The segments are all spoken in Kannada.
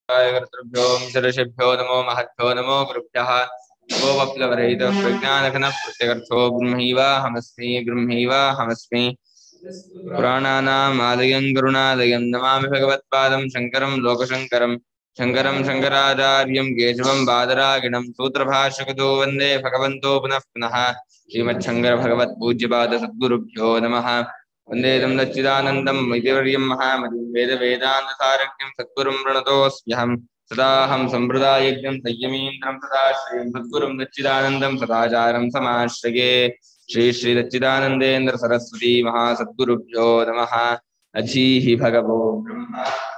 कर्तृभ्यो ऋषिभ्यो नमो महद्भ्यो नमो गुरुभ्यः नमो वप्लवरहितः प्रज्ञानघनः प्रत्यगर्थो ब्रह्मैवाहमस्मि ब्रह्मैवाहमस्मि पुराणानाम् आलयं करुणालयं नमामि भगवत्पादं शङ्करं लोकशङ्करं शङ्करं शङ्कराचार्यं केशवं बादरागिणं सूत्रभाष्यकृतो वन्दे भगवन्तो पुनः पुनः श्रीमच्छङ्करभगवत्पूज्यपादसद्गुरुभ्यो नमः वन्दे तं दच्चिदानन्दं वैदिवर्यं महामतिं वेदवेदान्तसारज्ञं सद्गुरुं प्रणतोऽस्म्यहं सदाहं सम्प्रदायज्ञं संयमीन्द्रं सदा श्रीं सद्गुरुं दच्चिदानन्दं सदाचारं समाश्रये श्री श्री दच्चिदानन्देन्द्र सरस्वती महासद्गुरुभ्यो नमः अधीः भगवो ब्रह्म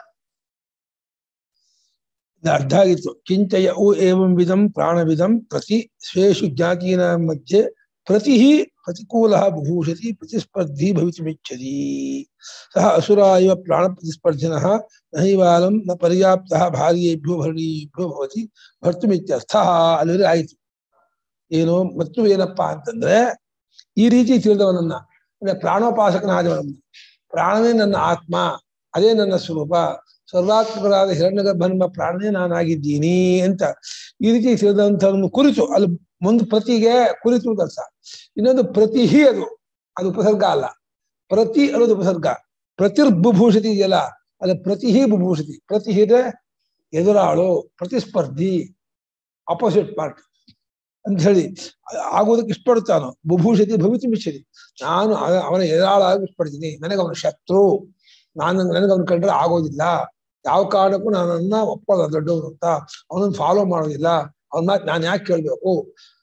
ಇದು ಅರ್ಥ ಆಗಿತ್ತು ಕಿಂಚಯ ಉ ಏವಂ ವಿಧಂ ಪ್ರಾಣವಿಧಂ ಪ್ರತಿ ಸ್ವೇಷು ಜ್ಞಾತೀನ ಮಧ್ಯೆ ಪ್ರತಿ ಪ್ರತಿಕೂಲ ಬಭೂಷತಿ ಪ್ರತಿಸ್ಪರ್ಧಿ ಭವಿತುಮಿಚ್ಛತಿ ಸಹ ಅಸುರ ಇವ ಪ್ರಾಣ ಪ್ರತಿಸ್ಪರ್ಧಿನ ನೈವಾಲಂ ನ ಪರ್ಯಾಪ್ತ ಭಾರ್ಯೇಭ್ಯೋ ಭರಣೀಭ್ಯೋ ಭವತಿ ಭರ್ತುಮಿತ್ಯರ್ಥ ಅಲ್ಲಿವರೆ ಆಯಿತು ಏನು ಮತ್ತು ಏನಪ್ಪಾ ಅಂತಂದ್ರೆ ಈ ರೀತಿ ತಿಳಿದವನನ್ನ ಅಂದ್ರೆ ಪ್ರಾಣೋಪಾಸಕನಾದವನನ್ನ ಪ್ರಾಣವೇ ನನ್ನ ಆತ್ಮ ಅದೇ ನನ್ನ ಸ್ವರೂಪ ಸರ್ವಾತ್ಮಕರಾದ ಹಿರಣ್ಯಗರ್ಭನ್ಮ ಪ್ರಾಣನೇ ನಾನಾಗಿದ್ದೀನಿ ಅಂತ ಈ ರೀತಿ ತಿಳಿದಂಥವನ್ನು ಕುರಿತು ಅಲ್ಲಿ ಒಂದು ಪ್ರತಿಗೆ ಕುರಿತು ಅಂತ ಅರ್ಥ ಇನ್ನೊಂದು ಪ್ರತಿಹಿ ಅದು ಅದು ಉಪಸರ್ಗ ಅಲ್ಲ ಪ್ರತಿ ಅನ್ನೋದು ಉಪಸರ್ಗ ಪ್ರತಿರ್ಬುಭೂಷತಿ ಇದೆಯಲ್ಲ ಅದು ಪ್ರತಿಹಿ ಬುಭೂಷತಿ ಪ್ರತಿಹಿ ಅಂದ್ರೆ ಎದುರಾಳು ಪ್ರತಿಸ್ಪರ್ಧಿ ಅಪೋಸಿಟ್ ಪಾರ್ಟ್ ಅಂತ ಹೇಳಿ ಆಗೋದಕ್ಕೆ ಇಷ್ಟಪಡ್ತಾನೋ ಬುಭೂಷತಿ ಭವಿತು ಮಿಚ್ಚತಿ ನಾನು ಅವ- ಅವನ ಎದುರಾಳಾಗಿ ಇಷ್ಟಪಡ್ತೀನಿ ನನಗೆ ಅವನ ಶತ್ರು ನಾನು ನನಗೆ ಅವನ ಕಂಡ್ರೆ ಆಗೋದಿಲ್ಲ ಯಾವ ಕಾರಣಕ್ಕೂ ನಾನನ್ನ ಒಪ್ಕೊಳ್ಳೋದು ದೊಡ್ಡವನು ಅಂತ ಅವನನ್ನ ಫಾಲೋ ಮಾಡೋದಿಲ್ಲ ಅವನ ಮಾತು ನಾನು ಯಾಕೆ ಕೇಳ್ಬೇಕು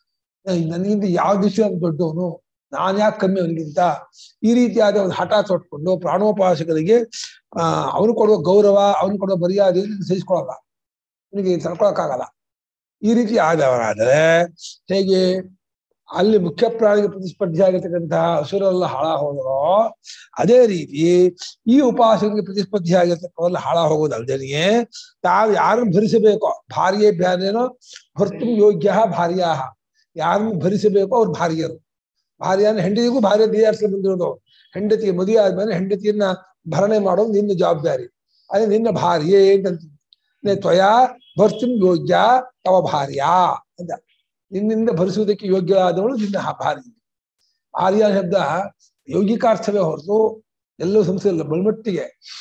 ನನಗಿಂತ ಯಾವ ದಿವಸ ದೊಡ್ಡವನು ನಾನು ಯಾಕೆ ಕಮ್ಮಿ ಅವನಿಗಿಂತ ಈ ರೀತಿಯಾದ ಒಂದು ಹಠ ತೊಟ್ಕೊಂಡು ಪ್ರಾಣೋಪಾಸಕರಿಗೆ ಆ ಅವನು ಕೊಡುವ ಗೌರವ ಅವನು ಕೊಡುವ ಮರ್ಯಾದೆಯನ್ನು ಸಹಿಸ್ಕೊಳ್ಳಲ್ಲ ಅವನಿಗೆ ತಡ್ಕೊಳಕ್ಕಾಗಲ್ಲ ಈ ರೀತಿ ಆದವರಾದರೆ ಹೇಗೆ ಅಲ್ಲಿ ಮುಖ್ಯ ಪ್ರಾಣಿಗೆ ಪ್ರತಿಸ್ಪರ್ಧಿ ಆಗಿರ್ತಕ್ಕಂತಹ ಹಸುರೆಲ್ಲ ಹಾಳ ಹೋದರೋ ಅದೇ ರೀತಿ ಈ ಉಪಾಸಕರಿಗೆ ಪ್ರತಿಸ್ಪರ್ಧಿ ಆಗಿರ್ತಕ್ಕವಲ್ಲ ಹಾಳ ಹೋಗೋದಲ್ದೇನೆ ತಾವು ಯಾರನ್ನು ಭರಿಸಬೇಕೋ ಭಾರ್ಯೆ ಬ್ಯಾನೇನೋ ಭರ್ತು ಯೋಗ್ಯ ಭಾರ್ಯಾ ಯಾರನ್ನು ಭರಿಸಬೇಕೋ ಅವ್ರ ಭಾರ್ಯರು ಭಾರ್ಯನ ಹೆಂಡತಿಗೂ ಭಾರ್ಯ ಬಿಯಾರ್ಸ್ಕೊಂಡು ಬಂದಿರೋದು ಹೆಂಡತಿ ಮದುವೆ ಆದ್ಮೇಲೆ ಹೆಂಡತಿಯನ್ನ ಭರಣೆ ಮಾಡೋದು ನಿನ್ನ ಜವಾಬ್ದಾರಿ ಅದೇ ನಿನ್ನ ಭಾರ್ಯೆ ಅಂತಂತೀನಿ ತ್ವಯಾ ಭರ್ತುಂ ಯೋಗ್ಯ ತವ ಭಾರ್ಯ ಅಂತ ನಿನ್ನಿಂದ ಭರಿಸುವುದಕ್ಕೆ ಯೋಗ್ಯವಾದವಳು ನಿನ್ನ ಹ- ಭಾರ್ಯ ಭಾರ್ಯ ಶಬ್ದ ಯೌಗಿಕಾರ್ಥವೇ ಹೊರತು ಎಲ್ಲೂ ಸಂಸ್ಥೆ ಇಲ್ಲ ಬಲ್ಮಟ್ಟಿಗೆ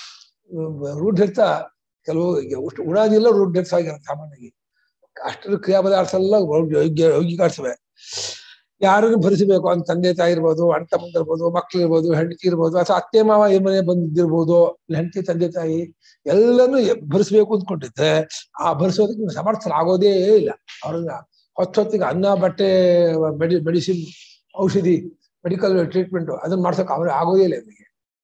ರೂಢ್ಯರ್ಥ ಕೆಲವು ಉಷ್ಟು ಉಣಾದಿಲ್ಲ ರೂಢ್ಯರ್ಥ ಆಗಿರುತ್ತೆ ಸಾಮಾನ್ಯವಾಗಿ ಅಷ್ಟರ ಕ್ರಿಯಾಪದಾರ್ಥ ಎಲ್ಲ ಯೋಗ್ಯ ಯೌಗಿಕಾರ್ಥವೇ ಯಾರನ್ನು ಭರಿಸಬೇಕು ಅಂತ ತಂದೆ ತಾಯಿ ಇರ್ಬೋದು ಅಣ್ಣ ತಮ್ಮ ಇರ್ಬೋದು ಮಕ್ಳು ಇರ್ಬೋದು ಹೆಂಡತಿ ಇರ್ಬೋದು ಅಥವಾ ಅತ್ತೆ ಮಾವ ಈ ಮನೆ ಬಂದಿರ್ಬೋದು ಇಲ್ಲ ಹೆಂಡತಿ ತಂದೆ ತಾಯಿ ಎಲ್ಲನೂ ಎ- ಭರಿಸ್ಬೇಕು ಅಂದ್ಕೊಂಡಿದ್ರೆ ಆ ಭರಿಸೋದಕ್ಕೆ ಸಮರ್ಥರಾಗೋದೇ ಇಲ್ಲ ಅವ್ರನ್ನ ಹೊತ್ತೊತ್ತಿಗೆ ಅನ್ನ ಬಟ್ಟೆ ಮೆಡಿ ಮೆಡಿಸಿನ್ ಔಷಧಿ ಮೆಡಿಕಲ್ ಟ್ರೀಟ್ಮೆಂಟ್ ಅದನ್ನ ಮಾಡ್ಸಕ್ ಅವ್ರಿಗೆ ಆಗೋದೇ ಇಲ್ಲ ಇವರಿಗೆ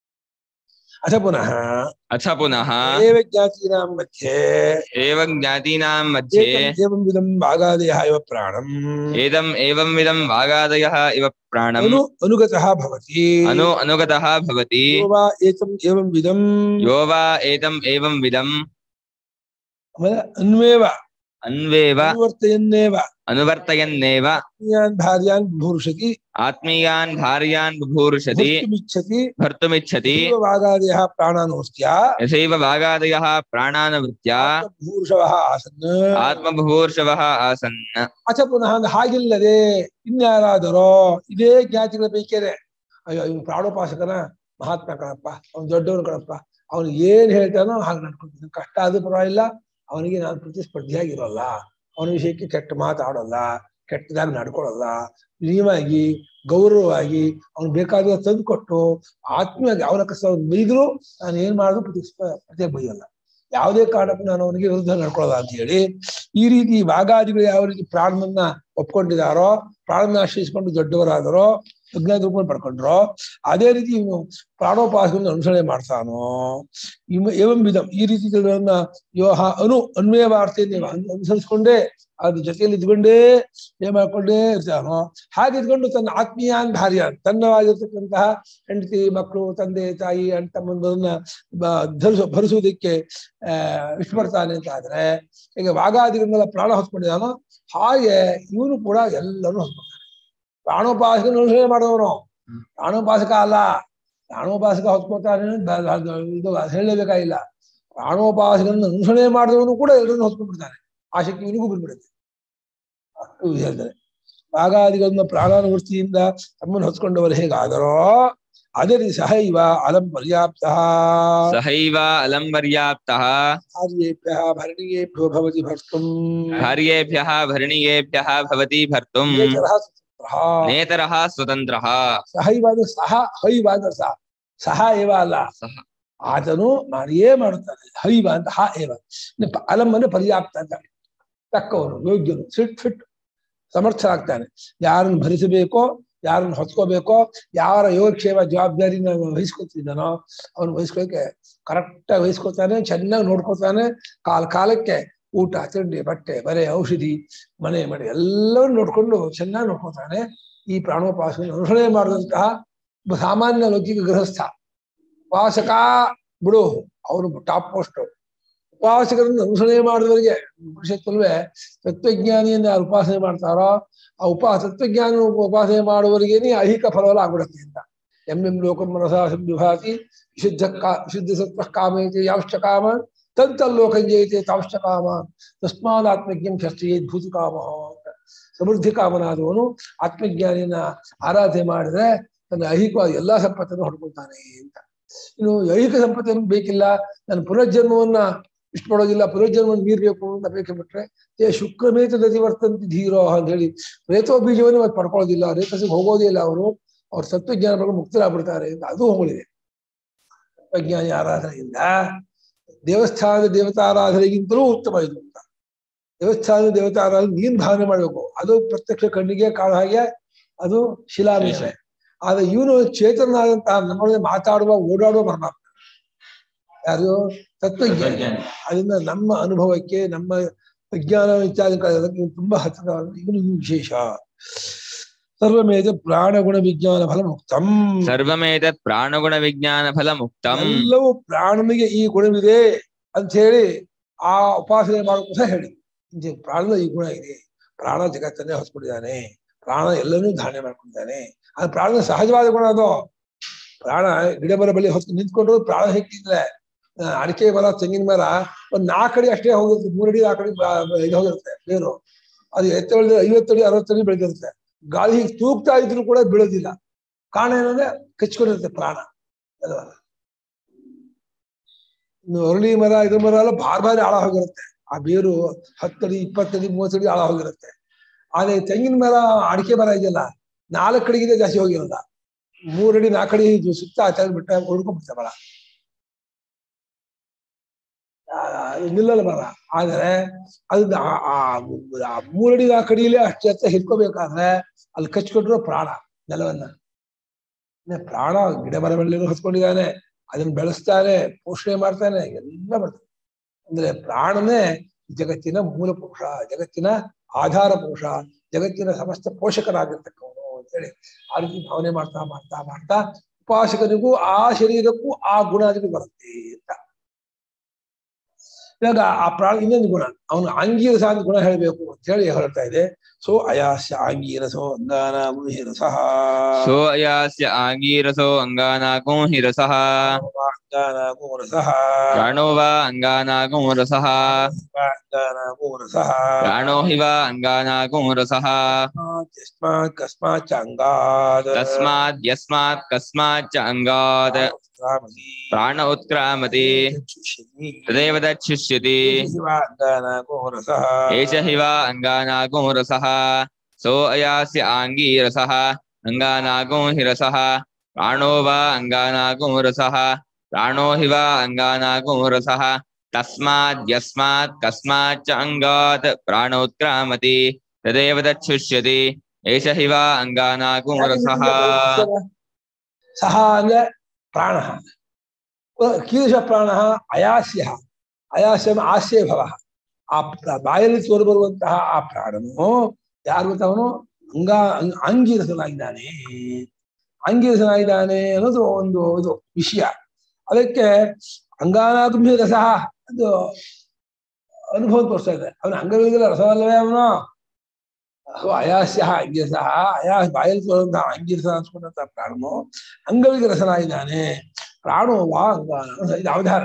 ಅಥ ಪುನಃ अथ पुनः ಏವ ಜ್ಞಾತೀನಾಂ ಮಧ್ಯೆ एवं ज्ञातीनां मध्ये ಏಕಂ ಏವಂ ವಿಧಂ ಭಾಗಾದಯ ಇವ ಪ್ರಾಣಂ एदम् एवं विधं वागादयः इव प्राणम् ಅನು ಅನುಗತಃ ಭವತಿ अनु अनुगतः भवति ಯೋ ವಾ ಏಕಂ ಏವಂ ವಿಧಂ यो वा एतम् एवं विधम् ಆಮೇಲೆ ಅನ್ವೇವ अन्वेव ಅನುವರ್ತಯನ್ನೇವ अनुवर्तयन्नेव ಆತ್ಮೀಯಾನ್ ಭಾರ್ಯಾನ್ ಭೂರ್ಷತಿ आत्मीयान् भार्यान् बुभूर्षति ಭರ್ತುಮಿಚ್ಛತಿ भर्तुमिच्छति ವಾಗಾದಯ ಪ್ರಾಣಾನೋಸ್ತ್ಯ यथैव वागादयः प्राणानवृत्या ಭೂರ್ಷವಃ ಆಸನ್ ಆತ್ಮಭೂರ್ಷವಃ ಆಸನ್ ಅಥ ಪುನಃ ಅಂದ್ರೆ ಹಾಗಿಲ್ಲದೆ ಇನ್ಯಾರಾದರೋ ಇದೇ ಜ್ಞಾತಿಗಳ ಪೈಕಿಯೇ ಅಯ್ಯೋ ಇವ್ನು ಪ್ರಾಣೋಪಾಸಕನ ಮಹಾತ್ಮ ಕಣಪ್ಪ ಅವ್ನು ದೊಡ್ಡವನು ಕಣಪ್ಪ ಅವನು ಏನ್ ಹೇಳ್ತಾನೋ ಹಾಗೆ ನಡ್ಕೊಳ್ತಾನೆ ಕಷ್ಟ ಆದ್ರೂ ಪರವಾಗಿಲ್ಲ ಅವನಿಗೆ ನಾನು ಪ್ರತಿಸ್ಪರ್ಧಿಯಾಗಿರೋಲ್ಲ ಅವನ ವಿಷಯಕ್ಕೆ ಕೆಟ್ಟ ಮಾತಾಡೋಲ್ಲ ಕೆಟ್ಟದಾಗಿ ನಡ್ಕೊಳ್ಳಲ್ಲ ನಿಯಮಾಗಿ ಗೌರವವಾಗಿ ಅವ್ನು ಬೇಕಾದ ತಂದು ಕೊಟ್ಟು ಆತ್ಮೀಯವಾಗಿ ಅವನ ಕಷ್ಟ ಅವ್ನು ಬೈದ್ರು ನಾನು ಏನ್ ಮಾಡಿದ್ರು ಪ್ರತಿಸ್ಪ ಪ್ರತಿ ಬೈಯಲ್ಲ ಯಾವುದೇ ಕಾರಣಕ್ಕೂ ನಾನು ಅವನಿಗೆ ವಿರುದ್ಧ ನಡ್ಕೊಳ್ಳಲ್ಲ ಅಂತ ಹೇಳಿ ಈ ರೀತಿ ವಾಗಾದಿಗಳು ಯಾವ ರೀತಿ ಪ್ರಾಣವನ್ನ ಒಪ್ಕೊಂಡಿದಾರೋ ಪ್ರಾಣನ ಆಶ್ರಯಿಸಿಕೊಂಡು ದೊಡ್ಡವರಾದರೋ ಯಜ್ಞ ರೂಪವನ್ನು ಪಡ್ಕೊಂಡ್ರೋ ಅದೇ ರೀತಿ ಇವನು ಪ್ರಾಣೋಪಾಸವನ್ನು ಅನುಸರಣೆ ಮಾಡ್ತಾನೋ ಇವ ಏವಂ ವಿಧಂ ಈ ರೀತಿ ತಿಳಿದವನ್ನ ಯೋಹ ಅನು ಅನ್ವಯವಾರ್ತೆ ನೀವು ಅನ್- ಅನುಸರಿಸ್ಕೊಂಡೇ ಅದ್ರ ಜೊತೆಯಲ್ಲಿ ಇದ್ಕೊಂಡೇ ಏನ್ ಮಾಡ್ಕೊಂಡೇ ಇರ್ತಾನೋ ಹಾಗೆ ಇದ್ಕೊಂಡು ತನ್ನ ಆತ್ಮೀಯಾನ್ ಭಾರ್ಯಾನ್ ತನ್ನವಾಗಿರ್ತಕ್ಕಂತಹ ಹೆಂಡತಿ ಮಕ್ಕಳು ತಂದೆ ತಾಯಿ ಅಣ್ಣ ತಮ್ಮಂದರನ್ನ ಬ- ಧರಿಸು ಭರಿಸುವುದಕ್ಕೆ ಆ ಇಷ್ಟಪಡ್ತಾನೆ ಅಂತ ಆದ್ರೆ ಈಗ ವಾಗಾದಿಗಳನ್ನೆಲ್ಲ ಪ್ರಾಣ ಹೊತ್ಕೊಂಡಿದ್ದಾನೋ ಹಾಗೆ ಇವನು ಕೂಡ ಎಲ್ಲರೂ ಹೊತ್ಕೊಂಡ ಪ್ರಾಣೋಪಾಸಕನ ಅನುಸರಣೆ ಮಾಡೋನು ಪ್ರಾಣೋಪಾಸಕ ಅಲ್ಲ ಪ್ರಾಣೋಪಾಸಕ ಹೊತ್ಕೊತಾನೆ ಅಂತ ಬ- ಬ- ಇದು ಹೇಳಲೇಬೇಕಾಗಿಲ್ಲ ಪ್ರಾಣೋಪಾಸಕರನ್ನು ಅನುಸರಣೆ ಮಾಡಿದವನು ಕೂಡ ಎಲ್ಲರನ್ನು ಹೊತ್ಕೊಂಡ್ಬಿಡ್ತಾನೆ ಆ ಶಕ್ತಿ ಇವನಿಗೂ ಬಂದ್ಬಿಡುತ್ತೆ ಅಷ್ಟು ಹೇಳ್ತಾರೆ ಭಾಗಾದಿಗಳನ್ನ ಪ್ರಾಣಾನುವೃತ್ತಿಯಿಂದ ತಮ್ಮನ್ನು ಹೊತ್ಕೊಂಡವರು ಹೇಗಾದರೋ ಅದೇ ರೀತಿ ಸಹೈವ ಅಲಂ ಪರ್ಯಾಪ್ತ सहैव अलम् पर्याप्तः ಕಾರ್ಯೇಭ್ಯ ಭರಣೀಯೇಭ್ಯೋ ಭವತಿ ಭರ್ತುಂ कार्येभ्यः भरणीयेभ्यः भवति भर्तुम् ನೇತರಃ ಸ್ವತಂತ್ರಃ. नेतरः स्वतन्त्रः ಸಹೈವ ಅಂದ್ರೆ ಸಹ ಹೈವ ಅಂದ್ರೆ ಸಹ ಸಹ ಏವ ಅಲ್ಲ ಸಹ. ಆತನು ಮಾಡಿಯೇ ಮಾಡುತ್ತಾನೆ ಹೈವ ಅಂತ ಹ ಏವ ಇನ್ನು ಪ- ಅಲಂ ಅಂದ್ರೆ ಪರ್ಯಾಪ್ತ ಅಂತ ತಕ್ಕವನು ಯೋಗ್ಯನು ಫಿಟ್ ಫಿಟ್ ಸಮರ್ಥನಾಗ್ತಾನೆ ಯಾರನ್ನು ಭರಿಸಬೇಕೋ ಯಾರನ್ನು ಹೊತ್ಕೋಬೇಕೋ ಯಾರ ಯೋಗಕ್ಷೇಮ ಜವಾಬ್ದಾರಿನ ವಹಿಸ್ಕೊತಿದ್ದಾನೋ ಅವನು ವಹಿಸ್ಕೊಳ್ಳೋಕೆ ಕರೆಕ್ಟ್ ಆಗಿ ವಹಿಸ್ಕೊತಾನೆ ಚೆನ್ನಾಗಿ ನೋಡ್ಕೊತಾನೆ ಕಾಲ ಕಾಲಕ್ಕೆ ಊಟ ತಿಂಡಿ ಬಟ್ಟೆ ಬರೆ ಔಷಧಿ ಮನೆ ಮನೆ ಎಲ್ಲವನ್ನೂ ನೋಡ್ಕೊಂಡು ಚೆನ್ನಾಗಿ ನೋಡ್ಕೊತಾನೆ ಈ ಪ್ರಾಣೋಪಾಸನ ಅನುಸರಣೆ ಮಾಡಿದಂತಹ ಒಬ್ಬ ಸಾಮಾನ್ಯ ಲೌಕಿಕ ಗೃಹಸ್ಥ ಉಪಾಸಕ ಬಿಡು ಅವನು ಟಾಪ್ ಪೋಸ್ಟ್ ಉಪಾಸಕರನ್ನು ಅನುಸರಣೆ ಮಾಡಿದವರಿಗೆ ಉಪನಿಷತ್ತಲ್ವೇ ತತ್ವಜ್ಞಾನಿಯನ್ನು ಯಾರು ಉಪಾಸನೆ ಮಾಡ್ತಾರೋ ಆ ಉಪಾ ತತ್ವಜ್ಞಾನ ಉಪಾಸನೆ ಮಾಡುವವರಿಗೇನೆ ಐಹಿಕ ಫಲವಲ್ಲ ಆಗ್ಬಿಡುತ್ತೆ ಅಂತ ಎಂ ಎಂ ಲೋಕಂ ಮನಸಾ ಸಂವಿಭಾತಿ ವಿಶುದ್ಧ ಕಾ ವಿಶುದ್ಧ ಸತ್ವ ಕಾಮೈತೆ ಯಾವಶ್ಚ ಕಾಮ ತತ್ತಲ್ಲೋಕಂ ಜಯತೆ ತಾವಶ್ಚ ಕಾಮ ತಸ್ಮಾದ್ ಆತ್ಮಜ್ಞಂ ಶಸ್ತ್ರೀಯೇದ್ ಭೂತಿ ಕಾಮ ಅಂತ ಸಮೃದ್ಧಿ ಕಾಮನಾದವನು ಆತ್ಮಜ್ಞಾನಿಯನ್ನ ಆರಾಧನೆ ಮಾಡಿದ್ರೆ ತನ್ನ ಐಹಿಕವಾದ ಎಲ್ಲಾ ಸಂಪತ್ತನ್ನು ಹೊಡ್ಕೊಳ್ತಾನೆ ಅಂತ ಇನ್ನು ಐಹಿಕ ಸಂಪತ್ತನ್ನು ಬೇಕಿಲ್ಲ ನನ್ನ ಪುನರ್ಜನ್ಮವನ್ನ ಇಷ್ಟ ಪಡೋದಿಲ್ಲ ಪುನರ್ಜನ್ಮವನ್ನು ಮೀರ್ಬೇಕು ಅಂತ ಬೇಕೆ ಬಿಟ್ರೆ ಏ ಶುಕ್ರಮೇತ ನದಿ ವರ್ತಂತಿ ಧೀರೋ ಅಂತ ಹೇಳಿ ರೇತೋ ಬೀಜವನ್ನು ಮತ್ತೆ ಪಡ್ಕೊಳ್ಳೋದಿಲ್ಲ ರೇತಸಿಗೆ ಹೋಗೋದೇ ಇಲ್ಲ ಅವರು ಅವ್ರ ತತ್ವಜ್ಞಾನ ಬಗ್ಗೆ ಮುಕ್ತರಾಗ್ಬಿಡ್ತಾರೆ ಅಂತ ಅದು ಹೋಗಲಿದೆ ತತ್ವಜ್ಞಾನಿ ಆರಾಧನೆಯಿಂದ ದೇವಸ್ಥಾನದ ದೇವತಾರಾಧನೆಗಿಂತಲೂ ಉತ್ತಮ ಇದು ಅಂತ ದೇವಸ್ಥಾನದ ದೇವತಾರಾಧನೆ ನೀನ್ ಭಾವನೆ ಮಾಡ್ಬೇಕು ಅದು ಪ್ರತ್ಯಕ್ಷ ಕಣ್ಣಿಗೆ ಕಾಣೋ ಹಾಗೆ ಅದು ಶಿಲಾಮೇಶ ಆದ್ರೆ ಇವನು ಚೇತನಾದಂತಹ ನಮ್ಮೊಳಗೆ ಮಾತಾಡುವ ಓಡಾಡುವ ಪರಮಾತ್ಮ ಯಾರು ತತ್ವಜ್ಞಾನಿ ಅದರಿಂದ ನಮ್ಮ ಅನುಭವಕ್ಕೆ ನಮ್ಮ ವಿಜ್ಞಾನ ಇತ್ಯಾದಿ ಅದಕ್ಕೆ ತುಂಬಾ ಹತ್ತಿರ ಇವನು ವಿಶೇಷ ಸರ್ವಮೇಧ ಪ್ರಾಣಗುಣ ವಿಜ್ಞಾನ ಫಲ ಮುಕ್ತಂ सर्वमेतत् प्राणगुणविज्ञानफलमुक्तम् ಎಲ್ಲವೂ ಪ್ರಾಣನಿಗೆ ಈ ಗುಣವಿದೆ ಅಂತ ಹೇಳಿ ಆ ಉಪಾಸನೆ ಮಾಡೋಕ್ಕೂ ಸಹ ಹೇಳಿ ಇದು ಪ್ರಾಣದ ಈ ಗುಣ ಇದೆ ಪ್ರಾಣ ಜಗತ್ತನ್ನೇ ಹೊತ್ಕೊಂಡಿದ್ದಾನೆ ಪ್ರಾಣ ಎಲ್ಲನೂ ಧಾನ್ಯ ಮಾಡ್ಕೊಂಡಿದ್ದಾನೆ ಅದು ಪ್ರಾಣದ ಸಹಜವಾದ ಗುಣ ಅದು ಪ್ರಾಣ ಗಿಡ ಮರ ಬಳಿ ಹೊತ್ತು ನಿಂತ್ಕೊಂಡು ಪ್ರಾಣ ಹೆಕ್ಕಿದ್ರೆ ಆ, ಅಡಿಕೆ ಮರ ತೆಂಗಿನ ಮರ ಒಂದ್ ನಾಲ್ಕಡಿ ಅಷ್ಟೇ ಹೋಗಿರುತ್ತೆ ಮೂರಡಿ ನಾಲ್ಕಡಿ ಬ- ಇದು ಹೋಗಿರುತ್ತೆ ಬೇರು ಅದು ಎತ್ತಡಿ ಐವತ್ತಡಿ ಅರವತ್ತಡಿ ಬೆಳೆದಿರುತ್ತೆ ಗಾಳಿ ಹೀಗೆ ತೂಗ್ತಾ ಇದ್ರು ಕೂಡ ಬೀಳೋದಿಲ್ಲ ಕಾರಣ ಏನಂದ್ರೆ ಕಚ್ಕೊಂಡಿರುತ್ತೆ ಪ್ರಾಣ ಅಲ್ವಾ ಇನ್ನು ಅರಳಿ ಮರ ಇದ್ರ ಮರ ಎಲ್ಲ ಭಾರಿ ಭಾರಿ ಆಳ ಹೋಗಿರುತ್ತೆ ಆ ಬೇರು ಹತ್ತಡಿ ಇಪ್ಪತ್ತಡಿ ಮೂವತ್ತಡಿ ಆಳ ಹೋಗಿರುತ್ತೆ ಆದ್ರೆ ತೆಂಗಿನ ಮರ ಅಡಿಕೆ ಮರ ಇದೆಯಲ್ಲ ನಾಲ್ಕು ಕಡೆಗಿದೆ ಜಾಸ್ತಿ ಹೋಗಿರಲ್ಲ ಮೂರಡಿ ನಾಲ್ಕಡಿ ಇದು ಸುತ್ತ ಆಚಾರ ಬಿಟ್ಟ ಉಳ್ಕೊಂಡ್ಬಿಡ್ತೆ ಮರ ಆ, ನಿಲ್ಲಲ್ಲ ಮರ ಆದ್ರೆ ಅದು ಆ- ಆ- ಆ ಮೂರಡಿ ನಾಲ್ಕಡಿಲೇ ಅಷ್ಟು ಎತ್ತ ಹಿಡ್ಕೋಬೇಕಾದ್ರೆ ಅಲ್ಲಿ ಕಚ್ಕೊಟ್ರು ಪ್ರಾಣ ನೆಲವನ್ನ ಇನ್ನ ಪ್ರಾಣ ಗಿಡ ಮರಗಳನ್ನೆಲ್ಲ ಹೊತ್ಕೊಂಡಿದ್ದಾನೆ ಅದನ್ನ ಬೆಳೆಸ್ತಾನೆ ಪೋಷಣೆ ಮಾಡ್ತಾನೆ ಎಲ್ಲ ಮಾಡ್ತಾನೆ ಅಂದ್ರೆ ಪ್ರಾಣನೇ ಜಗತ್ತಿನ ಮೂಲ ಪುರುಷ ಜಗತ್ತಿನ ಆಧಾರ ಪುರುಷ ಜಗತ್ತಿನ ಸಮಸ್ತ ಪೋಷಕರಾಗಿರ್ತಕ್ಕವನು ಅಂತೇಳಿ ಆ ರೀತಿ ಭಾವನೆ ಮಾಡ್ತಾ ಮಾಡ್ತಾ ಮಾಡ್ತಾ ಉಪಾಸಕನಿಗೂ ಆ ಶರೀರಕ್ಕೂ ಆ ಗುಣಾದಿಗೂ ಬರುತ್ತೆ ಅಂತ ಇವಾಗ ಆ ಪ್ರಾಣ ಇನ್ನೊಂದು ಗುಣ ಅವನು ಆಂಗೀರಸ ಅಂತ ಗುಣ ಹೇಳಬೇಕು ಅಂತ ಹೇಳಿ ಹೇಳ್ತಾ ಇದೆ ಸೊ ಅಯಾಸ್ಯ ಆಂಗೀರಸೋ ಅಂಗಾನ ರಸಃ सोऽयास्य आगीरसो अङ्गानागो हि रसः ಅಂಗಾನಾಗೋ ರಸಃ प्राणो वा अङ्गानागो रसः ಅಂಗಾನಾಗೋ ರಸಃ प्राणो हि वा अङ्गानागो रसः ಯಸ್ಮಾತ್ ಕಸ್ಮಾತ್ ಚ ಅಂಗಾತ್ तस्माद् यस्मात् कस्माच्च अङ्गात् ಉತ್ಕ್ರಾಮತಿ. प्राण उत्क्रामति ಚುಷ್ಯತಿ. तदेव तच्छुष्यति ಶಿವ ಅಂಗಾನಾಗೋ ರಸಃ एष हि वा अङ्गानागो रसः सोऽयास्य आङ्गीरसः अङ्गानागो हि रसः प्राणो वा अङ्गानागो रसः प्राणो हि वा अङ्गानागो रसः तस्माद् यस्मात् कस्माच्च अङ्गात् प्राणोत्क्रामति तदेव तच्छुष्यति एष हि वा अङ्गानागो रसः ಸಹ ಅಂದ್ರೆ ಪ್ರಾಣ ಕೀದೃಶ ಪ್ರಾಣ ಅಯಾಸ್ಯ ಅಯಾಸ್ಯ ಆಸ್ಯ ಭವ ಆ ಪ್ರ- ಬಾಯಲ್ಲಿ ತೋರು ಬರುವಂತಹ ಆ ಪ್ರಾಣನು ಯಾರು ಗೊತ್ತವನು ಅಂಗ ಅಂಗ್- ಅಂಗೀರಸನಾಗಿದ್ದಾನೆ ಅಂಗೀರಸನಾಗಿದ್ದಾನೆ ಅನ್ನೋದು ಒಂದು ಇದು ವಿಷಯ ಅದಕ್ಕೆ ಅಂಗಾನಾಗುಂಭಿ ರಸ ಅದು ಅನುಭವ ತೋರಿಸ್ತಾ ಇದೆ ಅವನ ಅಂಗಗಳಿಗೆಲ್ಲ ರಸವಲ್ಲವೇ ಅವನು ಸೊ ಅಯಾಸ್ಯ ಅಂಗಿರಸ ಅಯಾ ಬಾಯಲ್ಲಿ ತೋರುವಂತಹ ಅಂಗಿರಸ ಅನ್ಸ್ಕೊಂಡಂತಹ ಪ್ರಾಣನು ಅಂಗಗಳಿಗೆ ರಸನಾಗಿದ್ದಾನೆ ಪ್ರಾಣೋ ವಾ ಅಂಗಾನ ಇದು ಅವಧಾರಣೆ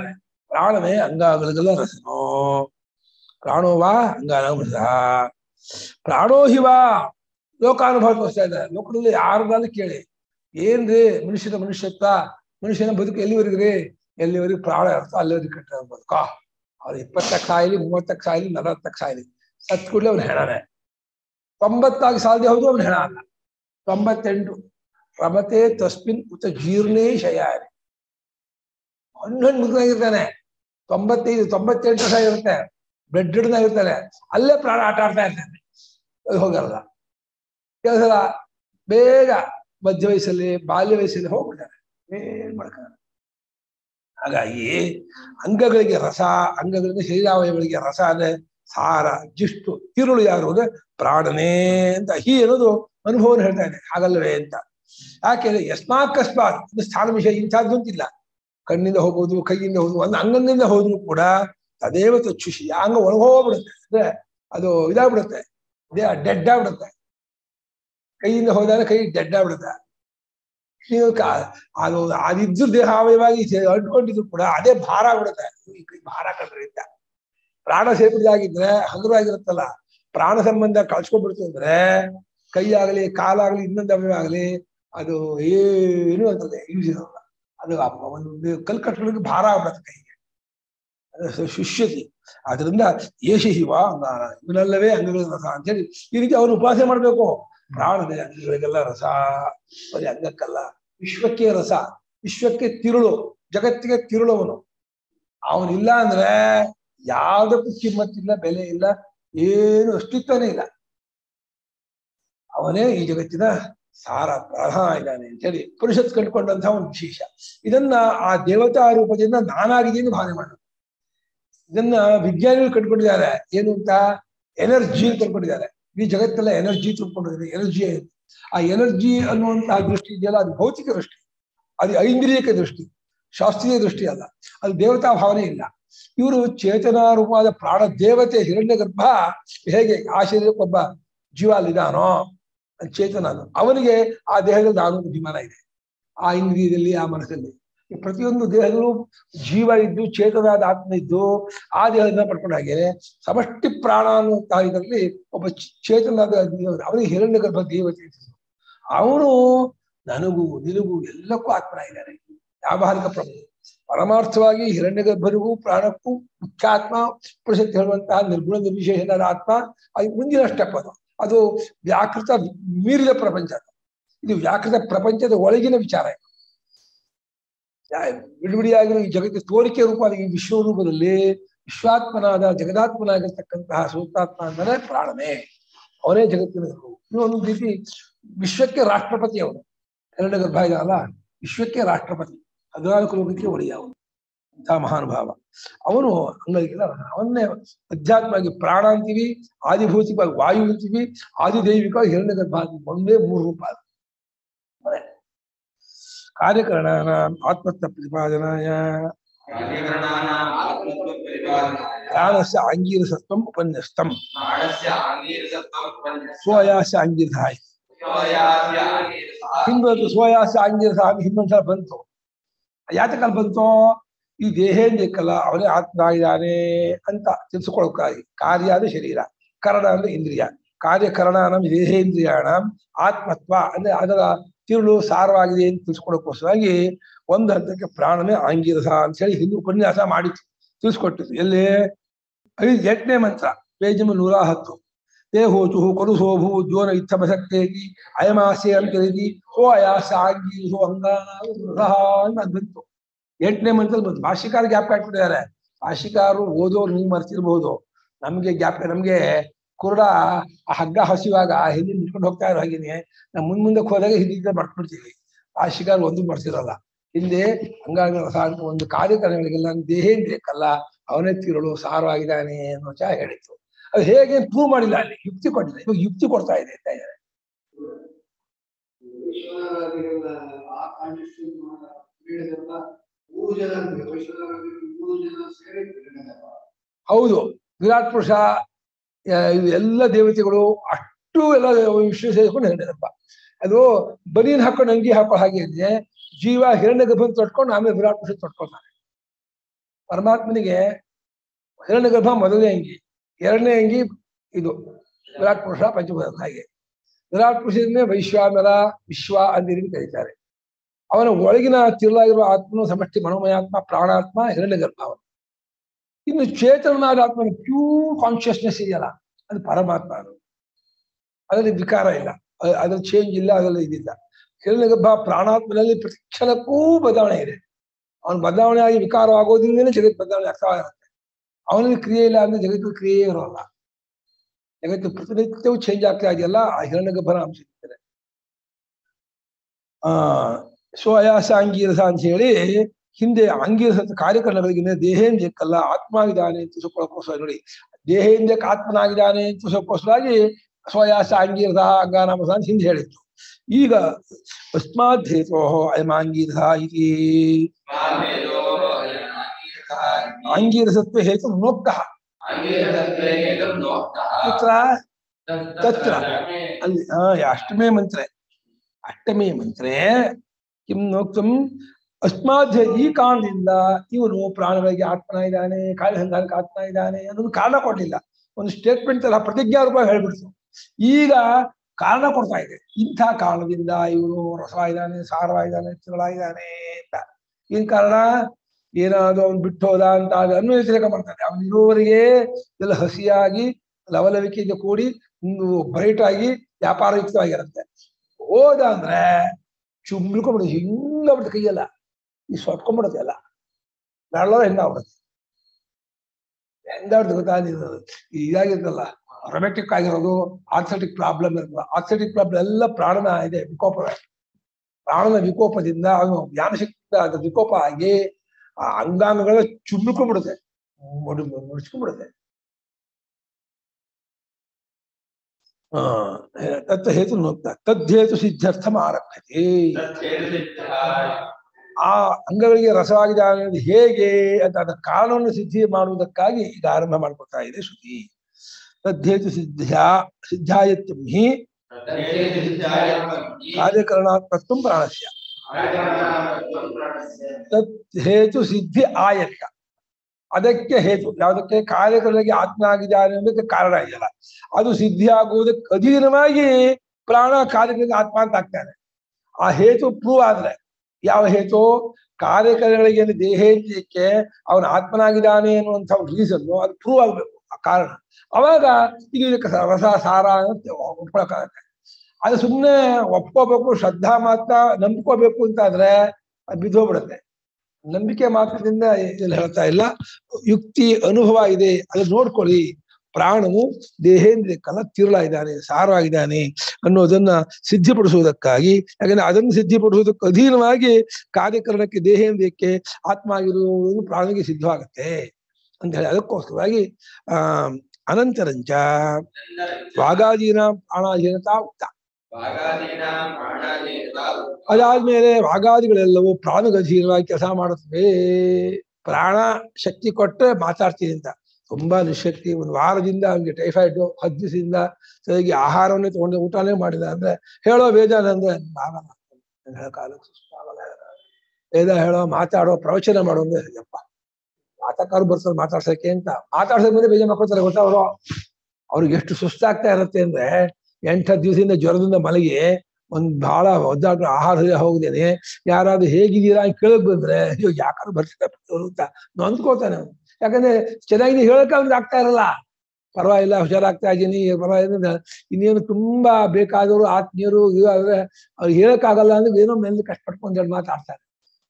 ಪ್ರಾಣವೇ ಅಂಗಗಳಿಗೆಲ್ಲ ರಸನೋ ಪ್ರಾಣೋ ವಾ ಅಂಗಾನಾಮೃತ ಪ್ರಾಣೋ ಹಿವ ಲೋಕಾನುಭವ ತೋರಿಸ್ತಾ ಇದ್ದಾರೆ ಲೋಕದಲ್ಲಿ ಯಾರನ್ನಾದ್ರೂ ಕೇಳಿ ಏನ್ರಿ ಮನುಷ್ಯನ ಮನುಷ್ಯತ್ವ ಮನುಷ್ಯನ ಬದುಕು ಎಲ್ಲಿವರೆಗ್ರಿ ಎಲ್ಲಿವರೆಗೆ ಪ್ರಾಣ ಇರ್ತೋ ಅಲ್ಲಿವರೆಗೆ ಕಟ್ಟ ಬದುಕ ಅವ್ರು ಇಪ್ಪತ್ತಕ್ಕೆ ಸಾಯಲಿ ಮೂವತ್ತಕ್ಕೆ ಸಾಯಲಿ ನಲವತ್ತಕ್ಕೆ ಸಾಯಲಿ ಸತ್ ಕೂಡಲೇ ಅವ್ನ ಹೆಣನೆ ತೊಂಬತ್ತಾಗಿ ಸಾಲದೆ ಹೋದ್ರು ಅವ್ನ ಹೆಣ ಅಲ್ಲ ತೊಂಬತ್ತೆಂಟು ರಮತೆ ತಸ್ಮಿನ್ ಉತ ಜೀರ್ಣೇ ಶಯಾರಿ ಹಣ್ಣು ಮುಗಿದಾಗಿರ್ತಾನೆ ತೊಂಬತ್ತೈದು ತೊಂಬತ್ತೆಂಟು ವರ್ಷ ಇರುತ್ತೆ ಬ್ಲಡ್ ಇರ್ತಾನೆ ಅಲ್ಲೇ ಪ್ರಾಣ ಆಟ ಆಡ್ತಾ ಇರ್ತಾನೆ ಅದು ಹೋಗಲ್ಲ ಕೆಲವು ಸಲ ಬೇಗ ಮಧ್ಯ ವಯಸ್ಸಲ್ಲಿ ಬಾಲ್ಯ ವಯಸ್ಸಲ್ಲಿ ಹೋಗ್ಬಿಡ್ತಾನೆ ಏನ್ ಮಾಡ್ತಾರೆ ಹಾಗಾಗಿ ಅಂಗಗಳಿಗೆ ರಸ ಅಂಗಗಳಿಗೆ ಶರೀರಾವಯವಗಳಿಗೆ ರಸ ಅಂದ್ರೆ ಸಾರ ಜಿಷ್ಟು ತಿರುಳು ಯಾರು ಅಂದ್ರೆ ಪ್ರಾಣನೇ ಅಂತ ಹಿ ಅನ್ನೋದು ಅನುಭವನ ಹೇಳ್ತಾ ಇದೆ ಹಾಗಲ್ಲವೇ ಅಂತ ಯಾಕೆಂದ್ರೆ ಯಸ್ಮಾಕಸ್ಮಾತ್ ಇದು ಸ್ಥಾನ ವಿಷಯ ಇಂಥದ್ದು ಅಂತಿಲ್ಲ ಕಣ್ಣಿಂದ ಹೋಗ್ಬೋದು ಕೈಯಿಂದ ಹೋಗ್ಬೋದು ಒಂದು ಅಂಗದಿಂದ ಹೋದ್ರು ಕೂಡ ತದೇವ ತಚ್ಚುಷಿ ಆ ಅಂಗ ಒಳಗೋಗ್ಬಿಡುತ್ತೆ ಅಂದ್ರೆ ಅದು ಇದಾಗ್ಬಿಡುತ್ತೆ ದೇಹ ಡೆಡ್ ಆಗ್ಬಿಡುತ್ತೆ ಕೈಯಿಂದ ಹೋದಾಗ ಕೈ ಡೆಡ್ ಆಗ್ಬಿಡುತ್ತೆ ನೀವು ಕಾ ಅದು ಅದಿದ್ದು ದೇಹ ಅವಯವಾಗಿ ಅಂಟ್ಕೊಂಡಿದ್ರು ಕೂಡ ಅದೇ ಭಾರ ಆಗ್ಬಿಡುತ್ತೆ ಈ ಕೈ ಭಾರ ಕಂಡ್ರಿಂದ ಪ್ರಾಣ ಸೇರಿದಾಗಿದ್ರೆ ಹಗುರವಾಗಿರುತ್ತಲ್ಲ ಪ್ರಾಣ ಸಂಬಂಧ ಕಳ್ಸ್ಕೊಂಡ್ಬಿಡ್ತು ಅಂದ್ರೆ ಕೈ ಆಗಲಿ ಕಾಲಾಗ್ಲಿ ಇನ್ನೊಂದು ಅವಯವ ಆಗಲಿ ಅದು ಏನು ಅಂತದೆ ಯೂಸ್ ಇರೋಲ್ಲ ಅದು ಆ ಒಂದು ಕಲ್ ಕಟ್ಕೊಳ್ಳೋಕೆ ಭಾರ ಆಗ್ಬಿಡುತ್ತೆ ಕೈಗೆ ಅದು ಶುಷ್ಯತಿ ಆದ್ರಿಂದ ಏಷ ಹಿವ ಅಂಗಾರ ಇವನಲ್ಲವೇ ಅಂಗಗಳ ರಸ ಅಂತೇಳಿ ಈ ರೀತಿ ಅವನು ಉಪಾಸನೆ ಮಾಡ್ಬೇಕು ಪ್ರಾಣದ ಅಂಗಗಳಿಗೆಲ್ಲ ರಸ ಬರೀ ಅಂಗಕ್ಕಲ್ಲ ವಿಶ್ವಕ್ಕೆ ರಸ ವಿಶ್ವಕ್ಕೆ ತಿರುಳು ಜಗತ್ತಿಗೆ ತಿರುಳವನು ಅವನಿಲ್ಲ ಅಂದ್ರೆ ಯಾವ್ದಕ್ಕೂ ಕಿಮ್ಮತ್ತಿಲ್ಲ ಬೆಲೆ ಇಲ್ಲ ಏನು ಅಸ್ತಿತ್ವನೇ ಇಲ್ಲ ಅವನೇ ಈ ಜಗತ್ತಿನ ಸಾರ ಪ್ರಧಾನ ಇದ್ದಾನೆ ಅಂತೇಳಿ ಪರಿಷತ್ ಕಂಡುಕೊಂಡಂತಹ ಒಂದು ವಿಶೇಷ ಇದನ್ನ ಆ ದೇವತಾ ರೂಪದಿಂದ ನಾನಾಗಿದ್ದೀನಿ ಭಾವನೆ ಮಾಡೋದು ಇದನ್ನ ವಿಜ್ಞಾನಿಗಳು ಕಂಡುಕೊಂಡಿದ್ದಾರೆ ಏನು ಅಂತ ಎನರ್ಜಿ ಕಂಡುಕೊಂಡಿದ್ದಾರೆ ಈ ಜಗತ್ತೆಲ್ಲ ಎನರ್ಜಿ ತುಂಬಿಕೊಂಡಿದ್ದಾರೆ ಎನರ್ಜಿ ಆ ಎನರ್ಜಿ ಅನ್ನುವಂತಹ ದೃಷ್ಟಿ ಇದೆಯಲ್ಲ ಅದು ಭೌತಿಕ ದೃಷ್ಟಿ ಅದು ಐಂದ್ರಿಯಕ ದೃಷ್ಟಿ ಶಾಸ್ತ್ರೀಯ ದೃಷ್ಟಿ ಅಲ್ಲ ಅದು ದೇವತಾ ಭಾವನೆ ಇಲ್ಲ ಇವರು ಚೇತನಾರೂಪವಾದ ಪ್ರಾಣ ದೇವತೆ ಹಿರಣ್ಯ ಗರ್ಭ ಹೇಗೆ ಆ ಶರೀರಕ್ಕೊಬ್ಬ ಜೀವ ಅಲ್ಲಿದಾನೋ ಚೇತನ ಅವನಿಗೆ ಆ ದೇಹದಲ್ಲಿ ನಾನು ಅಭಿಮಾನ ಇದೆ ಆ ಇಂದ್ರಿಯದಲ್ಲಿ ಆ ಮನಸ್ಸಲ್ಲಿ ಈ ಪ್ರತಿಯೊಂದು ದೇಹದಲ್ಲೂ ಜೀವ ಇದ್ದು ಚೇತನಾದ ಆತ್ಮ ಇದ್ದು ಆ ದೇಹದಿಂದ ಪಡ್ಕೊಂಡ ಹಾಗೆ ಸಮಷ್ಟಿ ಪ್ರಾಣ ಅನ್ನುವಂತಹ ಇದರಲ್ಲಿ ಒಬ್ಬ ಚೇತನಾದ ಅವನಿಗೆ ಹಿರಣ್ಯ ಗರ್ಭ ದೇವತೆ ಅವನು ನನಗೂ ನಿನಗೂ ಎಲ್ಲಕ್ಕೂ ಆತ್ಮನ ಇದ್ದಾನೆ ವ್ಯಾವಹಾರಿಕ ಪ್ರಭು ಪರಮಾರ್ಥವಾಗಿ ಹಿರಣ್ಯ ಗರ್ಭರಿಗೂ ಪ್ರಾಣಕ್ಕೂ ಮುಖ್ಯಾತ್ಮ ಪರಿಷತ್ ಹೇಳುವಂತಹ ನಿರ್ಗುಣ ನಿರ್ವಿಶೇಷನಾದ ಆತ್ಮ ಅದು ಮುಂದಿನ ಸ್ಟೆಪ್ ಅದು ಅದು ವ್ಯಾಕೃತ ಮೀರಿದ ಪ್ರಪಂಚ ಇದು ವ್ಯಾಕೃತ ಪ್ರಪಂಚದ ಒಳಗಿನ ವಿಚಾರ ಬಿಡಿಬಿಡಿಯಾಗಿರೋ ಈ ಜಗತ್ತಿನ ತೋರಿಕೆ ರೂಪವಾದ ಈ ವಿಶ್ವರೂಪದಲ್ಲಿ ವಿಶ್ವಾತ್ಮನಾದ ಜಗದಾತ್ಮನಾಗಿರ್ತಕ್ಕಂತಹ ಸೂತಾತ್ಮ ಅಂದರೆ ಪ್ರಾಣನೇ ಅವನೇ ಜಗತ್ತಿನ ಇನ್ನೊಂದು ರೀತಿ ವಿಶ್ವಕ್ಕೆ ರಾಷ್ಟ್ರಪತಿ ಅವನು ಹಿರಣ್ಯ ಗರ್ಭ ಇದಲ್ಲ ವಿಶ್ವಕ್ಕೆ ರಾಷ್ಟ್ರಪತಿ ಹದಿನಾಲ್ಕು ಲೋಕಕ್ಕೆ ಒಡೆಯ ಅವನು ಇಂಥ ಮಹಾನುಭಾವ ಅವನು ಅಂಗಡಿಗೆಲ್ಲ ಅವನ್ನೇ ಅಧ್ಯಾತ್ಮವಾಗಿ ಪ್ರಾಣ ಅಂತೀವಿ ಆದಿಭೌತಿಕವಾಗಿ ವಾಯು ಅಂತೀವಿ ಆದಿದೈವಿಕವಾಗಿ ಹಿರಣ್ಯ ಗರ್ಭ ಅಂತೀವಿ ಒಂದೇ ಮೂರು ರೂಪ ಅದು ಕಾರ್ಯಕರಣ ಆತ್ಮತ್ವ ಪ್ರತಿಪಾದನಾಯ ಪ್ರಾಣಸ್ಯ ಆಂಗೀರಸತ್ವಂ ಉಪನ್ಯಸ್ತಂ ಸ್ವಯಾಸ ಆಂಗೀರಸಾಯ ಹಿಂದೊಂದು ಸ್ವಯಾಸ ಆಂಗೀರಸ ಹಿಂದೊಂದು ಸಲ ಬಂತು ಯಾತಕಲ್ಲಿ ಬಂತು ಈ ದೇಹೇಂದ್ರಿಯಕ್ಕಲ್ಲ ಅವನೇ ಆತ್ಮ ಆಗಿದ್ದಾನೆ ಅಂತ ತಿಳಿಸ್ಕೊಳಕ್ಕಾಗಿ ಕಾರ್ಯ ಅಂದ್ರೆ ಶರೀರ ಕರಣ ಅಂದ್ರೆ ಇಂದ್ರಿಯ ಕಾರ್ಯಕರಣ ನಮ್ ದೇಹೇಂದ್ರಿಯಾಣ ಆತ್ಮತ್ವ ಅಂದ್ರೆ ಅದರ ತಿರುಳು ಸಾರವಾಗಿದೆ ಅಂತ ತಿಳಿಸ್ಕೊಡಕ್ಕೋಸ್ಕರವಾಗಿ ಒಂದು ಹಂತಕ್ಕೆ ಪ್ರಾಣನೇ ಆಂಗಿರಸ ಅಂತ ಹೇಳಿ ಹಿಂದೂ ಉಪನ್ಯಾಸ ಮಾಡಿ ತಿಳಿಸ್ಕೊಟ್ಟಿದ್ರು ಎಲ್ಲಿ ಐದು ಎಂಟನೇ ಮಂತ್ರ ಪೇಜ್ ನಂಬರ್ ನೂರ ಹತ್ತು ದೇಹೋಚು ಕೊಡು ಸೋಭು ಜೋನ ಇಚ್ಛಮಸಕ್ತೇಗಿ ಅಯಮಾಸೆ ಅಂತ ಹೇಳಿದಿ ಸೋ ಅಯಾಸ ಆಗಿ ಸೋ ಅಂಗಾನ ಅಂತ ಬಂತು ಎಂಟನೇ ಮಂತ್ರದಲ್ಲಿ ಬಂತು ಭಾಷಿಕಾರ ಗ್ಯಾಪ್ ಹಾಕ್ಬಿಟ್ಟಿದ್ದಾರೆ ಭಾಷಿಕಾರರು ಓದೋರು ನೀವು ಮರ್ತಿರ್ಬಹುದು ನಮ್ಗೆ ಗ್ಯಾಪ್ ನಮ್ಗೆ ಕುರುಡ ಆ ಹಗ್ಗ ಹಸಿವಾಗ ಹಿಂದೆ ನಿಂತ್ಕೊಂಡು ಹೋಗ್ತಾ ಇರೋ ಹಾಗೇನೆ ನಾವು ಮುಂದ್ ಮುಂದಕ್ಕೆ ಹೋದಾಗ ಹಿಂದಿದ್ದ ಮರ್ತ್ಬಿಡ್ತೀವಿ ಭಾಷಿಕಾರ ಒಂದು ಮರ್ತಿರಲ್ಲ ಹಿಂದೆ ಅಂಗಾಂಗ ರಸ ಅಂತ ಒಂದು ಕಾರ್ಯಕರಣಗಳಿಗೆಲ್ಲ ದೇಹೇಂದ್ರಿಯಕ್ಕಲ್ಲ ಅವನೇ ತಿರುಳು ಸಾರವಾಗಿದ್ದಾನೆ ಅನ್ನೋ ಚಾ ಹೇಳಿತ್ತು ಅದು ಹೇಗೆ ಪ್ರೂವ್ ಮಾಡಿಲ್ಲ ಅಲ್ಲಿ ಯುಕ್ತಿ ಕೊಟ್ಟಿಲ್ಲ ಇವಾಗ ಯುಕ್ತಿ ಕೊಡ್ತಾ ಇದೆ ಅಂತ ಇದ್ದಾರೆ ಆ ಕಾಂಟೆಕ್ಸ್ಟ್ ಹೇಳಿದ್ರಲ್ಲ ಮೂರು ಜನ ವೈಶ್ವರಾಗಿರ್ಬೇಕು ಮೂರು ಜನ ಸೇರಿ ಹೇಳಿದಾರಲ್ಲ. ಹೌದು ವಿರಾಟ್ ಪುರುಷ ಆ, ಇವು ಎಲ್ಲ ದೇವತೆಗಳು ಅಷ್ಟು ಎಲ್ಲ ವಿಶ್ವ ಸೇರಿಕೊಂಡು ಹೇಳಿದಪ್ಪ ಅದು ಬನೀನ್ ಹಾಕೊಂಡು ಅಂಗಿ ಹಾಕೋ ಹಾಗೆ ಇದೆ ಜೀವ ಹಿರಣ್ಯ ಗರ್ಭನ್ ತೊಟ್ಕೊಂಡು ಆಮೇಲೆ ವಿರಾಟ್ ಪುರುಷ ತೊಟ್ಕೊಳ್ತಾನೆ ಪರಮಾತ್ಮನಿಗೆ ಹಿರಣ್ಯ ಗರ್ಭ ಮೊದಲನೇ ಅಂಗಿ ಎರಡನೇ ಅಂಗಿ ಇದು ವಿರಾಟ್ ಪುರುಷ ಪಂಚಭೂತ ಹಾಗೆ ವಿರಾಟ್ ಪುರುಷನೇ ವೈಶ್ವಾನರ ವಿಶ್ವ ಅಂತ ರೀತಿ ಕರೀತಾರೆ ಅವನ ಒಳಗಿನ ತಿರುಳಾಗಿರುವ ಆತ್ಮನು ಸಮಷ್ಟಿ ಮನೋಮಯಾತ್ಮ ಪ್ರಾಣಾತ್ಮ ಹಿರಣ್ಯ ಗರ್ಭ ಅವನು ಇನ್ನು ಚೇತನನಾದ ಆತ್ಮನ ಪ್ಯೂರ್ ಕಾನ್ಶಿಯಸ್ನೆಸ್ ಇದೆಯಲ್ಲ ಅದು ಪರಮಾತ್ಮ ಅದು ಅದರಲ್ಲಿ ವಿಕಾರ ಇಲ್ಲ ಅ- ಅದ್ರಲ್ಲಿ ಚೇಂಜ್ ಇಲ್ಲ ಅದರಲ್ಲಿ ಇದಿಲ್ಲ ಹಿರಣ್ಯಗರ್ಭ ಪ್ರಾಣಾತ್ಮನಲ್ಲಿ ಪ್ರತಿ ಕ್ಷಣಕ್ಕೂ ಬದಲಾವಣೆ ಇದೆ ಅವನು ಬದಲಾವಣೆ ಆಗಿ ವಿಕಾರ ಆಗೋದ್ರಿಂದಲೇ ಜಗತ್ ಬದಲಾವಣೆ ಆಗ್ತಾ ಇರುತ್ತೆ ಅವನಲ್ಲಿ ಕ್ರಿಯೆ ಇಲ್ಲ ಅಂದ್ರೆ ಜಗತ್ತು ಕ್ರಿಯೆ ಇರೋಲ್ಲ ಜಗತ್ತು ಪ್ರತಿನಿತ್ಯವೂ ಚೇಂಜ್ ಆಗ್ತಾ ಇದೆಯಲ್ಲ ಆ ಹಿರಣ್ಯಗರ್ಭನ ಅಂಶ ಇರ್ತದೆ ಆ ಸೊ ಅಯಾಸ ಅಂಗೀರಸ ಅಂತ ಹೇಳಿ ಹಿಂದೆ ಅಂಗೀರಸ ಕಾರ್ಯಕರಣಗಳಿಗೆ ದೇಹೇಂದ್ರಿಯಕ್ಕಲ್ಲ ಆತ್ಮ ಇದ್ದಾನೆ ಅಂತ ಸ್ವಲ್ಪಕೋಸ್ಕರ ನೋಡಿ ದೇಹೇಂದ್ರಿಯಕ್ಕೆ ಆತ್ಮನಾಗಿದ್ದಾನೆ ಅಂತ ಸ್ವಲ್ಪಕೋಸ್ಕರವಾಗಿ ಸ್ವಯಾಸ ಅಂಗೀರಸ ಅಂಗಾನಾಮಸ ಅಂತ ಹಿಂದೆ ಹೇಳಿತ್ತು ಈಗ ಅಸ್ಮಾತ್ ಹೇತೋ ಅಯಮಾಂಗೀರಸ ಇತಿ ಅಂಗೀರಸತ್ವ ಹೇತು ನೋಕ್ತ ಕುತ್ರ ತತ್ರ ಅಲ್ಲಿ ಆ ಅಷ್ಟಮೇ ಮಂತ್ರೆ ಅಷ್ಟಮೇ ಮಂತ್ರೆ ಕಿಂ ನೋಕ್ತಂ ಅಸ್ಮಾತ್ ಈ ಕಾರಣದಿಂದ ಇವನು ಪ್ರಾಣಗಳಿಗೆ ಆತ್ಮನ ಇದ್ದಾನೆ ಕಾರ್ಯಸಂಧಾನಕ್ಕೆ ಆತ್ಮ ಇದ್ದಾನೆ ಅನ್ನೋದು ಕಾರಣ ಕೊಡ್ಲಿಲ್ಲ ಒಂದು ಸ್ಟೇಟ್ಮೆಂಟ್ ಅಲ್ಲ ಪ್ರತಿಜ್ಞಾ ರೂಪ ಹೇಳ್ಬಿಡ್ತು ಈಗ ಕಾರಣ ಕೊಡ್ತಾ ಇದೆ ಇಂಥ ಕಾರಣದಿಂದ ಇವನು ರಸ ಇದ್ದಾನೆ ಸಾರ ಇದ್ದಾನೆ ತಿರುಳ ಇದ್ದಾನೆ ಅಂತ ಏನ್ ಕಾರಣ ಏನಾದ್ರು ಅವ್ನು ಬಿಟ್ಟು ಹೋದ ಅಂತ ಅದು ಅನ್ವಯಿಸಲೇಕ ಮಾಡ್ತಾನೆ ಅವನು ಇರುವವರೆಗೆ ಎಲ್ಲ ಹಸಿಯಾಗಿ ಲವಲವಿಕೆಯಿಂದ ಕೂಡಿ ಒಂದು ಬ್ರೈಟ್ ಆಗಿ ವ್ಯಾಪಾರಯುಕ್ತವಾಗಿರುತ್ತೆ ಹೋದ ಅಂದ್ರೆ ಚುಮ್ಬಿಡ್ಕೊಂಡ್ಬಿಡುತ್ತೆ ಹಿಂಗಾಗ್ಬಿಡುತ್ತೆ ಕೈಯೆಲ್ಲ ಈ ಸೊಟ್ಕೊಂಡ್ಬಿಡುತ್ತೆ ಎಲ್ಲ ಬೆಳ್ಳ ಹೆಂಗಾಗ್ಬಿಡುತ್ತೆ ಹೆಂಗಾಗ್ಬಿಡುತ್ತೆ ಗೊತ್ತಾ ನೀನು ಇದಾಗಿರ್ತಲ್ಲ ರೊಮ್ಯಾಟಿಕ್ ಆಗಿರೋದು ಆರ್ಥೆಟಿಕ್ ಪ್ರಾಬ್ಲಮ್ ಇರ್ತಲ್ಲ ಆರ್ಥೆಟಿಕ್ ಪ್ರಾಬ್ಲಮ್ ಎಲ್ಲ ಪ್ರಾಣನ ಇದೆ ವಿಕೋಪವೇ ಪ್ರಾಣನ ವಿಕೋಪದಿಂದ ಅವನು ಜ್ಞಾನಶಕ್ತಿಯಿಂದ ಅದು ವಿಕೋಪ ಆಗಿ ಆ ಅಂಗಾಂಗಗಳ ಚುಮ್ಬಿಕೊಂಡ್ಬಿಡುತ್ತೆ ಮುಡಿ ಮುಡಿಸ್ಕೊಂಡ್ಬಿಡುತ್ತೆ ಆ ತತ್ ಹೇತು ನೋಕ್ತ ತದ್ದೇತು ಸಿದ್ಧಾರ್ಥ ಆರಭ್ಯತೆ ಆ ಅಂಗಗಳಿಗೆ ರಸವಾಗಿದೆ ಅನ್ನೋದು ಹೇಗೆ ಅಂತ ಅದರ ಕಾರಣವನ್ನು ಸಿದ್ಧಿ ಮಾಡುವುದಕ್ಕಾಗಿ ಈಗ ಆರಂಭ ಮಾಡ್ಕೊಳ್ತಾ ಇದೆ ಶ್ರುತಿ ತದ್ದೇತು ಸಿದ್ಧ ಸಿದ್ಧಾಯತ್ಯಂ ಹಿ ಕಾರ್ಯಕರಣಾತ್ಮತ್ವ ಪ್ರಾಣಸ್ಯ ತತ್ ಹೇತು ಸಿದ್ಧಿ ಆಯತ್ಯ ಅದಕ್ಕೆ ಹೇತು ಯಾವುದಕ್ಕೆ ಕಾರ್ಯಕರಣಕ್ಕೆ ಆತ್ಮ ಆಗಿದ್ದಾನೆ ಅನ್ನೋದಕ್ಕೆ ಕಾರಣ ಇದೆಯಲ್ಲ ಅದು ಸಿದ್ಧಿ ಆಗುವುದಕ್ಕೆ ಅಧೀನವಾಗಿ ಪ್ರಾಣ ಕಾರ್ಯಗಳಿಗೆ ಆತ್ಮ ಅಂತ ಆಗ್ತಾನೆ ಆ ಹೇತು ಪ್ರೂವ್ ಆದ್ರೆ ಯಾವ ಹೇತು ಕಾರ್ಯಕರಣಗಳಿಗೆ ಅಂದ್ರೆ ದೇಹೇಂದ್ರಿಯಕ್ಕೆ ಅವನ ಆತ್ಮನಾಗಿದ್ದಾನೆ ಅನ್ನುವಂಥ ಒಂದು ರೀಸನ್ ಅದು ಪ್ರೂವ್ ಆಗ್ಬೇಕು ಆ ಕಾರಣ ಅವಾಗ ಇದು ಇದಕ್ಕೆ ಸ- ರಸ ಸಾರ ಅಂತ ಒಪ್ಕೊಳಕ್ಕಾಗತ್ತೆ ಅದು ಸುಮ್ಮನೆ ಒಪ್ಕೋಬೇಕು ಶ್ರದ್ಧಾ ಮಾತ್ರ ನಂಬ್ಕೋಬೇಕು ಅಂತ ಆದ್ರೆ ಅದು ಬಿದ್ದೋಗ್ಬಿಡುತ್ತೆ ನಂಬಿಕೆ ಮಾತ್ರದಿಂದ ಇಲ್ಲಿ ಹೇಳ್ತಾ ಇಲ್ಲ ಯುಕ್ತಿ ಅನುಭವ ಇದೆ ಅದು ನೋಡ್ಕೊಳ್ಳಿ ಪ್ರಾಣವು ದೇಹೇಂದ್ರಿಯಕ್ಕಲ್ಲ ತಿರುಳ ಇದ್ದಾನೆ ಸಾರವಾಗಿದ್ದಾನೆ ಅನ್ನೋದನ್ನ ಸಿದ್ಧಿಪಡಿಸುವುದಕ್ಕಾಗಿ ಯಾಕಂದ್ರೆ ಅದನ್ನು ಸಿದ್ಧಿಪಡಿಸುವುದಕ್ಕೆ ಅಧೀನವಾಗಿ ಕಾರ್ಯಕರಣಕ್ಕೆ ದೇಹೇಂದ್ರಿಯಕ್ಕೆ ಆತ್ಮ ಆಗಿರುವುದು ಪ್ರಾಣಿಗೆ ಸಿದ್ಧವಾಗತ್ತೆ ಅಂತ ಹೇಳಿ ಅದಕ್ಕೋಸ್ಕರವಾಗಿ ಆ ಅನಂತರಂಚ ವಾಗಾದೀನ ಪ್ರಾಣಾಧೀನತಾ ಉಕ್ತ ಅದಾದ್ಮೇಲೆ ವಾಗಾದಿಗಳೆಲ್ಲವೂ ಪ್ರಾಣಗಧೀನವಾಗಿ ಕೆಲಸ ಮಾಡುತ್ತವೆ ಪ್ರಾಣ ಶಕ್ತಿ ಕೊಟ್ಟರೆ ಮಾತಾಡ್ತೀನಿ ಅಂತ ತುಂಬಾ ನಿಶಕ್ತಿ ಒಂದು ವಾರದಿಂದ ಅವನಿಗೆ ಟೈಫಾಯ್ಡ್ ಹತ್ತು ದಿವಸದಿಂದ ಸರಿಯಾಗಿ ಆಹಾರವನ್ನೇ ತಗೊಂಡು ಊಟನೇ ಮಾಡಿದ ಅಂದ್ರೆ ಹೇಳೋ ವೇದಾನ ಅಂದ್ರೆ ಆಗಲ್ಲ ಹೇಳಕ್ಕಾಗಲ್ಲ ಸುಸ್ತಾಗಲ್ಲ ವೇದ ಹೇಳೋ ಮಾತಾಡೋ ಪ್ರವಚನ ಮಾಡೋ ಅಂದ್ರೆ ಯಪ್ಪ ಮಾತಕ್ಕಾರು ಬರ್ತಾರೆ ಮಾತಾಡ್ಸಕ್ಕೆ ಅಂತ ಮಾತಾಡ್ಸಕ್ ಮುಂದೆ ಬೇಜಾರ್ ಮಾಡ್ಕೊತಾರೆ ಗೊತ್ತಾ ಅವರು ಅವ್ರಿಗೆ ಎಷ್ಟು ಸುಸ್ತಾಗ್ತಾ ಇರುತ್ತೆ ಅಂದ್ರೆ ಎಂಟತ್ತು ದಿವಸದಿಂದ ಜ್ವರದಿಂದ ಮಲಗಿ ಒಂದ್ ಬಹಳ ಒದ್ದಾಟ ಆಹಾರ ಹೋಗ್ದೇನೆ ಯಾರಾದ್ರೂ ಹೇಗಿದ್ದೀರಾ ಅಂತ ಕೇಳಕ್ ಬಂದ್ರೆ ಅಯ್ಯೋ ಯಾಕಾದ್ರೂ ಬರ್ತಾರೆ ಅಂತ ನೊಂದ್ಕೋತಾನೆ ಅವ್ನು ಯಾಕಂದ್ರೆ ಚೆನ್ನಾಗಿ ಹೇಳಕ್ ಅವ್ನಿಗೆ ಆಗ್ತಾ ಇರಲ್ಲ ಪರವಾಗಿಲ್ಲ ಹುಷಾರಾಗ್ತಾ ಇದ್ದೀನಿ ಪರವಾಗಿಲ್ಲ ಇನ್ನೇನು ತುಂಬಾ ಬೇಕಾದವರು ಆತ್ಮೀಯರು ಇದಾದ್ರೆ ಅವ್ರು ಹೇಳಕ್ಕಾಗಲ್ಲ ಅಂದ್ರೆ ಏನೋ ಮೇಲೆ ಕಷ್ಟಪಟ್ಕೊಂಡು ಎರಡು ಮಾತಾಡ್ತಾರೆ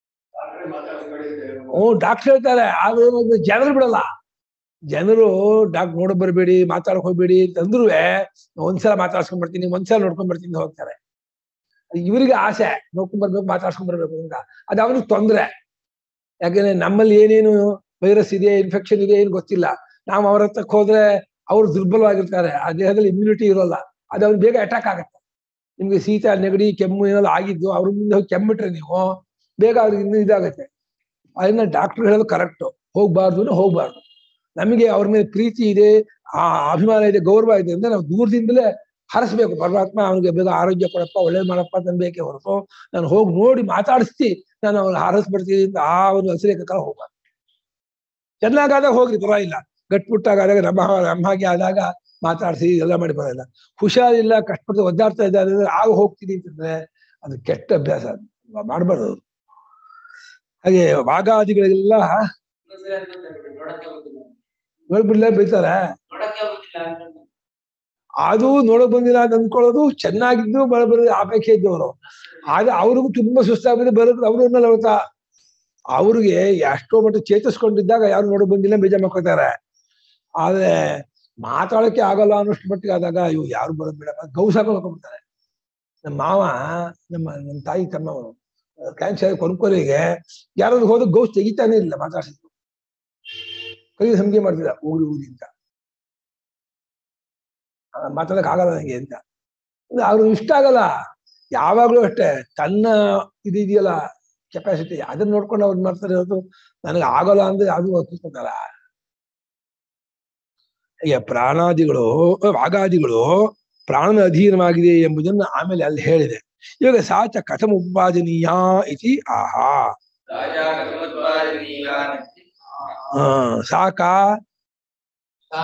ಹ್ಞೂ ಡಾಕ್ಟರ್ ಹೇಳ್ತಾರೆ ಆದ್ರೆ ಒಂದು ಜನರು ಬಿಡಲ್ಲ ಜನರು ಡಾಕ್ಟರ್ ನೋಡಕ್ ಬರ್ಬೇಡಿ ಮಾತಾಡಕ್ ಹೋಗ್ಬೇಡಿ ಅಂತಂದ್ರು ಒಂದ್ಸಲ ಮಾತಾಡ್ಸ್ಕೊಂಡ್ ಬರ್ತೀನಿ ಒಂದ್ಸಲ ನೋಡ್ಕೊಂಡ್ ಬರ್ತೀನಿ ಅಂತ ಹೋಗ್ತಾರೆ ಇವರಿಗೆ ಆಸೆ ನೋಡ್ಕೊಂಡ್ ಬರ್ಬೇಕು ಮಾತಾಡ್ಸ್ಕೊಂಡ್ ಬರ್ಬೇಕು ಅಂತ ಅದು ಅವ್ರಿಗೆ ತೊಂದ್ರೆ ಯಾಕಂದ್ರೆ ನಮ್ಮಲ್ಲಿ ಏನೇನು ವೈರಸ್ ಇದೆ ಇನ್ಫೆಕ್ಷನ್ ಇದೆ ಏನು ಗೊತ್ತಿಲ್ಲ ನಾವು ಅವ್ರ ಹತ್ರಕ್ಕೆ ಹೋದ್ರೆ ಅವ್ರು ದುರ್ಬಲವಾಗಿರ್ತಾರೆ ಆ ದೇಹದಲ್ಲಿ ಇಮ್ಯುನಿಟಿ ಇರೋಲ್ಲ ಅದು ಅವ್ರಿಗೆ ಬೇಗ ಅಟ್ಯಾಕ್ ಆಗುತ್ತೆ ನಿಮ್ಗೆ ಶೀತ ನೆಗಡಿ ಕೆಮ್ಮು ಏನಾದ್ರು ಆಗಿದ್ದು ಅವ್ರ ಮುಂದೆ ಹೋಗಿ ಕೆಮ್ಮಿಟ್ರೆ ನೀವು ಬೇಗ ಅವ್ರಿಗೆ ಇನ್ನೂ ಇದಾಗತ್ತೆ ಅದನ್ನ ಡಾಕ್ಟರ್ ಹೇಳೋದು ಕರೆಕ್ಟ್ ಹೋಗ್ಬಾರ್ದು ಅಂದ್ರೆ ಹೋಗ್ಬಾರ್ದು ನಮಗೆ ಅವ್ರ ಮೇಲೆ ಪ್ರೀತಿ ಇದೆ ಆ ಅಭಿಮಾನ ಇದೆ ಗೌರವ ಇದೆ ಅಂದ್ರೆ ನಾವು ದೂರದಿಂದಲೇ ಹರಸ್ಬೇಕು ಪರಮಾತ್ಮ ಅವನಿಗೆ ಬೇಗ ಆರೋಗ್ಯ ಕೊಡಪ್ಪ ಒಳ್ಳೇದ್ ಮಾಡಪ್ಪ ಅಂತ ಅನ್ಬೇಕೆ ಹೊರತು ನಾನು ಹೋಗಿ ನೋಡಿ ಮಾತಾಡಿಸ್ತಿ ನಾನು ಅವ್ನ ಹಾರಸ್ಬಿಡ್ತೀನಿ ಅಂತ ಆ ಒಂದು ಹಸಿರೇಕ ಹೋಗ್ಬಾರ್ದು ಚೆನ್ನಾಗಾದಾಗ ಹೋಗ್ರಿ ಪರವಾಗಿಲ್ಲ ಗಟ್ಬಿಟ್ಟಾಗಾದಾಗ ನಮ್ಮ ನಮ್ಮಾಗೆ ಆದಾಗ ಮಾತಾಡ್ಸಿ ಎಲ್ಲ ಮಾಡಿ ಬರೋಲ್ಲ ಹುಷಾರಿಲ್ಲ ಕಷ್ಟಪಟ್ಟು ಒದ್ದಾಡ್ತಾ ಇದ್ದಾರೆ ಅಂದ್ರೆ ಆಗ ಹೋಗ್ತೀನಿ ಅಂತಂದ್ರೆ ಅದು ಕೆಟ್ಟ ಅಭ್ಯಾಸ ಅದು ಮಾಡಬಾರ್ದು ಹಾಗೆ ವಾಗಾದಿಗಳಿಗೆಲ್ಲ ಇನ್ನೊಂದ್ಸರಿ ಅದ್ನ ತಗೊಳ್ಳಿ, ನೋಡಕ್ಕೆ ಆಗುದಿಲ್ಲ. ನೋಡ್ಬಿಡ್ಲೇ ಬೈತಾರೆ ನೋಡಕ್ಕೆ ಆಗುದಿಲ್ಲ ಅಂತ. ಅದು ನೋಡಕ್ ಬಂದಿಲ್ಲ ಅಂತ ಅಂದ್ಕೊಳ್ಳೋದು ಚೆನ್ನಾಗಿದ್ದು ಬರ ಬರೋದು ಅಪೇಕ್ಷೆ ಇದ್ದವರು ಆಗ ಅವ್ರಿಗೂ ತುಂಬಾ ಸುಸ್ತಾಗಿದೆ ಬರೋದು ಅವ್ರನ್ನ ಹೋಗ್ತಾ ಅವ್ರಿಗೆ ಎಷ್ಟೋ ಮಟ್ಟ ಚೇತರಿಸ್ಕೊಂಡಿದ್ದಾಗ ಯಾರು ನೋಡಕ್ ಬಂದಿಲ್ಲ ಬೇಜಾರ್ ಮಾಡ್ಕೋತಾರೆ ಆದ್ರೆ ಮಾತಾಡಕ್ಕೆ ಆಗಲ್ಲ ಅನ್ನೋಷ್ಟು ಮಟ್ಟಿಗೆ ಆದಾಗ ಇವು ಯಾರು ಬರೋದ್ ಬೇಡ ಗೌಸಾಗ ಹೋಗ್ಬಿಡ್ತಾರೆ ನಮ್ಮ ಮಾವ ನಮ್ಮ ನಮ್ಮ ತಾಯಿ ತಮ್ಮ ಕ್ಯಾನ್ಸರ್ ಕೊನ್ಕೊರಿಗೆ ಯಾರಾದ್ರು ಹೋದ ಗೌಸ್ ತೆಗಿತಾನೆ ಇಲ್ಲ ಮಾತಾಡ್ಸಿದ್ರು ಕೈ ಸಂಖ್ಯೆ ಮಾಡ್ತಿದ್ದ ಊರಿ ಊರಿ ಅಂತ ಆ, ಮಾತಾಡಕ್ ಆಗಲ್ಲ ನನಗೆ ಅಂತ ಅಂದ್ರೆ ಅವ್ರಿಗೆ ಇಷ್ಟ ಆಗಲ್ಲ ಯಾವಾಗ್ಲೂ ಅಷ್ಟೇ ತನ್ನ ಇದೆಯಲ್ಲ ಕೆಪಾಸಿಟಿ ಅದನ್ನ ನೋಡ್ಕೊಂಡು ಅವ್ರು ಮಾಡ್ತಾರೆ ಹೊರತು ನನಗೆ ಆಗಲ್ಲ ಅಂದ್ರೆ ಅದು ಒಪ್ಪಿಸ್ಕೊತಾರ ಹೀಗೆ ಪ್ರಾಣಾದಿಗಳು ವಾಗಾದಿಗಳು ಪ್ರಾಣನ ಅಧೀನವಾಗಿದೆ ಎಂಬುದನ್ನು ಆಮೇಲೆ ಅಲ್ಲಿ ಹೇಳಿದೆ ಇವಾಗ ಸಾಚ ಕಥಮ ಉಪಾದನೀಯ ಇತಿ ಆಹಾ ರಾಜಾ ಕಥಮೋತ್ಪಾದನೀಯಾನ್ ಆ, ಸಾಕ ಹಾ,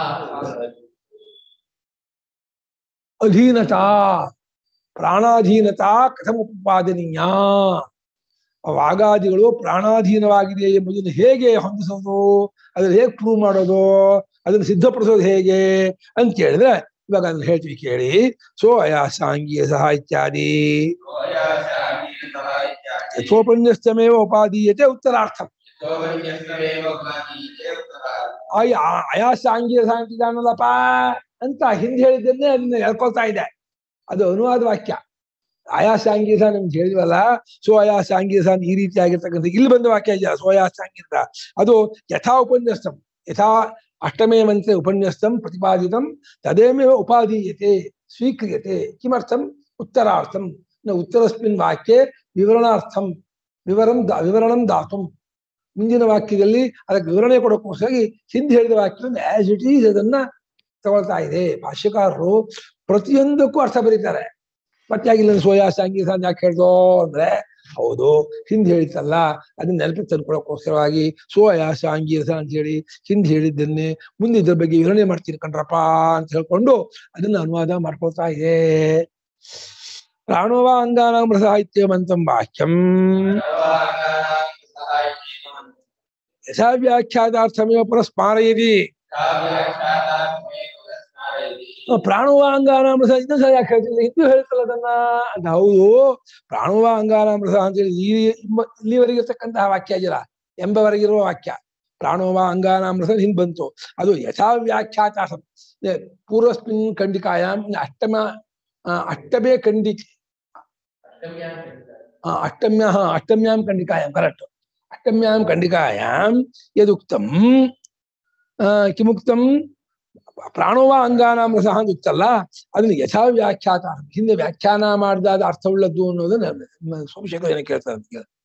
ಅಧೀನತಾ ಪ್ರಾಣಾಧೀನತಾ ಕಥಮ ಉಪಾದನೀಯ ವಾಗಾದಿಗಳು ಪ್ರಾಣಾಧೀನವಾಗಿದೆ ಎಂಬುದನ್ನು ಹೇಗೆ ಹೊಂದಿಸೋದು ಅದನ್ನ ಹೇಗೆ ಪ್ರೂವ್ ಮಾಡೋದು ಅದನ್ನು ಸಿದ್ಧಪಡಿಸೋದು ಹೇಗೆ ಅಂತ ಕೇಳಿದ್ರೆ ಇವಾಗ ಅದನ್ನ ಹೇಳ್ತೀವಿ ಕೇಳಿ ಸೋ ಅಯಾಸಾಂಗೀಯ ಸಹ ಇತ್ಯಾದಿ ಸೋಯಾಸ ಅಗ್ನಿರಸಃ ಇತ್ಯಾದಿ ಯಥೋಪನ್ಯಸ್ತಮೇವ ಉಪಾದೀಯತೆ ಉತ್ತರಾರ್ಥ ಸೋಪನ್ಯಸ್ತಮೇವ ಉಪಾದೀಯತೆ ಉತ್ತರಾರ್ಥ. ಆಯ್ ಆ- ಆಯಾಸಾಂಗೀಯ ಸಹ ಅಂತಿದ್ದಾನಲ್ಲಪ್ಪ ಅಂತ ಹಿಂದೆ ಹೇಳಿದ್ದನ್ನೇ ಅದನ್ನ ಹೇಳ್ಕೊಳ್ತಾ ಇದೆ ಅದು ಅನುವಾದ ವಾಕ್ಯ ಆಯಾಸಾಂಗೀಸ ನಮ್ಗೆ ಹೇಳಿದ್ವಲ್ಲ ಸೋ ಆಯಾಸಾಂಗೀಸ ಈ ರೀತಿ ಆಗಿರ್ತಕ್ಕಂಥ ಇಲ್ಲಿ ಬಂದ ವಾಕ್ಯ ಇದೆಯಲ್ಲ ಸೋ ಆಯಾಸಾಂಗೀಸ ಅದು ಯಥಾ ಉಪನ್ಯಸ್ತಂ ಯಥಾ ಅಷ್ಟಮೇ ಮಂತ್ರೆ ಉಪನ್ಯಸ್ತಂ ಪ್ರತಿಪಾದಿತಂ ತದೇಮೇವ ಉಪಾದೀಯತೆ ಸ್ವೀಕ್ರಿಯತೆ ಕಿಮರ್ಥಂ ಉತ್ತರಾರ್ಥಂ ನ ಉತ್ತರಸ್ಮಿನ್ ವಾಕ್ಯೆ ವಿವರಣಾರ್ಥಂ ವಿವರಂ ದಾ ವಿವರಣಂ ದಾತುಂ ಮುಂದಿನ ವಾಕ್ಯದಲ್ಲಿ ಅದಕ್ಕೆ ವಿವರಣೆ ಕೊಡೋಕ್ಕೋಸ್ಕರ ಹಿಂದೆ ಹೇಳಿದ ವಾಕ್ಯವನ್ನು ಆಸ್ ಇಟ್ ಈಸ್ ಅದನ್ನ ತಗೊಳ್ತಾ ಇದೆ ಭಾಷ್ಯಕಾರರು ಪ್ರತಿಯೊಂದಕ್ಕೂ ಅರ್ಥ ಬರೀತಾರೆ ಮತ್ತೆ ಆಗಿಲ್ಲ ಸೋಯಾ ಸಂಗೀತ ಅಂತ ಯಾಕೆ ಹೇಳ್ದೋ ಅಂದ್ರೆ ಹೌದು ಹಿಂದೆ ಹೇಳಿತ್ತಲ್ಲ ಅದನ್ನ ನೆನಪಿಗೆ ತಂದ್ಕೊಳಕ್ಕೋಸ್ಕರವಾಗಿ ಸೋಯಾ ಸಾಂಗೀಸ ಅಂತ ಹೇಳಿ ಹಿಂದೆ ಹೇಳಿದ್ದನ್ನೇ ಮುಂದೆ ಇದ್ರ ಬಗ್ಗೆ ವಿವರಣೆ ಮಾಡ್ತೀನಿ ಕಣ್ರಪ್ಪ ಅಂತ ಹೇಳ್ಕೊಂಡು ಅದನ್ನ ಅನುವಾದ ಮಾಡ್ಕೊಳ್ತಾ ಇದೆ ಪ್ರಾಣೋವ ಅಂಗಾನಾಮೃತ ಸಾಹಿತ್ಯವಂತಂ ವಾಕ್ಯಂ ಸರ್ವಾಂಗಾನಾಂ ಸಹಾಯಕೇನ ಯಥಾ ವ್ಯಾಖ್ಯಾತಾರ್ಥಮೇವ ಪುರಸ್ಮಾರಯತಿ ಕಾವ್ಯಾಖ್ಯಾತಾತ್ಮೇವ ಸ್ನಾರಯತಿ. ಪ್ರಾಣವ ಅಂಗಾನಾಮೃತ ಇನ್ನೂ ಸಹ ಯಾಕೆ ಹೇಳ್ತಿಲ್ಲ ಹಿಂದೂ ಹೇಳ್ತಲ್ಲ ಅದನ್ನ ಅಂತ ಹೌದು ಪ್ರಾಣವ ಅಂಗಾನಾಮೃತ ಅಂತೇಳಿ ಈ ಇಮ್ಮ- ಇಲ್ಲಿವರೆಗೆ ಇರ್ತಕ್ಕಂತಹ ವಾಕ್ಯ ಇದೆಯಲ್ಲ ಎಂಬವರೆಗಿರುವ ವಾಕ್ಯ ಪ್ರಾಣೋವ ಅಂಗಾನಾಮೃತ ಹಿಂದ್ ಬಂತು ಅದು ಯಥಾ ವ್ಯಾಖ್ಯಾತ ಪೂರ್ವಸ್ಮಿನ್ ಖಂಡಿಕಾಯಾಮ್ ಅಷ್ಟಮ ಆ, ಅಷ್ಟಮೇ ಖಂಡಿಕೆ ಆ, ಅಷ್ಟಮ್ಯ ಹಾ, ಅಷ್ಟಮ್ಯಾಂ ಖಂಡಿಕಾಯಾಂ ಕರೆಕ್ಟ್ ಅಷ್ಟಮ್ಯಾಂ ಖಂಡಿಕಾಯಾಂ ಯದುಕ್ತಂ ಆ, ಕಿಮುಕ್ತಂ ಪ್ರಾಣೋವ ಅಂಗಾನಾಮೃತ ಅಂತ ಇತ್ತಲ್ಲ ಅದನ್ನ ಯಥಾ ವ್ಯಾಖ್ಯಾತ ಹಿಂದೆ ವ್ಯಾಖ್ಯಾನ ಮಾಡಿದಾದ ಅರ್ಥವುಳ್ಳದ್ದು ಅನ್ನೋದನ್ನ ಸೋಮಶೇಖರ ಜನ ಕೇಳ್ತಾರೆ ಅಂತ ಕೇಳ್ತಾರೆ.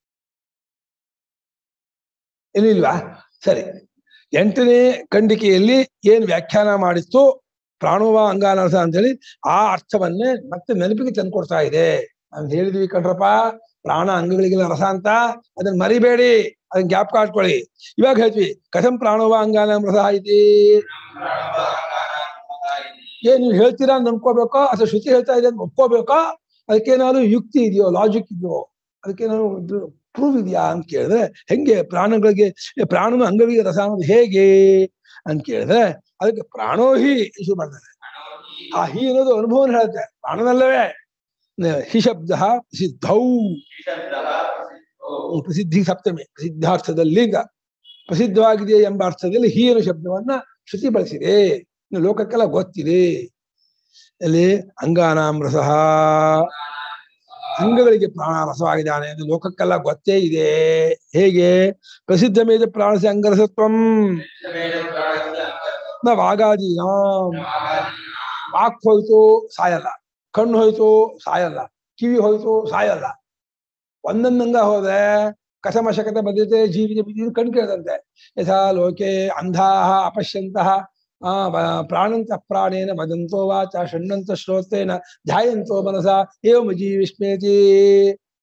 ಏನಿಲ್ವಾ ಸರಿ ಎಂಟನೇ ಖಂಡಿಕೆಯಲ್ಲಿ ಏನ್ ವ್ಯಾಖ್ಯಾನ ಮಾಡಿತ್ತು ಪ್ರಾಣೋವ ಅಂಗಾನಾಮೃತ ಅಂತೇಳಿ ಆ ಅರ್ಥವನ್ನೇ ಮತ್ತೆ ನೆನಪಿಗೆ ತಂದ್ಕೊಡ್ತಾ ಇದೆ ನಾವು ಹೇಳಿದ್ವಿ ಕಣ್ರಪ್ಪ ಪ್ರಾಣ ಅಂಗಗಳಿಗೆಲ್ಲ ರಸ ಅಂತ ಅದನ್ನ ಮರಿಬೇಡಿ ಅದನ್ನ ಜ್ಞಾಪಕ ಹಾಕೊಳ್ಳಿ ಇವಾಗ ಹೇಳ್ತೀವಿ ಕಥಂ ಪ್ರಾಣೋವ ಅಂಗಾನಾಮೃತ ಐತಿ ಪ್ರಾಣೋಪಾಂಗಾನಾಂ ಸಹಾಯಕೇನ. ಏನ್ ನೀವು ಹೇಳ್ತೀರಾ ಅಂತ ನಂಬ್ಕೋಬೇಕೋ ಅಥವಾ ಶ್ರುತಿ ಹೇಳ್ತಾ ಇದೆ ಅಂತ ಒಪ್ಕೋಬೇಕೋ ಅದಕ್ಕೇನಾದ್ರು ಯುಕ್ತಿ ಇದೆಯೋ ಲಾಜಿಕ್ ಇದೆಯೋ ಅದಕ್ಕೇನಾದ್ರು ಪ್ರೂವ್ ಇದೆಯಾ ಅಂತ ಕೇಳಿದ್ರೆ ಹೆಂಗೆ ಪ್ರಾಣಗಳಿಗೆ ಏ, ಪ್ರಾಣನ ಅಂಗವಿಗೆ ರಸ ಅನ್ನೋದು ಹೇಗೆ ಅಂತ ಕೇಳಿದ್ರೆ ಅದಕ್ಕೆ ಪ್ರಾಣೋಹಿ ಶುರು ಮಾಡ್ತಾರೆ ಆ ಹಿ ಅನ್ನೋದು ಅನುಭವ ಹೇಳುತ್ತೆ ಪ್ರಾಣನಲ್ಲವೇ ನ- ಹಿ ಶಬ್ದ ಪ್ರಸಿದ್ಧೌ ಶಬ್ದಃ ಪ್ರಸಿದ್ಧೋ. ಪ್ರಸಿದ್ಧಿ ಸಪ್ತಮಿ ಪ್ರಸಿದ್ಧಾರ್ಥದಲ್ಲಿ ಈಗ ಪ್ರಸಿದ್ಧವಾಗಿದೆ ಎಂಬ ಅರ್ಥದಲ್ಲಿ ಹಿ ಅನ್ನೋ ಶಬ್ದವನ್ನ ಶ್ರುತಿ ಬಳಸಿದೆ ಇನ್ನು ಲೋಕಕ್ಕೆಲ್ಲ ಗೊತ್ತಿದೆ ಅಲ್ಲಿ ಅಂಗಾನಾಂ ರಸಃ ಅಂಗಗಳಿಗೆ ಪ್ರಾಣ ರಸವಾಗಿದ್ದಾನೆ ಎಂದು ಲೋಕಕ್ಕೆಲ್ಲ ಗೊತ್ತೇ ಇದೆ ಹೇಗೆ ಪ್ರಸಿದ್ಧ ಮೇದ ಪ್ರಾಣಸ ಅಂಗರಸತ್ವಂ ವೇದ ಪ್ರಾಣಸ್ಯ ಅಂಗತ್ವಂ ನ ವಾಗಾದೀನಾಂ ವಾಗಾದೀನಾಂ ವಾಕ್ ಹೋಯ್ತು ಸಾಯಲ್ಲ ಕಣ್ಣು ಹೋಯ್ತು ಸಾಯಲ್ಲ ಕಿವಿ ಹೋಯ್ತು ಸಾಯಲ್ಲ ಒಂದೊಂದಂಗ ಹೋದ್ರೆ ಕಥಮ ಶಕತ ಬದ್ಧತೆ ಜೀವಿತ ಬಿದ್ದಿದ್ದು ಕಣ್ ಕೇಳದಂತೆ ಯಥಾ ಲೋಕೆ ಅಂಧಾಹ ಅಪಶ್ಯಂತಹ ಆ ವ- ಪ್ರಾಣಂತ ಪ್ರಾಣೇನ ವದಂತೋ ವಾಚ ಶೃಣ್ವಂತ ಶ್ರೋತ್ರೇನ ಧ್ಯಾಯಂತೋ ಮನಸ ಏವಮ ಜೀವಿಸ್ಮೇತಿ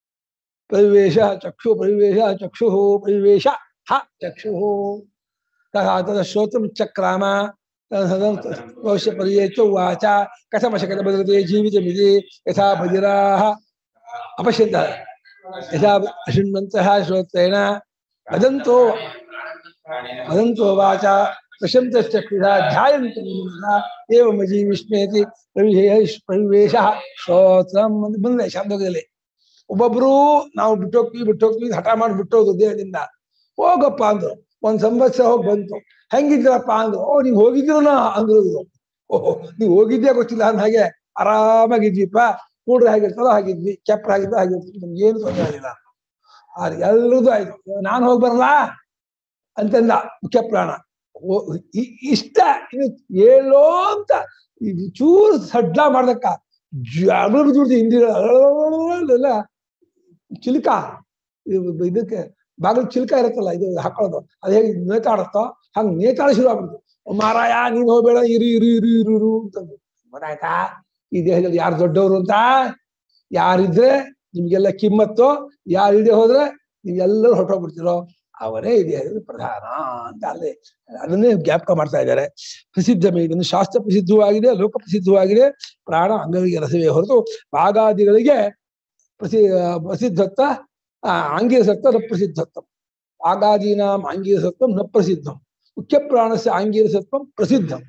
ಪರಿವೇಶ ಚಕ್ಷು ಪರಿವೇಶ ಚಕ್ಷು ಪರಿವೇಶ ಹ ಚಕ್ಷು ತದ ಶ್ರೋತಂ ಚಕ್ರಾಮ ಭವಿಷ್ಯ ಪರ್ಯೇಚ ಉವಾಚ ಕಥಮಶಕಟ ಬದಲತೆ ಜೀವಿತಮಿತಿ ಯಥಾ ಬದಿರಾಹ ಅಪಶ್ಯಂತ ಯಥಾ ಅಶೃಣ್ವಂತಹ ಶ್ರೋತ್ರೇಣ ವದಂತೋ ವದಂತೋ ವಾಚ ಪ್ರಶಂತಶ್ಚಕ್ಷುಷಾ ಧ್ಯಾಯಂತ ಏವಮಜಿ ವಿಸ್ಮೇತಿ ಪ್ರವಿಶೇಷ ಪ್ರವಿವೇಶ ಶ್ರೋತ್ರಂ ಅಂತ ಬಂದಿದೆ ಶಾಂತೋಗದಲ್ಲಿ ಒಬ್ಬೊಬ್ರು ನಾವು ಬಿಟ್ಟೋಗ್ತೀವಿ ಬಿಟ್ಟೋಗ್ತೀವಿ ಹಠ ಮಾಡಿ ಬಿಟ್ಟೋದು ದೇಹದಿಂದ ಹೋಗಪ್ಪ ಅಂದ್ರು ಒಂದ್ ಸಂವತ್ಸರ ಹೋಗಿ ಬಂತು ಹೆಂಗಿದ್ರಪ್ಪ ಅಂದ್ರು ಓ ನೀವ್ ಹೋಗಿದ್ರನ ಅಂದ್ರು ಇವ್ರು. ಓಹೋ ನೀವ್ ಹೋಗಿದ್ದೇ ಗೊತ್ತಿಲ್ಲ ಅಂದ ಹಾಗೆ ಆರಾಮಾಗಿದ್ವಿಪ್ಪ ಕೂಡ್ರೆ ಹಾಗಿರ್ತದೋ ಹಾಗಿದ್ವಿ ಕೆಪ್ರ ಆಗಿದ್ದೋ ಹಾಗಿರ್ತೀವಿ ನಮ್ಗೆ ಏನು ತೊಂದರೆ ಆಗಿಲ್ಲ ಆದ್ರೆ ಎಲ್ರದ್ದು ಆಯ್ತು ನಾನು ಹೋಗಿ ಬರಲ್ಲ ಅಂತಂದ ಮುಖ್ಯ ಪ್ರಾಣ ಓ- ಇ- ಇಷ್ಟ ಇನ್ನು ಹೇಳೋ ಅಂತ ಇದು ಚೂರು ಸಡ್ಲ ಮಾಡ್ದಕ್ಕ ಜಗಳ ಬಿದ್ಬಿಡ್ತು ಹಿಂದಿಲ್ಲ ಚಿಲ್ಕ ಇದು- ಇದಕ್ಕೆ ಬಾಗಿಲು ಚಿಲ್ಕ ಇರುತ್ತಲ್ಲ ಇದು ಹಾಕೊಳ್ಳೋದು ಅದು ಹೇಗೆ ನೇತಾಡುತ್ತೋ ಹಂಗ್ ನೇತಾಡ ಶುರು ಆಗ್ಬಿಡ್ತು ಓ ಮಾರಾಯ ನೀನ್ ಹೋಗ್ಬೇಡ ಇರು ಇರು ಇರು ಇರು ಇರು ಅಂತಂದು ಗೊತ್ತಾಯ್ತಾ ಈ ದೇಹದಲ್ಲಿ ಯಾರು ದೊಡ್ಡವರು ಅಂತ ಯಾರಿದ್ರೆ ನಿಮ್ಗೆಲ್ಲ ಕಿಮ್ಮತ್ತು ಯಾರು ಇಲ್ಲದೆ ಹೋದ್ರೆ ನೀವೆಲ್ಲರೂ ಹೊರಟೋಗ್ಬಿಡ್ತಿರೋ ಅವರೇ ಈ ದೇಹದಲ್ಲಿ ಪ್ರಧಾನ ಅಂತ ಅಲ್ಲಿ ಅದನ್ನೇ ಜ್ಞಾಪಕ ಮಾಡ್ತಾ ಇದ್ದಾರೆ ಪ್ರಸಿದ್ಧಮೇ ಇದನ್ನು ಶಾಸ್ತ್ರ ಪ್ರಸಿದ್ಧವಾಗಿದೆ ಲೋಕ ಪ್ರಸಿದ್ಧವಾಗಿದೆ ಪ್ರಾಣ ಅಂಗಗಳಿಗೆ ರಸವೇ ಹೊರತು ಭಾಗಾದಿಗಳಿಗೆ ಪ್ರಸಿ ಪ್ರಸಿದ್ಧತ್ವ ಆ, ಆಂಗೀರಸತ್ವ ನ ಪ್ರಸಿದ್ಧತ್ವ ಆಗಾದೀನಾಂ ಆಂಗೀರಸತ್ವ ನ ಪ್ರಸಿದ್ಧಂ ಮುಖ್ಯ ಪ್ರಾಣಸ್ಯ ಆಂಗೀರಸತ್ವ ಪ್ರಸಿದ್ಧಂ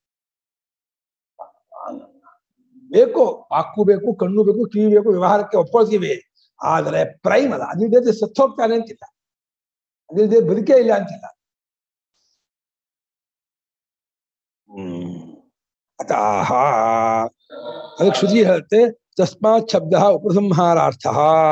ಬೇಕು ಹಾಕು ಬೇಕು ಕಣ್ಣು ಬೇಕು ಕಿವಿ ಬೇಕು ವ್ಯವಹಾರಕ್ಕೆ ಒಪ್ಕೊಳ್ತೀವಿ ಆದರೆ ಪ್ರೈಮ್ ಅಲ್ಲ ಅದಿಲ್ಲದೆ ಸತ್ತು ಹೋಗ್ತಾನೆ ಅಂತಿಲ್ಲ ಅದಿಲ್ಲದೆ ಬದುಕೇ ಇಲ್ಲ ಅಂತಿಲ್ಲ ಹ್ಮ್ ಅತಃ ಅದಕ್ಕೆ ಶ್ರುತಿ ಹೇಳುತ್ತೆ ತಸ್ಮಾತ್ ಶಬ್ದ ಉಪಸಂಹಾರಾರ್ಥ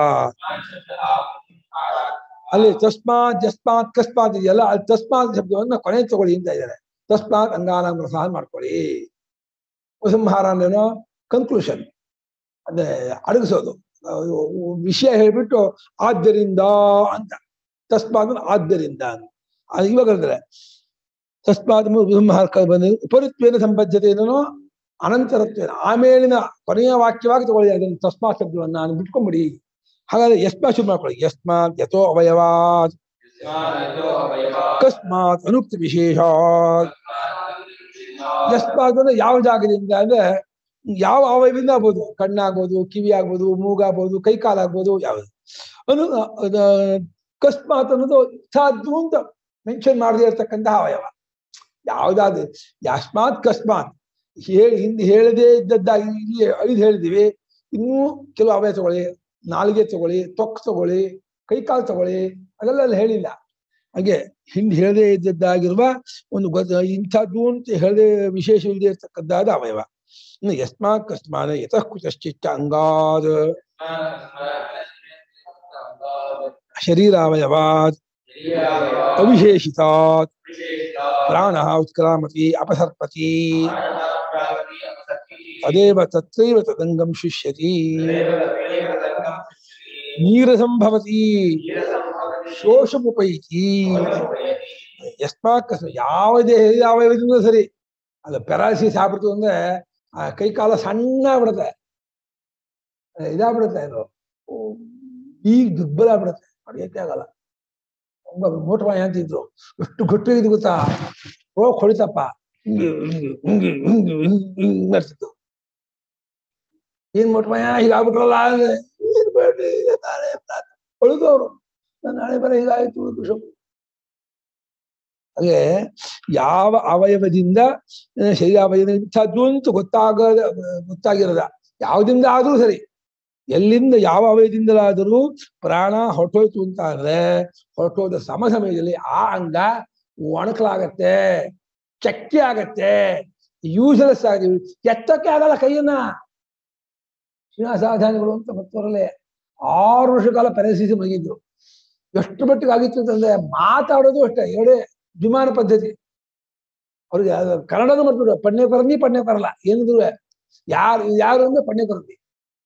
ಅಲ್ಲಿ ತಸ್ಮಾತ್ ಜಸ್ಮಾತ್ ಕಸ್ಮಾತ್ ಇದೆಯಲ್ಲ ಅಲ್ಲಿ ತಸ್ಮಾತ್ ಶಬ್ದವನ್ನ ಕೊನೆ ತಗೊಳ್ಳಿ ಅಂತ ಇದ್ದಾರೆ ತಸ್ಮಾತ್ ಅಂಗಾನಾಂ ರಸಹ ಮಾಡ್ಕೊಳ್ಳಿ ಉಪಸಂಹಾರ ಅಂದ್ರೇನು ಕನ್ಕ್ಲೂಷನ್ ಅದೇ ಅಡಗಿಸೋದು ಅದು ವಿಷಯ ಹೇಳ್ಬಿಟ್ಟು ಆದ್ದರಿಂದ ಅಂತ ತಸ್ಮಾತ್ ಅಂದ್ರೆ ಆದ್ದರಿಂದ ಅಂತ. ಅದು ಇವಾಗ ಹೇಳಿದ್ರೆ ತಸ್ಮಾತ್ ಉಪಸಂಹಾರ ಬಂದ ಉಪರಿತ್ವೇನ ಸಂಬದ್ಧತೆ ಏನೋ ಅನಂತರತ್ವೇನ ಆಮೇಲಿನ ಕೊನೆಯ ವಾಕ್ಯವಾಗಿ ತಗೊಳ್ಳಿ ಅದನ್ನು ತಸ್ಮಾತ್ ಶಬ್ದವನ್ನ ನಾನು ಬಿಟ್ಕೊಂಬಿಡಿ ಹಾಗಾದ್ರೆ ಯಸ್ಮಾತ್ ಶುರು ಮಾಡ್ಕೊಳ್ಳಿ ಯಸ್ಮಾತ್ ಯಥೋ ಅವಯವಾತ್ ಅಕಸ್ಮಾತ್ ಅನುಕ್ತ ವಿಶೇಷಾತ್ ಯಸ್ಮಾತ್ ಅಂದ್ರೆ ಯಾವ ಜಾಗದಿಂದ ಅಂದ್ರೆ ಯಾವ ಅವಯವಿಂದ ಆಗ್ಬೋದು ಕಣ್ಣಾಗ್ಬೋದು ಕಿವಿ ಆಗ್ಬೋದು ಮೂಗಾಗ್ಬೋದು ಕೈ ಕಾಲಾಗ್ಬೋದು ಯಾವುದು ಅನು ಅದ ಅಕಸ್ಮಾತ್ ಅನ್ನೋದು ಸಾಧು ಅಂತ ಮೆನ್ಷನ್ ಮಾಡದೇ ಇರ್ತಕ್ಕಂತಹ ಅವಯವ ಯಾವ್ದಾದ್ರು ಯಸ್ಮಾತ್ ಕಸ್ಮಾತ್ ಹೇಳಿ ಹಿಂದೆ ಹೇಳದೇ ಇದ್ದದ್ದಾಗಿ ಇಲ್ಲಿ ಐದು ಹೇಳಿದೀವಿ ಇನ್ನೂ ಕೆಲವು ಅವಯವ ತಗೊಳ್ಳಿ ನಾಲಿಗೆ ತಗೊಳ್ಳಿ ತೊಕ್ ತಗೊಳ್ಳಿ ಕೈ ಕಾಲು ತಗೊಳ್ಳಿ ಅದೆಲ್ಲ ಅಲ್ಲಿ ಹೇಳಿಲ್ಲ ಹಾಗೆ ಹಿಂದೆ ಹೇಳದೇ ಇದ್ದದ್ದಾಗಿರುವ ಒಂದು ಗೊತ್ತ ಇಂಥದ್ದು ಅಂತ ಹೇಳದೆ ವಿಶೇಷವಿಲ್ಲದೆ ಇರ್ತಕ್ಕದ್ದಾದ ಅವಯವ ಇನ್ನು ಯಸ್ಮಾತ್ ಕಸ್ಮಾತ್ ಯತಃ ಕುತಶ್ಚಿತ್ತ ಅಂಗಾದ್ ಶರೀರಾವಯವಾತ್ ಅವಿಶೇಷಿತಾತ್ ಪ್ರಾಣ ಉತ್ಕ್ರಾಮತಿ ಅಪಸರ್ಪತಿ ತದೇವ ತತ್ರೈವ ತದಂಗಂ ಶುಷ್ಯತಿ ನೀರಸಂ ಭವತಿ ಶೋಷಮುಪೈತಿ ಯಸ್ಮಾತ್ ಕಸ್ಮ ಯಾವ ದೇಹ ಯಾವ ಅವಯವದಿಂದ ಸರಿ ಅದು ಪೆರಾಲಿಸಿಸ್ ಆಗ್ಬಿಡ್ತು ಅಂದ್ರೆ ಆ ಕೈ ಕಾಲ ಸಣ್ಣ ಆಗ್ಬಿಡುತ್ತೆ ಅಹ್ ಇದಾಗ್ಬಿಡುತ್ತೆ ಅದು ಓ, ಈಗ ದುರ್ಬಲ ಆಗ್ಬಿಡುತ್ತೆ ನಡೆಯಕ್ಕೆ ಆಗಲ್ಲ ಒಬ್ಬ ಮೋಟವಾಯ ಅಂತಿದ್ರು ಎಷ್ಟು ಗಟ್ಟಿ ಇದು ಗೊತ್ತಾ ರೋಗ್ ಹೊಡಿತಪ್ಪ ಹಿಂಗೆ ಹಿಂಗೆ ಹಿಂಗೆ ಹಿಂಗೆ ಹಿಂಗೆ ಹಿಂಗೆ ಮಾಡ್ತಿತ್ತು ಏನ್ ಮೋಟವಾಯ ಹೀಗಾಗ್ಬಿಟ್ರಲ್ಲ ಅಂದ್ರೆ, ಏನ್ ಬೇಡ್ರಿ, ನಾಳೆ ಹೊಳಿದು ಅವರು ನಾಳೆ ಬರ ಹೀಗಾಯ್ತು ಬಿಷಪ್ ಹಾಗೆ ಯಾವ ಅವಯವದಿಂದ ಆ, ಶರೀರಾವಯವ ಇಂಥದ್ದು ಅಂತ ಗೊತ್ತಾಗದ ಗೊತ್ತಾಗಿರದ ಯಾವುದಿಂದ ಆದ್ರೂ ಸರಿ ಎಲ್ಲಿಂದ ಯಾವ ಅವಯದಿಂದಲಾದರೂ ಪ್ರಾಣ ಹೊರಟೋಯ್ತು ಅಂತ ಆದ್ರೆ ಹೊರಟೋದ ಸಮ ಸಮಯದಲ್ಲಿ ಆ ಅಂಗ ಒಣಕಲಾಗತ್ತೆ ಚಕ್ಕೆ ಆಗತ್ತೆ ಯೂಸ್ಲೆಸ್ ಆಗಿ ಎತ್ತಕ್ಕೆ ಆಗಲ್ಲ ಕೈಯನ್ನ ಶ್ರೀನಿವಾಸಾಧಾನಿಗಳು ಅಂತ ಮತ್ತವರಲ್ಲೇ ಆರು ವರ್ಷ ಕಾಲ ಪೆರಸಿಸಿ ಮಲಗಿದ್ರು ಎಷ್ಟು ಮಟ್ಟಿಗೆ ಆಗಿತ್ತು ಅಂತಂದ್ರೆ ಮಾತಾಡೋದು ಅಷ್ಟೇ ಎರಡೇ ವಿಮಾನ ಪದ್ಧತಿ ಅವ್ರಿಗೆ ಅದು ಕನ್ನಡದ ಮಾಡ್ಬಿಡು ಪಣ್ಣೆ ಕೊರಂದಿ ಪಣ್ಣೆ ಬರಲ್ಲ ಏನಿದ್ರು ಯಾರು ಯಾರು ಅಂದ್ರೆ ಪಣ್ಣೆ ಕೊರಂದಿ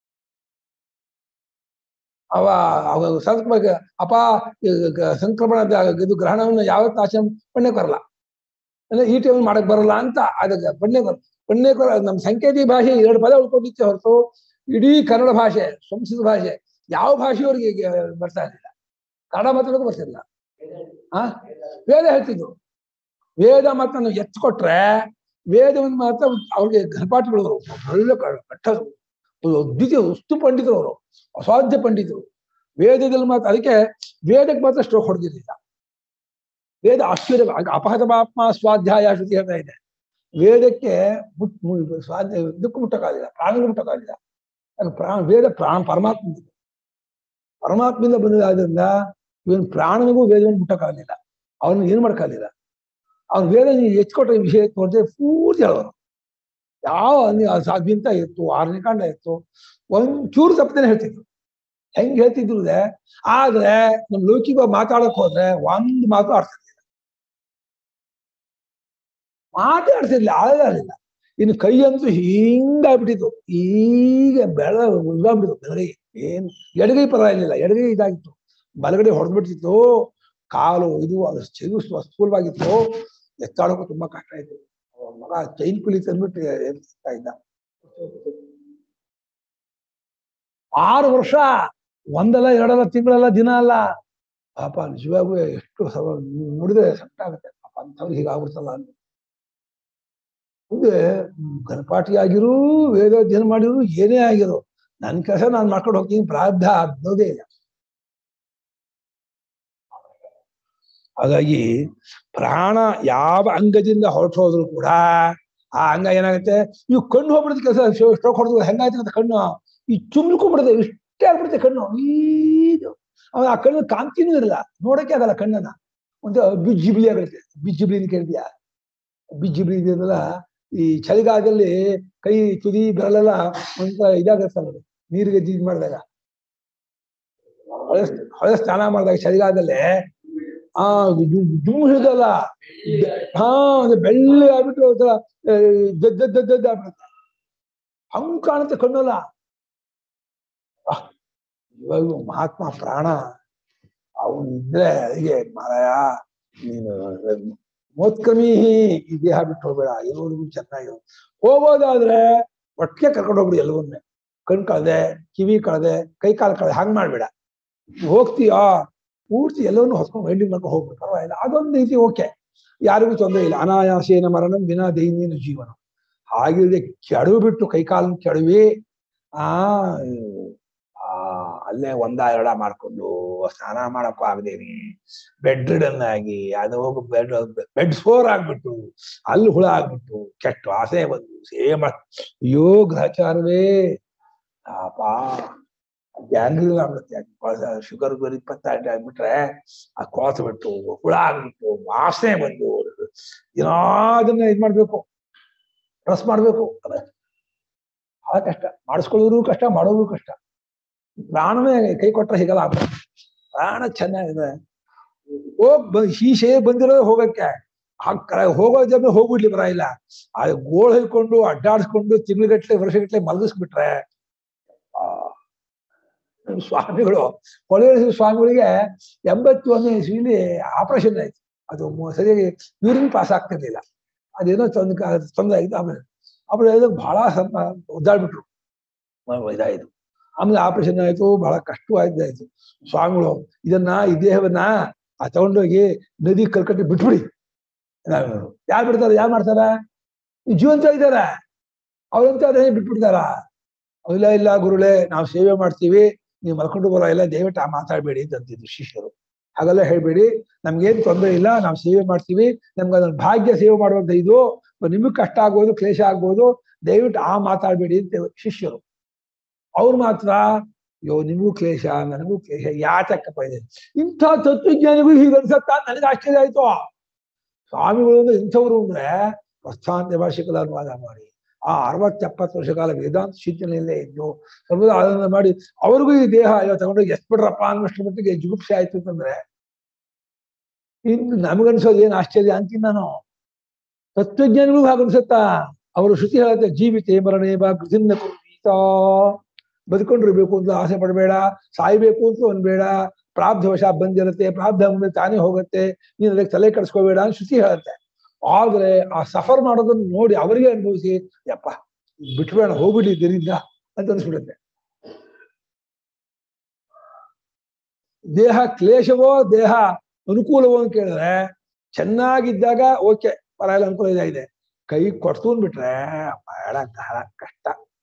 ಅವ ಅವ ಸಂಸ್ಕೃತ ಅಪ ಸಂಕ್ರಮಣ ಇದು ಗ್ರಹಣವನ್ನು ಯಾವತ್ತು ಆಚರಣೆ ಪಣ್ಣೆ ಬರಲ್ಲ ಅಂದ್ರೆ ಈ ಟೈಮ್ ಮಾಡಕ್ ಬರಲ್ಲ ಅಂತ ಅದಕ್ಕೆ ಪಣ್ಣೆ ಕೊರ ಪಣ್ಣೆ ಕೊರ ನಮ್ಮ ಸಂಕೇತಿ ಭಾಷೆ ಎರಡು ಪದ ಉಳ್ಕೊಂಡಿತ್ತೆ ಹೊರತು ಇಡೀ ಕನ್ನಡ ಭಾಷೆ ಸಂಸ್ಕೃತ ಭಾಷೆ ಯಾವ ಭಾಷೆಯವರಿಗೆ ಬರ್ತಾ ಇರಲಿಲ್ಲ ಕನ್ನಡ ಮಾತಾಡೋದು ಬರ್ತಿಲ್ಲ ಆ ವೇದ ಹೇಳ್ತಿದ್ರು ವೇದ ಮಾತನ್ನು ಎತ್ಕೊಟ್ರೆ ವೇದವನ್ನು ಮಾತ್ರ ಅವ್ರಿಗೆ ಘನಪಾಠಗಳು ಒಳ್ಳೆ ಕ- ಕಟ್ಟ ಅದ್ವಿತೀಯ ವಸ್ತು ಪಂಡಿತರು ಅವರು ಅಸಾಧ್ಯ ಪಂಡಿತರು ವೇದದಲ್ಲಿ ಮಾತ್ರ ಅದಕ್ಕೆ ವೇದಕ್ಕೆ ಮಾತ್ರ ಸ್ಟ್ರೋಕ್ ಹೊಡೆದಿರಲಿಲ್ಲ ವೇದ ಆಶ್ಚರ್ಯ ಅಪಹತಮಾತ್ಮ ಸ್ವಾಧ್ಯಾಯ ಶ್ರುತಿ ಹೇಳ್ತಾ ಇದೆ ವೇದಕ್ಕೆ ಮುಟ್ ಮು- ಸ್ವಾಧ್ಯಾಯ ಇದಕ್ಕೂ ಮುಟ್ಟಕ್ಕಾಗಿಲ್ಲ ಪ್ರಾಣಿಗೂ ಮುಟ್ಟಕ್ಕಾಗಿಲ್ಲ ಅದು ಪ್ರಾಣ ವೇದ ಪ್ರಾಣ ಪರಮಾತ್ಮ ಪರಮಾತ್ಮದಿಂದ ಬಂದಿದ್ದಾದ್ರಿಂದ ಇವನ್ ಪ್ರಾಣನಿಗೂ ವೇದವನ್ನು ಮುಟ್ಟಕ್ಕಾಗಲಿಲ್ಲ ಅವನು ಏನ್ ಮಾಡಕ್ಕಾಗಲಿಲ್ಲ ಅವ್ನು ವೇದ ನೀವು ಎಚ್ಕೊಟ್ಟ ವಿಷಯ ತೋರಿದ್ರೆ ಪೂರ್ತಿ ಹೇಳೋರು ಯಾವ ನೀವು ಅದು ಸಾಧ್ಯಂತ ಇತ್ತು ಆರನೇ ಕಾಂಡ ಇತ್ತು ಒಂಚೂರು ತಪ್ಪದೇನೆ ಹೇಳ್ತಿದ್ರು ಹೆಂಗ್ ಹೇಳ್ತಿದ್ರು ಅಂದ್ರೆ, ಆದ್ರೆ ನಮ್ ಲೌಕಿಕ ಮಾತಾಡಕ್ ಹೋದ್ರೆ ಒಂದ್ ಮಾತು ಅರ್ಥ ಇರ್ಲಿಲ್ಲ ಮಾತೇ ಅರ್ಥ ಇರ್ಲಿಲ್ಲ ಆಗಲಿಲ್ಲ ಇನ್ನು ಕೈ ಅಂತೂ ಹಿಂಗಾಗ್ಬಿಟ್ಟಿತ್ತು ಈಗ ಬೆಳ ಉಳ್ಗಾಗ್ಬಿಟ್ಟಿತ್ತು ಬೆಳಗ್ಗೆ ಏನ್ ಎಡಗೈ ಪರವಾಗಿಲ್ಲ ಎಡಗೈ ಇದಾಗಿತ್ತು ಬಲಗಡೆ ಹೊಡೆದ್ಬಿಡ್ತಿತ್ತು ಕಾಲು ಇದು ಅದು ಚೆಗು ಸ್ಥೂಲವಾಗಿತ್ತು ಎತ್ತಾಡೋಕು ತುಂಬಾ ಕಷ್ಟ ಆಯ್ತು ಅವ್ನ್ ಮಗ ಚೈನ್ ಪುಲಿ ತಂದ್ಬಿಟ್ಟು ಎತ್ತಾ ಇದ್ದ ಆರು ವರ್ಷ ಒಂದಲ್ಲ ಎರಡಲ್ಲ ತಿಂಗಳಲ್ಲ ದಿನ ಅಲ್ಲ ಪಾಪ ನಿಜವಾಗೂ ಎಷ್ಟು ಸವ ನೋಡಿದ್ರೆ ಸಂಕಟ ಆಗುತ್ತೆ ಪಾಪ ಅಂಥವ್ರು ಹೀಗಾಗ್ಬಿಡ್ತಲ್ಲ ಅಂತ ಮುಂದೆ ಗಣಪಾಠಿ ಆಗಿರು ವೇದಾಧ್ಯಯನ ಮಾಡಿರು ಏನೇ ಆಗಿರು ನನ್ನ ಕೆಲಸ ನಾನು ಮಾಡ್ಕೊಂಡು ಹೋಗ್ತೀನಿ ಪ್ರಾರಬ್ಧ ಅನ್ನೋದೇ ಇಲ್ಲ ಹಾಗಾಗಿ ಪ್ರಾಣ ಯಾವ ಅಂಗದಿಂದ ಹೊರಟು ಹೋದ್ರು ಕೂಡ ಆ ಅಂಗ ಏನಾಗುತ್ತೆ ಇವು ಕಣ್ಣು ಹೋಗ್ಬಿಡುತ್ತೆ ಕೆಲಸ ಸ್ಟ್ರೋಕ್ ಹೊಡೆದು ಹೆಂಗಾಯ್ತು ಅಂತ ಕಣ್ಣು ಈ ಚುಮ್ಲ್ಕೊಂಡ್ಬಿಡುತ್ತೆ ಇಷ್ಟೇ ಆಗ್ಬಿಡುತ್ತೆ ಕಣ್ಣು ಇದು ಅವ ಆ ಕಣ್ಣು ಕಾಂತಿನೂ ಇರಲ್ಲ ನೋಡಕ್ಕೆ ಆಗಲ್ಲ ಕಣ್ಣನ್ನ ಒಂದು ಬಿಜ್ಜಿಬಿಳಿ ಆಗುತ್ತೆ ಬಿಜ್ಜಿಬಿಳಿ ಕೇಳಿದ್ಯಾ ಬಿಜ್ಜಿಬಿಳಿ ಇದೆಯಲ್ಲ ಈ ಚಳಿಗಾಲದಲ್ಲಿ ಕೈ ತುದಿ ಬೆರಳೆಲ್ಲ ಒಂಥರ ಇದಾಗುತ್ತೆ ನೋಡಿ ನೀರಿಗೆ ಇದು ಮಾಡಿದಾಗ ಹೊಳೆ ಹೊಳೆ ಸ್ನಾನ ಮಾಡಿದಾಗ ಚಳಿಗಾಲದಲ್ಲಿ ಆ ಜುಮ್ ಹಿಡಿದಲ್ಲ ಹಾ ಒಂದು ಬೆಳ್ಳಿ ಆಗ್ಬಿಟ್ಟು ಒಂಥರ ದದ್ದ ದದ್ದ ಆಗ್ಬಿಡುತ್ತೆ ಹಂಗ್ ಕಾಣುತ್ತೆ ಕಣ್ಣಲ್ಲ ಆಹ್, ಇವಾಗ ಮಹಾತ್ಮ ಪ್ರಾಣ ಅವನು ಇದ್ರೆ ಅದಕ್ಕೆ ಮಾರಾಯ ನೀನು ಮೋತ್ಕಮಿ ಈ ದೇಹ ಬಿಟ್ಟು ಹೋಗ್ಬೇಡ ಇರೋರಿಗೂ ಚೆನ್ನಾಗಿ ಹೋಗೋದಾದ್ರೆ ಒಟ್ಟಿಗೆ ಕರ್ಕೊಂಡು ಹೋಗ್ಬಿಡಿ ಎಲ್ಲವನ್ನೇ ಕಣ್ ಕಳ್ದೆ ಕಿವಿ ಕಳ್ದೆ ಕೈ ಕಾಲು ಕಳ್ದೆ ಹಂಗ್ ಮಾಡ್ಬೇಡ ಹೋಗ್ತೀಯಾ ಪೂರ್ತಿ ಎಲ್ಲವನ್ನೂ ಹೊತ್ಕೊಂಡು ವೈಂಡಿಂಗ್ ಮಾಡ್ಕೊಂಡು ಹೋಗ್ಬಿಡು ಪರವಾಗಿಲ್ಲ ಅದೊಂದು ರೀತಿ ಓಕೆ ಯಾರಿಗೂ ತೊಂದರೆ ಇಲ್ಲ ಅನಾಯಾಸೇನ ಮರಣ ವಿನಾ ದೈನ್ಯನ ಜೀವನ ಹಾಗಿಲ್ಲದೆ ಕೆಡವು ಬಿಟ್ಟು ಕೈಕಾಲನ್ನು ಕೆಡವಿ ಆ ಆ ಅಲ್ಲೇ ಒಂದ ಎರಡ ಮಾಡ್ಕೊಂಡು ಸ್ನಾನ ಮಾಡಕ್ಕೂ ಆಗದೇನಿ ಬೆಡ್ ರಿಡನ್ ಆಗಿ ಅದು ಹೋಗಿ ಬೆಡ್ ಬೆಡ್ ಸೋರ್ ಆಗ್ಬಿಟ್ಟು ಅಲ್ಲಿ ಹುಳ ಆಗ್ಬಿಟ್ಟು ಕೆಟ್ಟ ಆಸೆ ಬಂದು ಸೇಮ್ ಅಯ್ಯೋ ಗ್ರಹಚಾರವೇ ಪಾಪ ಗ್ಯಾಂಗ್ರೀನ್ ಆಗ್ಬಿಡುತ್ತೆ ಶುಗರ್ ಬರ್ ಇಪ್ಪತ್ತೆಂಟು ಆಗ್ಬಿಟ್ರೆ ಆ ಕೋತ ಬಿಟ್ಟು ಹುಳ ಆಗ್ಬಿಟ್ಟು ವಾಸನೆ ಬಂದು ಏನೋ ಅದನ್ನ ಇದ್ ಮಾಡ್ಬೇಕು ಡ್ರೆಸ್ ಮಾಡ್ಬೇಕು ಅದೇ ಬಹಳ ಕಷ್ಟ ಮಾಡಿಸ್ಕೊಳ್ಳೋರು ಕಷ್ಟ ಮಾಡೋರು ಕಷ್ಟ ಪ್ರಾಣನೇ ಕೈ ಕೊಟ್ರೆ ಹೀಗೆಲ್ಲ ಆಗ್ಬೇಕು ಪ್ರಾಣ ಚೆನ್ನಾಗಿದೆ ಹೋಗ್ ಬ- ಈ ಶೇ ಬಂದಿರೋ ಹೋಗಕ್ಕೆ ಆ ಕ- ಹೋಗೋ ಜನ ಹೋಗ್ಬಿಡ್ಲಿ ಬರ ಇಲ್ಲ ಆ ಗೋಳ್ ಹಿಡ್ಕೊಂಡು ಅಡ್ಡಾಡ್ಸ್ಕೊಂಡು ತಿಂಗ್ಳುಗಟ್ಲೆ ವರ್ಷಗಟ್ಲೆ ಮಲಗಿಸ್ಬಿಟ್ರೆ ಆ, ನಮ್ ಸ್ವಾಮಿಗಳು ಹೊಳೆಯ ಸ್ವಾಮಿಗಳಿಗೆ ಎಂಬತ್ತೊಂದನೇ ಇಸ್ವಿಲಿ ಆಪರೇಷನ್ ಆಯ್ತು ಅದು ಮು- ಸರಿಯಾಗಿ ಯೂರಿನ್ ಪಾಸ್ ಆಗ್ತಿರ್ಲಿಲ್ಲ ಅದೇನೋ ತೊಂದ್ರೆ ತೊಂದರೆ ಆಯ್ತು ಆಮೇಲೆ ಆಮೇಲೆ ಅದಕ್ಕೆ ಬಹಳ ಸ್ವಲ್ಪ ಒದ್ದಾಡ್ಬಿಟ್ರು ಮ- ಇದಾಯ್ತು ಆಮೇಲೆ ಆಪರೇಷನ್ ಆಯ್ತು ಬಹಳ ಕಷ್ಟವಾಯ್ತು ಆಯ್ತು ಸ್ವಾಮಿಗಳು ಇದನ್ನ ಈ ದೇಹವನ್ನ ಆ ತಗೊಂಡೋಗಿ ನದಿ ಕಲ್ಕಟ್ಟಿ ಬಿಟ್ಬಿಡಿ ಯಾರು ಬಿಡ್ತಾರ ಯಾರು ಮಾಡ್ತಾರ ಈ ಜೀವಂತ ಇದಾರ ಅವ್ರಂತ ಅದೇ ಬಿಟ್ಬಿಡ್ತಾರ ಇಲ್ಲ ಇಲ್ಲ ಗುರುಳೆ ನಾವು ಸೇವೆ ಮಾಡ್ತೀವಿ ನೀವು ಮಲ್ಕೊಂಡು ಬರೋ ಇಲ್ಲ ದಯವಿಟ್ಟು ಆ ಮಾತಾಡ್ಬೇಡಿ ಅಂತ ಅಂತಿದ್ರು ಶಿಷ್ಯರು ಹಾಗೆಲ್ಲ ಹೇಳ್ಬೇಡಿ ನಮ್ಗೇನ್ ತೊಂದರೆ ಇಲ್ಲ ನಾವು ಸೇವೆ ಮಾಡ್ತೀವಿ ನಮ್ಗೆ ಅದನ್ನ ಭಾಗ್ಯ ಸೇವೆ ಮಾಡುವಂತ ಇದು ನಿಮಗ್ ಕಷ್ಟ ಆಗ್ಬೋದು ಕ್ಲೇಶ ಆಗ್ಬೋದು ದಯವಿಟ್ಟು ಆ ಮಾತಾಡ್ಬೇಡಿ ಅಂತ ಶಿಷ್ಯರು ಅವ್ರು ಮಾತ್ರ ಅಯ್ಯೋ ನಿಮಗೂ ಕ್ಲೇಶ ನನಗೂ ಕ್ಲೇಶ ಯಾತಕ್ಕಪ್ಪ ಇದೆ ಇಂಥ ತತ್ವಜ್ಞಾನಿಗಳು ಹೀಗೆ ಅನ್ಸತ್ತ ನನಗೆ ಆಶ್ಚರ್ಯ ಆಯ್ತು ಸ್ವಾಮಿಗಳು ಅಂದ್ರೆ ಇಂಥವ್ರು ಅಂದ್ರೆ ಪ್ರಸ್ಥಾಂತ ಭಾಷೆಗಳ ಅನುವಾದ ಮಾಡಿ ಆ ಅರವತ್ತೆಪ್ಪತ್ತು ವರ್ಷ ಕಾಲ ವೇದಾಂತ ಚಿಂತನೆಯಲ್ಲೇ ಇದ್ದು ಸರ್ವದಾ ಆನಂದ ಮಾಡಿ ಅವ್ರಿಗೂ ಈ ದೇಹ ಅಯ್ಯೋ ತಗೊಂಡೋಗಿ ಎಷ್ಟ್ ಬಿಡ್ರಪ್ಪ ಅನ್ನೋಷ್ಟು ಮಟ್ಟಿಗೆ ಜುಗುಪ್ಸೆ ಆಯ್ತು ಅಂತಂದ್ರೆ ಇನ್ನು ನಮಗನ್ಸೋದು ಏನ್ ಆಶ್ಚರ್ಯ ಅಂತೀನಿ ನಾನು ತತ್ವಜ್ಞಾನಿಗಳು ಹಾಗನ್ಸುತ್ತಾ ಅವರು ಶ್ರುತಿ ಹೇಳುತ್ತೆ ಜೀವಿತೆ ಮರಣೆ ಬಾ ಗೃಹಿನ್ನ ಕುರ್ವೀತ ಬದುಕೊಂಡಿರ್ಬೇಕು ಅಂತ ಆಸೆ ಪಡಬೇಡ ಸಾಯ್ಬೇಕು ಅಂತ ಅನ್ಬೇಡ ಪ್ರಾಬ್ಧವಶ ಬಂದಿರುತ್ತೆ ಪ್ರಾಬ್ಧ ಮುಂದೆ ತಾನೇ ಹೋಗುತ್ತೆ ನೀನು ಅದಕ್ಕೆ ತಲೆ ಕೆಡಿಸ್ಕೋಬೇಡ ಅಂತ ಶ್ರುತಿ ಹೇಳುತ್ತೆ ಆದ್ರೆ ಆ ಸಫರ್ ಮಾಡೋದನ್ನ ನೋಡಿ ಅವರಿಗೆ ಅನುಭವಿಸಿ ಯಪ್ಪ ಬಿಟ್ಬೇಡ ಹೋಗ್ಬಿಡಿ ಇದರಿಂದ ಅಂತ ಅನ್ಸ್ಬಿಡುತ್ತೆ ದೇಹ ಕ್ಲೇಶವೋ ದೇಹ ಅನುಕೂಲವೋ ಅಂತ ಕೇಳಿದ್ರೆ ಚೆನ್ನಾಗಿದ್ದಾಗ ಓಕೆ ಪರವಾಗಿಲ್ಲ ಅನುಕೂಲ ಇದೆ ಇದೆ ಕೈ ಕೊಡ್ತು ಬಿಟ್ರೆ ಬಹಳ ಬಹಳ ಕಷ್ಟ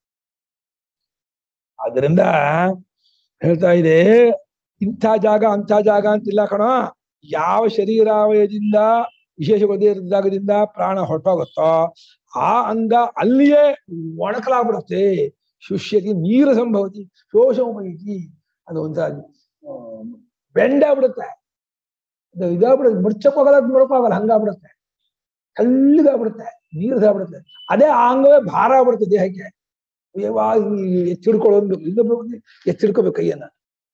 ಆದ್ರಿಂದ ಹೇಳ್ತಾ ಇದೆ ಇಂಥ ಜಾಗ ಅಂಥ ಜಾಗ ಅಂತಿಲ್ಲ ಕಣ ಯಾವ ಶರೀರಾವಯದಿಂದ ವಿಶೇಷಗೊಳ್ಳದೇ ಇರೋ ಜಾಗದಿಂದ ಪ್ರಾಣ ಹೊರಟೋಗುತ್ತೋ ಆ ಅಂಗ ಅಲ್ಲಿಯೇ ಒಣಕಲಾಗ್ಬಿಡುತ್ತೆ ಶುಷ್ಯತಿ ನೀರು ಸಂಭವತಿ ಶೋಷಮಯತಿ ಅದು ಒಂಥರ ಆ, ಬೆಂಡಾಗ್ಬಿಡುತ್ತೆ ಅದು ಇದಾಗ್ಬಿಡುತ್ತೆ ಮುಡ್ಚಕ್ ಹೋಗಲ್ಲ ನೋಡಕ್ಕಾಗಲ್ಲ ಹಂಗಾಗ್ಬಿಡುತ್ತೆ ಕಲ್ಲಿಗಾಗ್ಬಿಡುತ್ತೆ ನೀರು ಆಗ್ಬಿಡುತ್ತೆ ಅದೇ ಆ ಅಂಗವೇ ಭಾರ ಆಗ್ಬಿಡುತ್ತೆ ದೇಹಕ್ಕೆ ಯಾವಾಗ ಎತ್ತಿಡ್ಕೊಳ್ಳೋದು ಇನ್ನೊಬ್ಬ ಎತ್ತಿಡ್ಕೋಬೇಕು ಕೈಯನ್ನ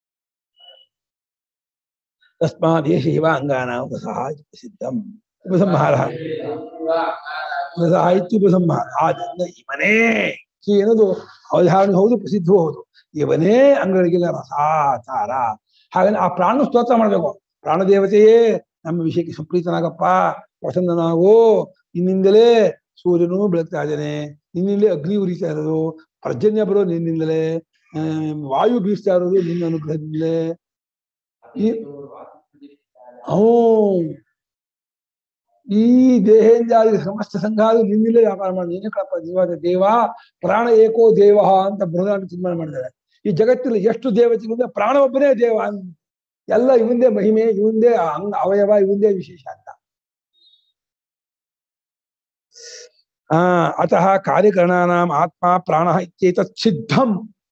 ತಸ್ಮಾತ್ ದೇಶ ಇವ ಅಂಗಾನ ಉಪಸಹ ಸಿದ್ಧಂ ಉಪಸಂಹಾರ ಉಪಸಹ ಇತ್ಯುಪಸಂಹಾರ ಆದ್ರಿಂದ ಇವನೇ ಹೀಗೆ ಏನದು ಅವಧಾರಣೆ ಹೌದು ಪ್ರಸಿದ್ಧವೂ ಹೌದು ಇವನೇ ಅಂಗಗಳಿಗೆಲ್ಲ ರಸಾಚಾರ ಹಾಗಂದ್ರೆ ಆ ಪ್ರಾಣ ಸ್ತೋತ್ರ ಮಾಡ್ಬೇಕು ಪ್ರಾಣದೇವತೆಯೇ ನಮ್ಮ ವಿಷಯಕ್ಕೆ ಸುಪ್ರೀತನಾಗಪ್ಪ ಪ್ರಸನ್ನನಾಗು ನಿನ್ನಿಂದಲೇ ಸೂರ್ಯನು ಬೆಳಗ್ತಾ ಇದ್ದಾನೆ ನಿನ್ನಿಂದಲೇ ಅಗ್ನಿ ಉರಿತಾ ಇರೋದು ಪರ್ಜನ್ಯ ಬರೋದು ನಿನ್ನಿಂದಲೇ ಆ, ವಾಯು ಬೀಸ್ತಾ ಇರೋದು ನಿನ್ನ ಅನುಗ್ರಹದಿಂದಲೇ ಈ- ಹ್ಞೂ ಈ ದೇಹೇಂದ್ರಾದಿ ಸಮಸ್ತ ಸಂಘಾಲು ನಿನ್ನಿಲ್ಲೇ ವ್ಯಾಪಾರ ಮಾಡಿ ನೀನೇ ಕಳಪ ಜೀವಾದ ದೇವ ಪ್ರಾಣ ಏಕೋ ದೇವ ಅಂತ ಬೃಹದಾಂಡ ತೀರ್ಮಾನ ಮಾಡಿದ್ದಾರೆ ಈ ಜಗತ್ತಿನಲ್ಲಿ ಎಷ್ಟು ದೇವತೆಗಳಿಂದ ಪ್ರಾಣ ಒಬ್ಬನೇ ದೇವ ಅಂತ. ಎಲ್ಲ ಇವಂದೇ ಮಹಿಮೆ ಇವಂದೇ ಅಂಗ ಅವಯವ ಇವಂದೇ ವಿಶೇಷ ಅಂತ ಆ ಅತಃ ಕಾರ್ಯಕರಣಾನಾಂ ಆತ್ಮ ಪ್ರಾಣ ಇತ್ಯೇತತ್ ಸಿದ್ಧಂ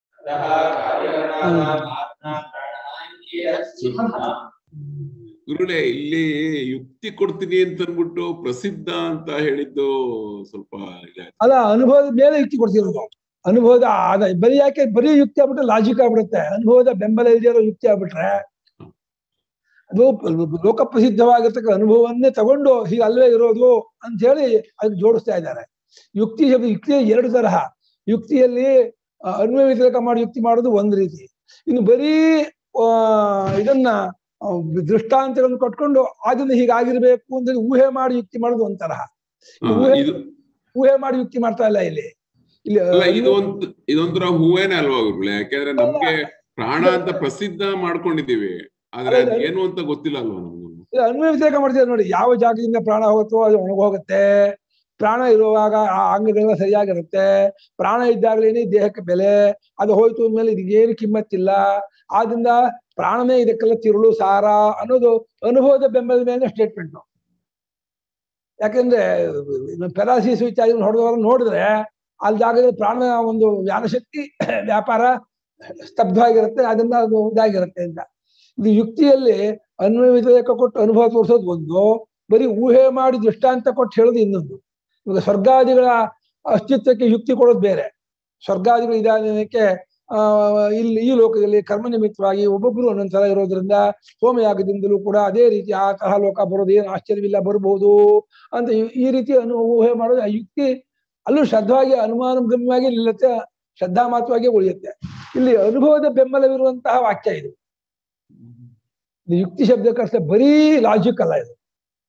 ಗುರುಳೆ ಇಲ್ಲಿ ಯುಕ್ತಿ ಕೊಡ್ತೀನಿ ಅಂತ ಅನ್ಬಿಟ್ಟು ಪ್ರಸಿದ್ಧ ಅಂತ ಹೇಳಿದ್ದು ಸ್ವಲ್ಪ ಇದಾಯ್ತು ಅಲ್ಲ ಅನುಭವದ ಮೇಲೆ ಯುಕ್ತಿ ಕೊಡ್ತಿರೋದು ಅನುಭವದ ಆದ ಬರೀ ಯಾಕೆ ಬರೀ ಯುಕ್ತಿ ಆಗ್ಬಿಟ್ರೆ ಲಾಜಿಕ್ ಆಗ್ಬಿಡುತ್ತೆ ಅನುಭವದ ಬೆಂಬಲ ಇಲ್ದಿರೋ ಯುಕ್ತಿ ಆಗ್ಬಿಟ್ರೆ ಅದು ಲೋಕ ಪ್ರಸಿದ್ಧವಾಗಿರ್ತಕ್ಕ ಅನುಭವವನ್ನೇ ತಗೊಂಡು ಹೀಗೆ ಅಲ್ವೇ ಇರೋದು ಅಂತ ಹೇಳಿ ಅದಕ್ಕೆ ಜೋಡಿಸ್ತಾ ಇದ್ದಾರೆ ಯುಕ್ತಿ ಶಬ್ದ ಯುಕ್ತಿ ಎರಡು ತರಹ ಯುಕ್ತಿಯಲ್ಲಿ ಆ, ಅನ್ವಯ ವ್ಯತಿರೇಕ ಮಾಡಿ ಯುಕ್ತಿ ಮಾಡೋದು ಒಂದ್ ರೀತಿ ಇನ್ನು ಬರೀ ಆ, ಇದನ್ನ ಆ, ದೃಷ್ಟಾಂತಗಳನ್ನು ಕೊಟ್ಕೊಂಡು ಅದನ್ನ ಹೀಗಾಗಿರ್ಬೇಕು ಅಂತ ಹೇಳಿ ಊಹೆ ಮಾಡಿ ಯುಕ್ತಿ ಮಾಡೋದು ಒಂದ್ ತರಹ ಹಾ, ಊಹೆ ಇದು ಊಹೆ ಮಾಡಿ ಯುಕ್ತಿ ಮಾಡ್ತಾ ಇಲ್ಲ ಇಲ್ಲಿ ಇಲ್ಲಿ ಅಲ್ಲ ಇದೊಂದ್ ಇದೊಂಥರ ಹೂವೇನೆ ಅಲ್ವಾ ಗುರುಳೆ ಯಾಕೆಂದ್ರೆ ನಮ್ಗೆ ಪ್ರಾಣ ಅಂತ ಪ್ರಸಿದ್ಧ ಮಾಡ್ಕೊಂಡಿದೀವಿ ಆದ್ರೆ ಅದ್ ಏನು ಅಂತ ಗೊತ್ತಿಲ್ಲ ಅಲ್ವಾ ನಮ್ಗೆ ಇದು ಅನ್ವಯ ವ್ಯತಿರೇಕ ಮಾಡ್ತಿದ್ದಾರೆ ನೋಡಿ ಯಾವ ಜಾಗದಿಂದ ಪ್ರಾಣ ಹೋಗುತ್ತೋ ಅದು ಒಣಗೋಗುತ್ತೆ ಪ್ರಾಣ ಇರುವಾಗ ಆ ಅಂಗಗಳೆಲ್ಲ ಸರಿಯಾಗಿರುತ್ತೆ ಪ್ರಾಣ ಇದ್ದಾಗಲೇನೆ ದೇಹಕ್ಕೆ ಬೆಲೆ ಅದು ಹೋಯ್ತು ಅಂದ್ಮೇಲೆ ಇದಕ್ಕೇನು ಕಿಮ್ಮತ್ತಿಲ್ಲ ಆದ್ರಿಂದ ಪ್ರಾಣನೇ ಇದಕ್ಕೆಲ್ಲ ತಿರುಳು ಸಾರ ಅನ್ನೋದು ಅನುಭವದ ಬೆಂಬಲದ ಮೇಲೆ ಸ್ಟೇಟ್ಮೆಂಟ್ ಯಾಕಂದ್ರೆ ಪೆರಾಸಿಸ್ ಇತ್ಯಾದಿ ಹೊಡೆದವರು ನೋಡಿದ್ರೆ ಅಲ್ಲಿ ಜಾಗದಲ್ಲಿ ಪ್ರಾಣ ಒಂದು ಜ್ಞಾನಶಕ್ತಿ ವ್ಯಾಪಾರ ಸ್ತಬ್ಧವಾಗಿರುತ್ತೆ ಅದರಿಂದ ಅದು ಇದಾಗಿರುತ್ತೆ ಅಂತ ಇದು ಯುಕ್ತಿಯಲ್ಲಿ ಅನ್ವಯ ವ್ಯತಿರೇಕ ಕೊಟ್ಟು ಅನುಭವ ತೋರಿಸೋದು ಒಂದು ಬರೀ ಊಹೆ ಮಾಡಿ ದೃಷ್ಟಾಂತ ಕೊಟ್ಟು ಹೇಳೋದು ಇನ್ನೊಂದು ಇವಾಗ ಸ್ವರ್ಗಾದಿಗಳ ಅಸ್ತಿತ್ವಕ್ಕೆ ಯುಕ್ತಿ ಕೊಡೋದು ಬೇರೆ ಸ್ವರ್ಗಾದಿಗಳ ಇದಾನಕ್ಕೆ ಆ ಇಲ್ಲಿ ಈ ಲೋಕದಲ್ಲಿ ಕರ್ಮ ನಿಮಿತ್ತವಾಗಿ ಒಬ್ಬೊಬ್ಬರು ಒಂದೊಂದ್ ಸಲ ಇರೋದ್ರಿಂದ ಸೋಮಯಾಗದಿಂದಲೂ ಕೂಡ ಅದೇ ರೀತಿ ಆ ತರಹ ಲೋಕ ಬರೋದು ಏನು ಆಶ್ಚರ್ಯವಿಲ್ಲ ಬರಬಹುದು ಅಂತ ಈ- ಈ ರೀತಿ ಅನು ಊಹೆ ಮಾಡೋದು ಆ ಯುಕ್ತಿ ಅಲ್ಲೂ ಶ್ರದ್ಧವಾಗಿ ಅನುಮಾನಗಮ್ಯವಾಗಿ ನಿಲ್ಲುತ್ತೆ ಶ್ರದ್ಧಾ ಮಾತ್ರವಾಗಿ ಉಳಿಯುತ್ತೆ ಇಲ್ಲಿ ಅನುಭವದ ಬೆಂಬಲವಿರುವಂತಹ ವಾಕ್ಯ ಇದು ಇದು ಯುಕ್ತಿ ಶಬ್ದಕ್ಕಷ್ಟೇ ಬರೀ ಲಾಜಿಕ್ ಅಲ್ಲ ಇದು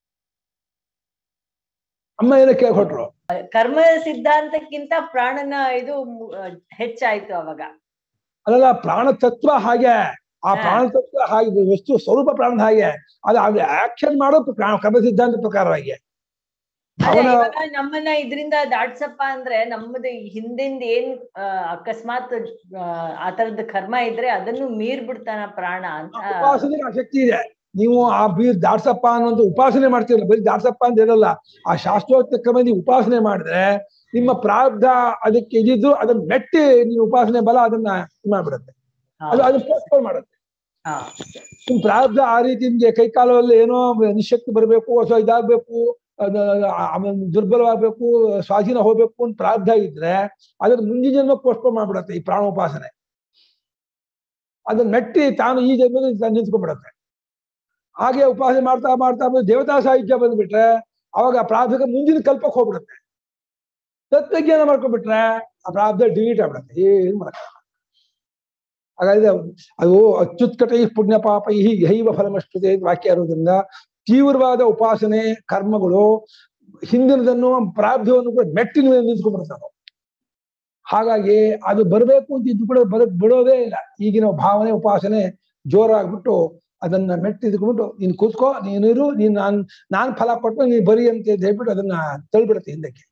ಅಮ್ಮ ಏನೋ ಕೇಳ್ಕೊಟ್ರು ಕರ್ಮ ಸಿದ್ಧಾಂತಕ್ಕಿಂತ ಪ್ರಾಣನ ಇದು ಮು- ಆ, ಹೆಚ್ಚಾಯ್ತು ಅವಾಗ ಅಲ್ಲಲ್ಲ ಪ್ರಾಣ ತತ್ವ ಹಾಗೆ ಆ ಹಾ. ಪ್ರಾಣ ತತ್ವ ಹಾಗೆ ವಸ್ತು ಸ್ವರೂಪ ಪ್ರಾಣದ ಹಾಗೆ ಅದು ಅದು ಆಕ್ಷನ್ ಮಾಡೋ ಪ್ರಾ- ಕರ್ಮ ಸಿದ್ಧಾಂತ ಪ್ರಕಾರವಾಗಿ ಅದೇ ಅವನ ಇವಾಗ ನಮ್ಮನ್ನ ಇದರಿಂದ ದಾಟ್ಸಪ್ಪ ಅಂದ್ರೆ ನಮ್ಮದು ಹಿಂದಿಂದ ಏನ್ ಆ, ಅಕಸ್ಮಾತ್ ಆ, ಆ ತರದ ಕರ್ಮ ಇದ್ರೆ ಅದನ್ನು ಮೀರ್ ಬಿಡ್ತಾನ ಪ್ರಾಣ ಅಂತ ಉಪಾಸನೆಗೆ ಆ ಶಕ್ತಿ ಇದೆ ನೀವು ಆ ಬೀರ್ ದಾಟ್ಸಪ್ಪ ಅನ್ನೋದು ಉಪಾಸನೆ ಮಾಡ್ತೀರಲ್ಲ ಬರೀ ದಾಟ್ಸಪ್ಪ ಅಂತ ಹೇಳಲ್ಲ ಆ ಶಾಸ್ತ್ರೋಕ್ತ ಕ್ರಮ ನೀವು ಉಪಾಸನೆ ಮಾಡಿದ್ರೆ ನಿಮ್ಮ ಪ್ರಾರಬ್ಧ ಅದಕ್ಕೆ ಇದಿದ್ದು ಅದನ್ನ ಮೆಟ್ಟಿ ನೀವು ಉಪಾಸನೆ ಬಲ ಅದನ್ನ ಇದ್ ಮಾಡ್ಬಿಡುತ್ತೆ ಹಾ. ಅದು ಅದು ಪೋಸ್ಟ್ಪೋನ್ ಮಾಡುತ್ತೆ ಹಾ. ನಿಮ್ ಪ್ರಾರಬ್ಧ ಆ ರೀತಿ ನಿಮ್ಗೆ ಕೈ ಕಾಲಲ್ಲಿ ಏನೋ ನಿಶಕ್ತಿ ಬರಬೇಕು ಅಥವಾ ಇದಾಗ್ಬೇಕು ಅದ ಆಮೇಲೆ ದುರ್ಬಲವಾಗ್ಬೇಕು ಸ್ವಾಧೀನ ಹೋಗ್ಬೇಕು ಅಂತ ಪ್ರಾರಬ್ಧ ಇದ್ರೆ ಅದ್ರ ಮುಂದಿನ ಜನ್ಮ ಪೋಸ್ಟ್ಪೋನ್ ಮಾಡ್ಬಿಡತ್ತೆ ಈ ಪ್ರಾಣೋಪಾಸನೆ ಅದನ್ನ ಮೆಟ್ಟಿ ತಾನು ಈ ಜನ್ಮದಲ್ಲಿ ತಾನು ನಿಂತ್ಕೊಂಡ್ಬಿಡತ್ತೆ ಹಾಗೆ ಉಪಾಸನೆ ಮಾಡ್ತಾ ಮಾಡ್ತಾ ಬಂದು ದೇವತಾ ಸಾಹಿತ್ಯ ಬಂದ್ಬಿಟ್ರೆ ಅವಾಗ ಆ ಪ್ರಾರಬ್ಧಕ್ಕೆ ಮುಂದಿನ ಕಲ್ಪಕ್ಕೆ ಹೋಗ್ಬಿಡುತ್ತೆ ತತ್ವಜ್ಞಾನ ಮಾಡ್ಕೊಂಡ್ಬಿಟ್ರೆ ಆ ಪ್ರಾರಬ್ಧ ಡಿಲೀಟ್ ಆಗ್ಬಿಡುತ್ತೆ ಏನ್ ಮಾಡಕ್ಕ ಹಾಗಾದ್ರೆ ಅದು ಅತ್ಯುತ್ಕಟೈ ಪುಣ್ಯ ಪಾಪೈ ಯಹೈವ ಫಲಮಷ್ಟುತೆ ಅಂತ ವಾಕ್ಯ ಇರೋದ್ರಿಂದ ತೀವ್ರವಾದ ಉಪಾಸನೆ ಕರ್ಮಗಳು ಹಿಂದಿನದನ್ನು ಪ್ರಾರಬ್ಧವನ್ನು ಕೂಡ ಮೆಟ್ಟಿನ ಮೇಲೆ ನಿಂತ್ಕೊಂಡ್ಬಿಡ್ತವೆ ಹಾಗಾಗಿ ಅದು ಬರಬೇಕು ಅಂತ ಇದ್ದು ಕೂಡ ಬರ ಬಿಡೋದೇ ಇಲ್ಲ ಈಗಿನ ಭಾವನೆ ಉಪಾಸನೆ ಜೋರಾಗ್ಬಿಟ್ಟು ಅದನ್ನ ಮೆಟ್ಟಿದ್ಕೊಂಡು ನೀನ್ ಕೂತ್ಕೋ ನೀನಿರು ನೀನ್ ನಾನ್ ನಾನ್ ಫಲ ಕೊಟ್ಟು ನೀನ್ ಬರಿ ಅಂತ ಹೇಳ್ಬಿಟ್ಟು ಅದನ್ನ ತಳ್ಬಿಡುತ್ತೆ ಹಿಂದಕ್ಕೆ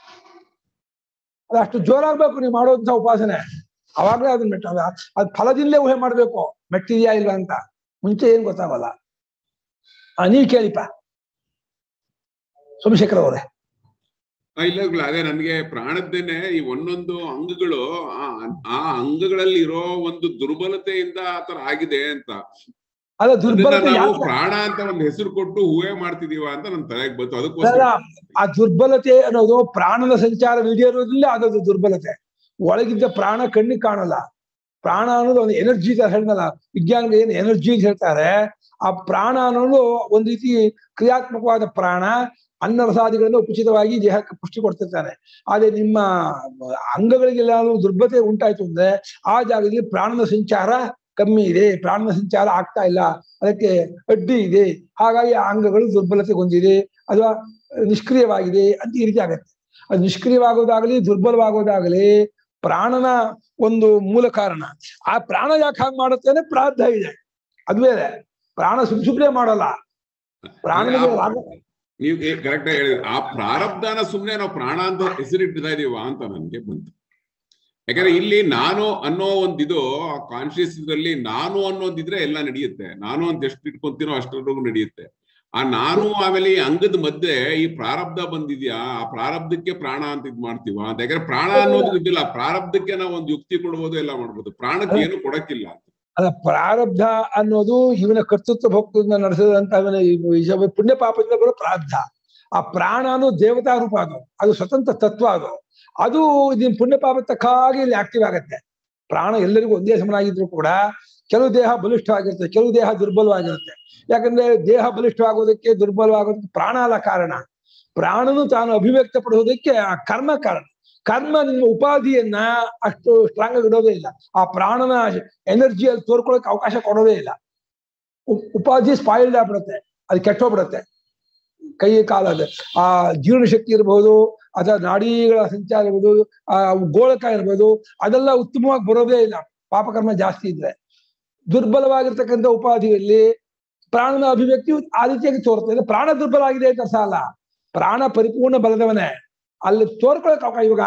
ಅದು ಅಷ್ಟು ಜೋರಾಗ್ಬೇಕು ನೀವು ಮಾಡೋಂಥ ಉಪಾಸನೆ ಅವಾಗ್ಲೇ ಅದನ್ನ ಮೆಟ್ಟ ಅದ್- ಅದ್ ಫಲದಿಂದಲೇ ಊಹೆ ಮಾಡ್ಬೇಕು ಮೆಟ್ಟಿದ್ಯಾ ಇಲ್ಲ ಅಂತ ಮುಂಚೆ ಏನ್ ಗೊತ್ತಾಗಲ್ಲ ಆ, ನೀವ್ ಕೇಳಿಪ್ಪ ಸೋಮಶೇಖರ್ ಅವರೇ ಆ, ಇಲ್ಲ ಗುರುಗಳೇ, ಅದೇ ನನ್ಗೆ ಪ್ರಾಣದ್ದೇನೆ ಈ ಒಂದೊಂದು ಅಂಗಗಳು ಆ ಆ ಅಂಗಗಳಲ್ಲಿ ಇರೋ ಒಂದು ದುರ್ಬಲತೆಯಿಂದ ಆತರ ಆಗಿದೆ ಅಂತ ಅಲ್ಲ ಅದನ್ನ ದುರ್ಬಲತೆ ನಾವು ಯಾಕೆ ಪ್ರಾಣ ಅಂತ ಒಂದು ಹೆಸರು ಕೊಟ್ಟು ಹೂವೆ ಮಾಡ್ತಿದೀವ ಅಂತ ನನ್ ತಲೆಗೆ ಬಂತು ಅಲ್ಲ, ಅದಕ್ಕೋಸ್ಕರ ಆ ದುರ್ಬಲತೆ ಅನ್ನೋದು ಪ್ರಾಣದ ಸಂಚಾರ ಇರೋದ್ರಿಂದ ಆಗೋದು ದುರ್ಬಲತೆ ಒಳಗಿದ್ದ ಪ್ರಾಣ ಕಣ್ಣಿಗೆ ಕಾಣಲ್ಲ ಪ್ರಾಣ ಅನ್ನೋದು ಒಂದು ಎನರ್ಜಿ ತರ ಹೇಳ್ದಲ್ಲ ವಿಜ್ಞಾನ ಏನು ಎನರ್ಜಿ ಅಂತ ಹೇಳ್ತಾರೆ ಆ ಪ್ರಾಣ ಅನ್ನೋದು ಒಂದ್ ರೀತಿ ಕ್ರಿಯಾತ್ಮಕವಾದ ಪ್ರಾಣ ಅನ್ನ ರಸಾದಿಗಳಿಂದ ಉಚಿತವಾಗಿ ದೇಹಕ್ಕೆ ಪುಷ್ಟಿ ಕೊಡ್ತಿರ್ತಾನೆ ಆದ್ರೆ ನಿಮ್ಮ ಅಂಗಗಳಿಗೆಲ್ಲ ದುರ್ಬಲತೆ ಉಂಟಾಯ್ತು ಅಂದ್ರೆ ಆ ಜಾಗದಲ್ಲಿ ಪ್ರಾಣದ ಸಂಚಾರ ಕಮ್ಮಿ ಇದೆ ಪ್ರಾಣದ ಸಂಚಾರ ಆಗ್ತಾ ಇಲ್ಲ ಅದಕ್ಕೆ ಅಡ್ಡಿ ಇದೆ ಹಾಗಾಗಿ ಆ ಅಂಗಗಳು ದುರ್ಬಲತೆ ಹೊಂದಿದೆ ಅಥವಾ ನಿಷ್ಕ್ರಿಯವಾಗಿದೆ ಅಂತ ಈ ರೀತಿ ಆಗತ್ತೆ ಅದು ನಿಷ್ಕ್ರಿಯವಾಗೋದಾಗಲಿ ದುರ್ಬಲವಾಗೋದಾಗಲಿ ಪ್ರಾಣನ ಒಂದು ಮೂಲ ಕಾರಣ ಆ ಪ್ರಾಣ ಯಾಕೆ ಹಾಗೆ ಮಾಡುತ್ತೆ ಅಂದ್ರೆ ಪ್ರಾರ್ಥ ಇದೆ ಅದು ಬೇರೆ ಪ್ರಾಣ ಸುಮ್ ಸುಮ್ನೆ ಮಾಡಲ್ಲ ಪ್ರಾಣನಿಗೆ ರಾಗ- ನೀವು ಕರೆಕ್ಟ್ ಆಗಿ ಹೇಳಿದ್ರಿ ಆ ಪ್ರಾರಬ್ಧನ ಸುಮ್ನೆ ನಾವು ಪ್ರಾಣ ಅಂತ ಹೆಸರಿಟ್ಟಿದಾ ಇದೀವ ಅಂತ ನನ್ಗೆ ಬಂತು ಯಾಕಂದ್ರೆ ಇಲ್ಲಿ ನಾನು ಅನ್ನೋ ಒಂದಿದು ಆ ಕಾನ್ಶಿಯಸ್ ಇದ್ರಲ್ಲಿ ನಾನು ಅನ್ನೋದಿದ್ರೆ ಎಲ್ಲ ನಡೆಯುತ್ತೆ ನಾನು ಅಂತ ಎಷ್ಟು ಇಟ್ಕೊಂತೀನೋ ಅಷ್ಟರವರೆಗೂ ನಡೆಯುತ್ತೆ ಆ ನಾನು ಆಮೇಲೆ ಈ ಅಂಗದ ಮಧ್ಯೆ ಈ ಪ್ರಾರಬ್ಧ ಬಂದಿದ್ಯಾ ಆ ಪ್ರಾರಬ್ಧಕ್ಕೆ ಪ್ರಾಣ ಅಂತ ಇದ್ ಮಾಡ್ತೀವ ಅಂತ ಯಾಕಂದ್ರೆ ಪ್ರಾಣ ಅನ್ನೋದು ಇದ್ದಿಲ್ಲ ಪ್ರಾರಬ್ಧಕ್ಕೆ ನಾವು ಒಂದು ಯುಕ್ತಿ ಕೊಡ್ಬೋದು ಎಲ್ಲ ಮಾಡ್ಬೋದು ಪ್ರಾಣಕ್ಕೆ ಏನು ಕೊಡಕ್ಕಿಲ್ಲ ಅಲ್ಲ ಪ್ರಾರಬ್ಧ ಅನ್ನೋದು ಇವನ ಕರ್ತೃತ್ವ ಭಕ್ತದಿಂದ ನಡೆಸದಂತ ಅವನ ಈ- ಈ ಪುಣ್ಯ ಪಾಪದಿಂದ ಬರೋ ಪ್ರಾರಬ್ಧ ಆ ಪ್ರಾಣ ಅನ್ನೋ ದೇವತಾ ರೂಪ ಅದು ಅದು ಸ್ವತಂತ್ರ ತತ್ವ ಅದು ಅದು ಇದನ್ ಪುಣ್ಯ ಪಾಪ ತಕ್ಕಾಗಿ ಇಲ್ಲಿ ಆಕ್ಟಿವ್ ಆಗತ್ತೆ ಪ್ರಾಣ ಎಲ್ಲರಿಗೂ ಒಂದೇ ಸಮನಾಗಿದ್ರು ಕೂಡ ಕೆಲವು ದೇಹ ಬಲಿಷ್ಠವಾಗಿರುತ್ತೆ ಕೆಲವು ದೇಹ ದುರ್ಬಲವಾಗಿರುತ್ತೆ ಯಾಕಂದ್ರೆ ದೇಹ ಬಲಿಷ್ಠವಾಗೋದಕ್ಕೆ ದುರ್ಬಲವಾಗೋದಕ್ಕೆ ಪ್ರಾಣ ಅಲ್ಲ ಕಾರಣ ಪ್ರಾಣನು ತಾನು ಅಭಿವ್ಯಕ್ತ ಪಡಿಸೋದಕ್ಕೆ ಆ ಕರ್ಮ ಕಾರಣ ಕರ್ಮ ನಿಮ್ಮ ಉಪಾಧಿಯನ್ನ ಅಷ್ಟು ಸ್ಟ್ರಾಂಗ್ ಆಗಿ ಇಡೋದೇ ಇಲ್ಲ ಆ ಪ್ರಾಣನ ಎನರ್ಜಿ ಅಲ್ಲಿ ತೋರ್ಕೊಳಕ್ ಅವಕಾಶ ಕೊಡೋದೇ ಇಲ್ಲ ಉ- ಉಪಾಧಿ ಸ್ಪಾಯಿಲ್ಡ್ ಆಗ್ಬಿಡುತ್ತೆ ಅದು ಕೆಟ್ಟೋಗ್ಬಿಡುತ್ತೆ ಕೈ ಕಾಲದ ಆ ಜೀರ್ಣ ಶಕ್ತಿ ಇರ್ಬೋದು ಅಥವಾ ನಾಡಿಗಳ ಸಂಚಾರ ಇರ್ಬೋದು ಆ ಗೋಳಕ ಇರ್ಬೋದು ಅದೆಲ್ಲ ಉತ್ತಮವಾಗಿ ಬರೋದೇ ಇಲ್ಲ ಪಾಪಕರ್ಮ ಜಾಸ್ತಿ ಇದ್ರೆ ದುರ್ಬಲವಾಗಿರ್ತಕ್ಕಂಥ ಉಪಾಧಿಯಲ್ಲಿ ಪ್ರಾಣನ ಅಭಿವ್ಯಕ್ತಿ ಆ ರೀತಿಯಾಗಿ ತೋರ್ತದೆ ಪ್ರಾಣ ದುರ್ಬಲ ಆಗಿದೆ ಅಂತ ಅರ್ಥ ಅಲ್ಲ ಪ್ರಾಣ ಪರಿಪೂರ್ಣ ಬಲದವನೇ ಅಲ್ಲಿ ತೋರ್ಕೊಳಕ್ ಅವಕಾಶ ಇವಾಗ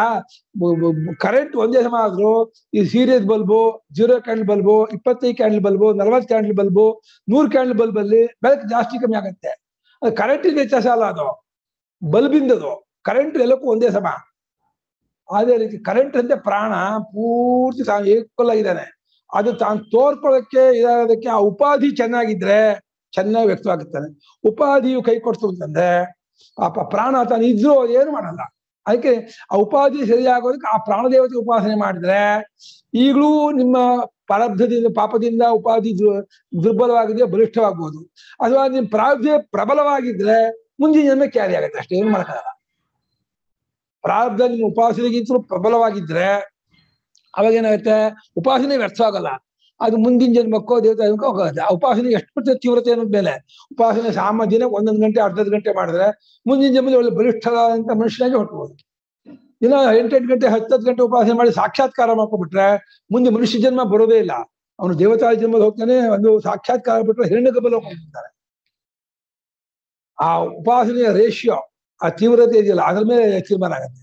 ಕರೆಂಟ್ ಒಂದೇ ಸಮ ಆದ್ರೂ ಈ serious bulb zero candle bulb ಇಪ್ಪತ್ತೈದು ಕ್ಯಾಂಡಲ್ ಬಲ್ಬು ನಲವತ್ತು ಕ್ಯಾಂಡಲ್ ಬಲ್ಬು ನೂರು ಕ್ಯಾಂಡಲ್ ಬಲ್ಬ್ ಅಲ್ಲಿ ಬೆಳಕು ಜಾಸ್ತಿ ಕಮ್ಮಿ ಆಗತ್ತೆ ಅದು ಕರೆಂಟಿನ ವ್ಯತ್ಯಾಸ ಅಲ್ಲ ಅದು ಬಲ್ಬಿಂದದು ಕರೆಂಟ್ ಎಲ್ಲಕ್ಕೂ ಒಂದೇ ಸಮ ಅದೇ ರೀತಿ ಕರೆಂಟ್ ಅಂತೆ ಪ್ರಾಣ ಪೂರ್ತಿ ತಾನು ಏಕಲ್ ಆಗಿದ್ದಾನೆ ಅದು ತಾನು ತೋರ್ಕೊಳ್ಳೋಕ್ಕೆ ಇದಾಗೋದಕ್ಕೆ ಆ ಉಪಾಧಿ ಚೆನ್ನಾಗಿದ್ರೆ ಚೆನ್ನಾಗಿ ವ್ಯಕ್ತವಾಗುತ್ತಾನೆ ಉಪಾಧಿಯು ಕೈ ಕೊಡ್ತು ಅಂತಂದ್ರೆ ಪಾಪ ಪ್ರಾಣ ತಾನು ಇದ್ರೂ ಏನು ಮಾಡಲ್ಲ ಅದಕ್ಕೆ ಆ ಉಪಾಧಿ ಸರಿಯಾಗೋದಕ್ಕೆ ಆ ಪ್ರಾಣದೇವತೆ ಉಪಾಸನೆ ಮಾಡಿದ್ರೆ ಈಗಲೂ ನಿಮ್ಮ ಪ್ರಾರಬ್ಧದಿಂದ ಪಾಪದಿಂದ ಉಪಾಧಿ ದು- ದುರ್ಬಲವಾಗಿದೆ ಬಲಿಷ್ಠವಾಗ್ಬೋದು ಅಥವಾ ನಿಮ್ ಪ್ರಾರಬ್ಧ ಪ್ರಬಲವಾಗಿದ್ರೆ ಮುಂದಿನ ಜನ್ಮ ಕ್ಯಾರಿ ಆಗುತ್ತೆ ಅಷ್ಟೇ ಏನು ಮಾಡಕ್ಕಾಗಲ್ಲ ಪ್ರಾರಬ್ಧ ನಿಮ್ಮ ಉಪಾಸನೆಗಿಂತಲೂ ಪ್ರಬಲವಾಗಿದ್ರೆ ಅವಾಗ ಏನಾಗುತ್ತೆ ಉಪಾಸನೆ ವ್ಯರ್ಥ ಆಗಲ್ಲ ಅದು ಮುಂದಿನ ಜನ್ಮಕ್ಕೋ ದೇವತಾ ಜನ್ಮಕ್ಕೋ ಹೋಗುತ್ತೆ ಆ ಉಪಾಸನೆ ಎಷ್ಟು ತೀವ್ರತೆ ಅನ್ನೋದ್ ಮೇಲೆ ಉಪಾಸನೆ ಸಾಮ ದಿನಕ್ಕೆ ಒಂದೊಂದು ಗಂಟೆ ಅರ್ಧದ್ ಗಂಟೆ ಮಾಡಿದ್ರೆ ಮುಂದಿನ ಜನ್ಮದಲ್ಲಿ ಒಳ್ಳೆ ಬಲಿಷ್ಠವಾದಂತ ಮನುಷ್ಯನಾಗಿ ಹೊಟ್ಟಬಹುದು ದಿನ ಎಂಟೆಂಟು ಗಂಟೆ ಹತ್ತತ್ತು ಗಂಟೆ ಉಪಾಸನೆ ಮಾಡಿ ಸಾಕ್ಷಾತ್ಕಾರ ಮಾಡ್ಕೊಂಡ್ಬಿಟ್ರೆ ಮುಂದೆ ಮನುಷ್ಯ ಜನ್ಮ ಬರೋದೇ ಇಲ್ಲ ಅವನು ದೇವತಾ ಜನ್ಮದಲ್ಲಿ ಹೋಗ್ತಾನೆ ಒಂದು ಸಾಕ್ಷಾತ್ಕಾರ ಬಿಟ್ಟರೆ ಹಿರಣ್ಯ ಗಬ್ಬಲ್ ಹೋಗ್ತಾರೆ ಆ ಉಪಾಸನೆಯ ರೇಷಿಯೋ ಆ ತೀವ್ರತೆ ಇದೆಯಲ್ಲ ಅದ್ರ ಮೇಲೆ ತೀರ್ಮಾನ ಆಗತ್ತೆ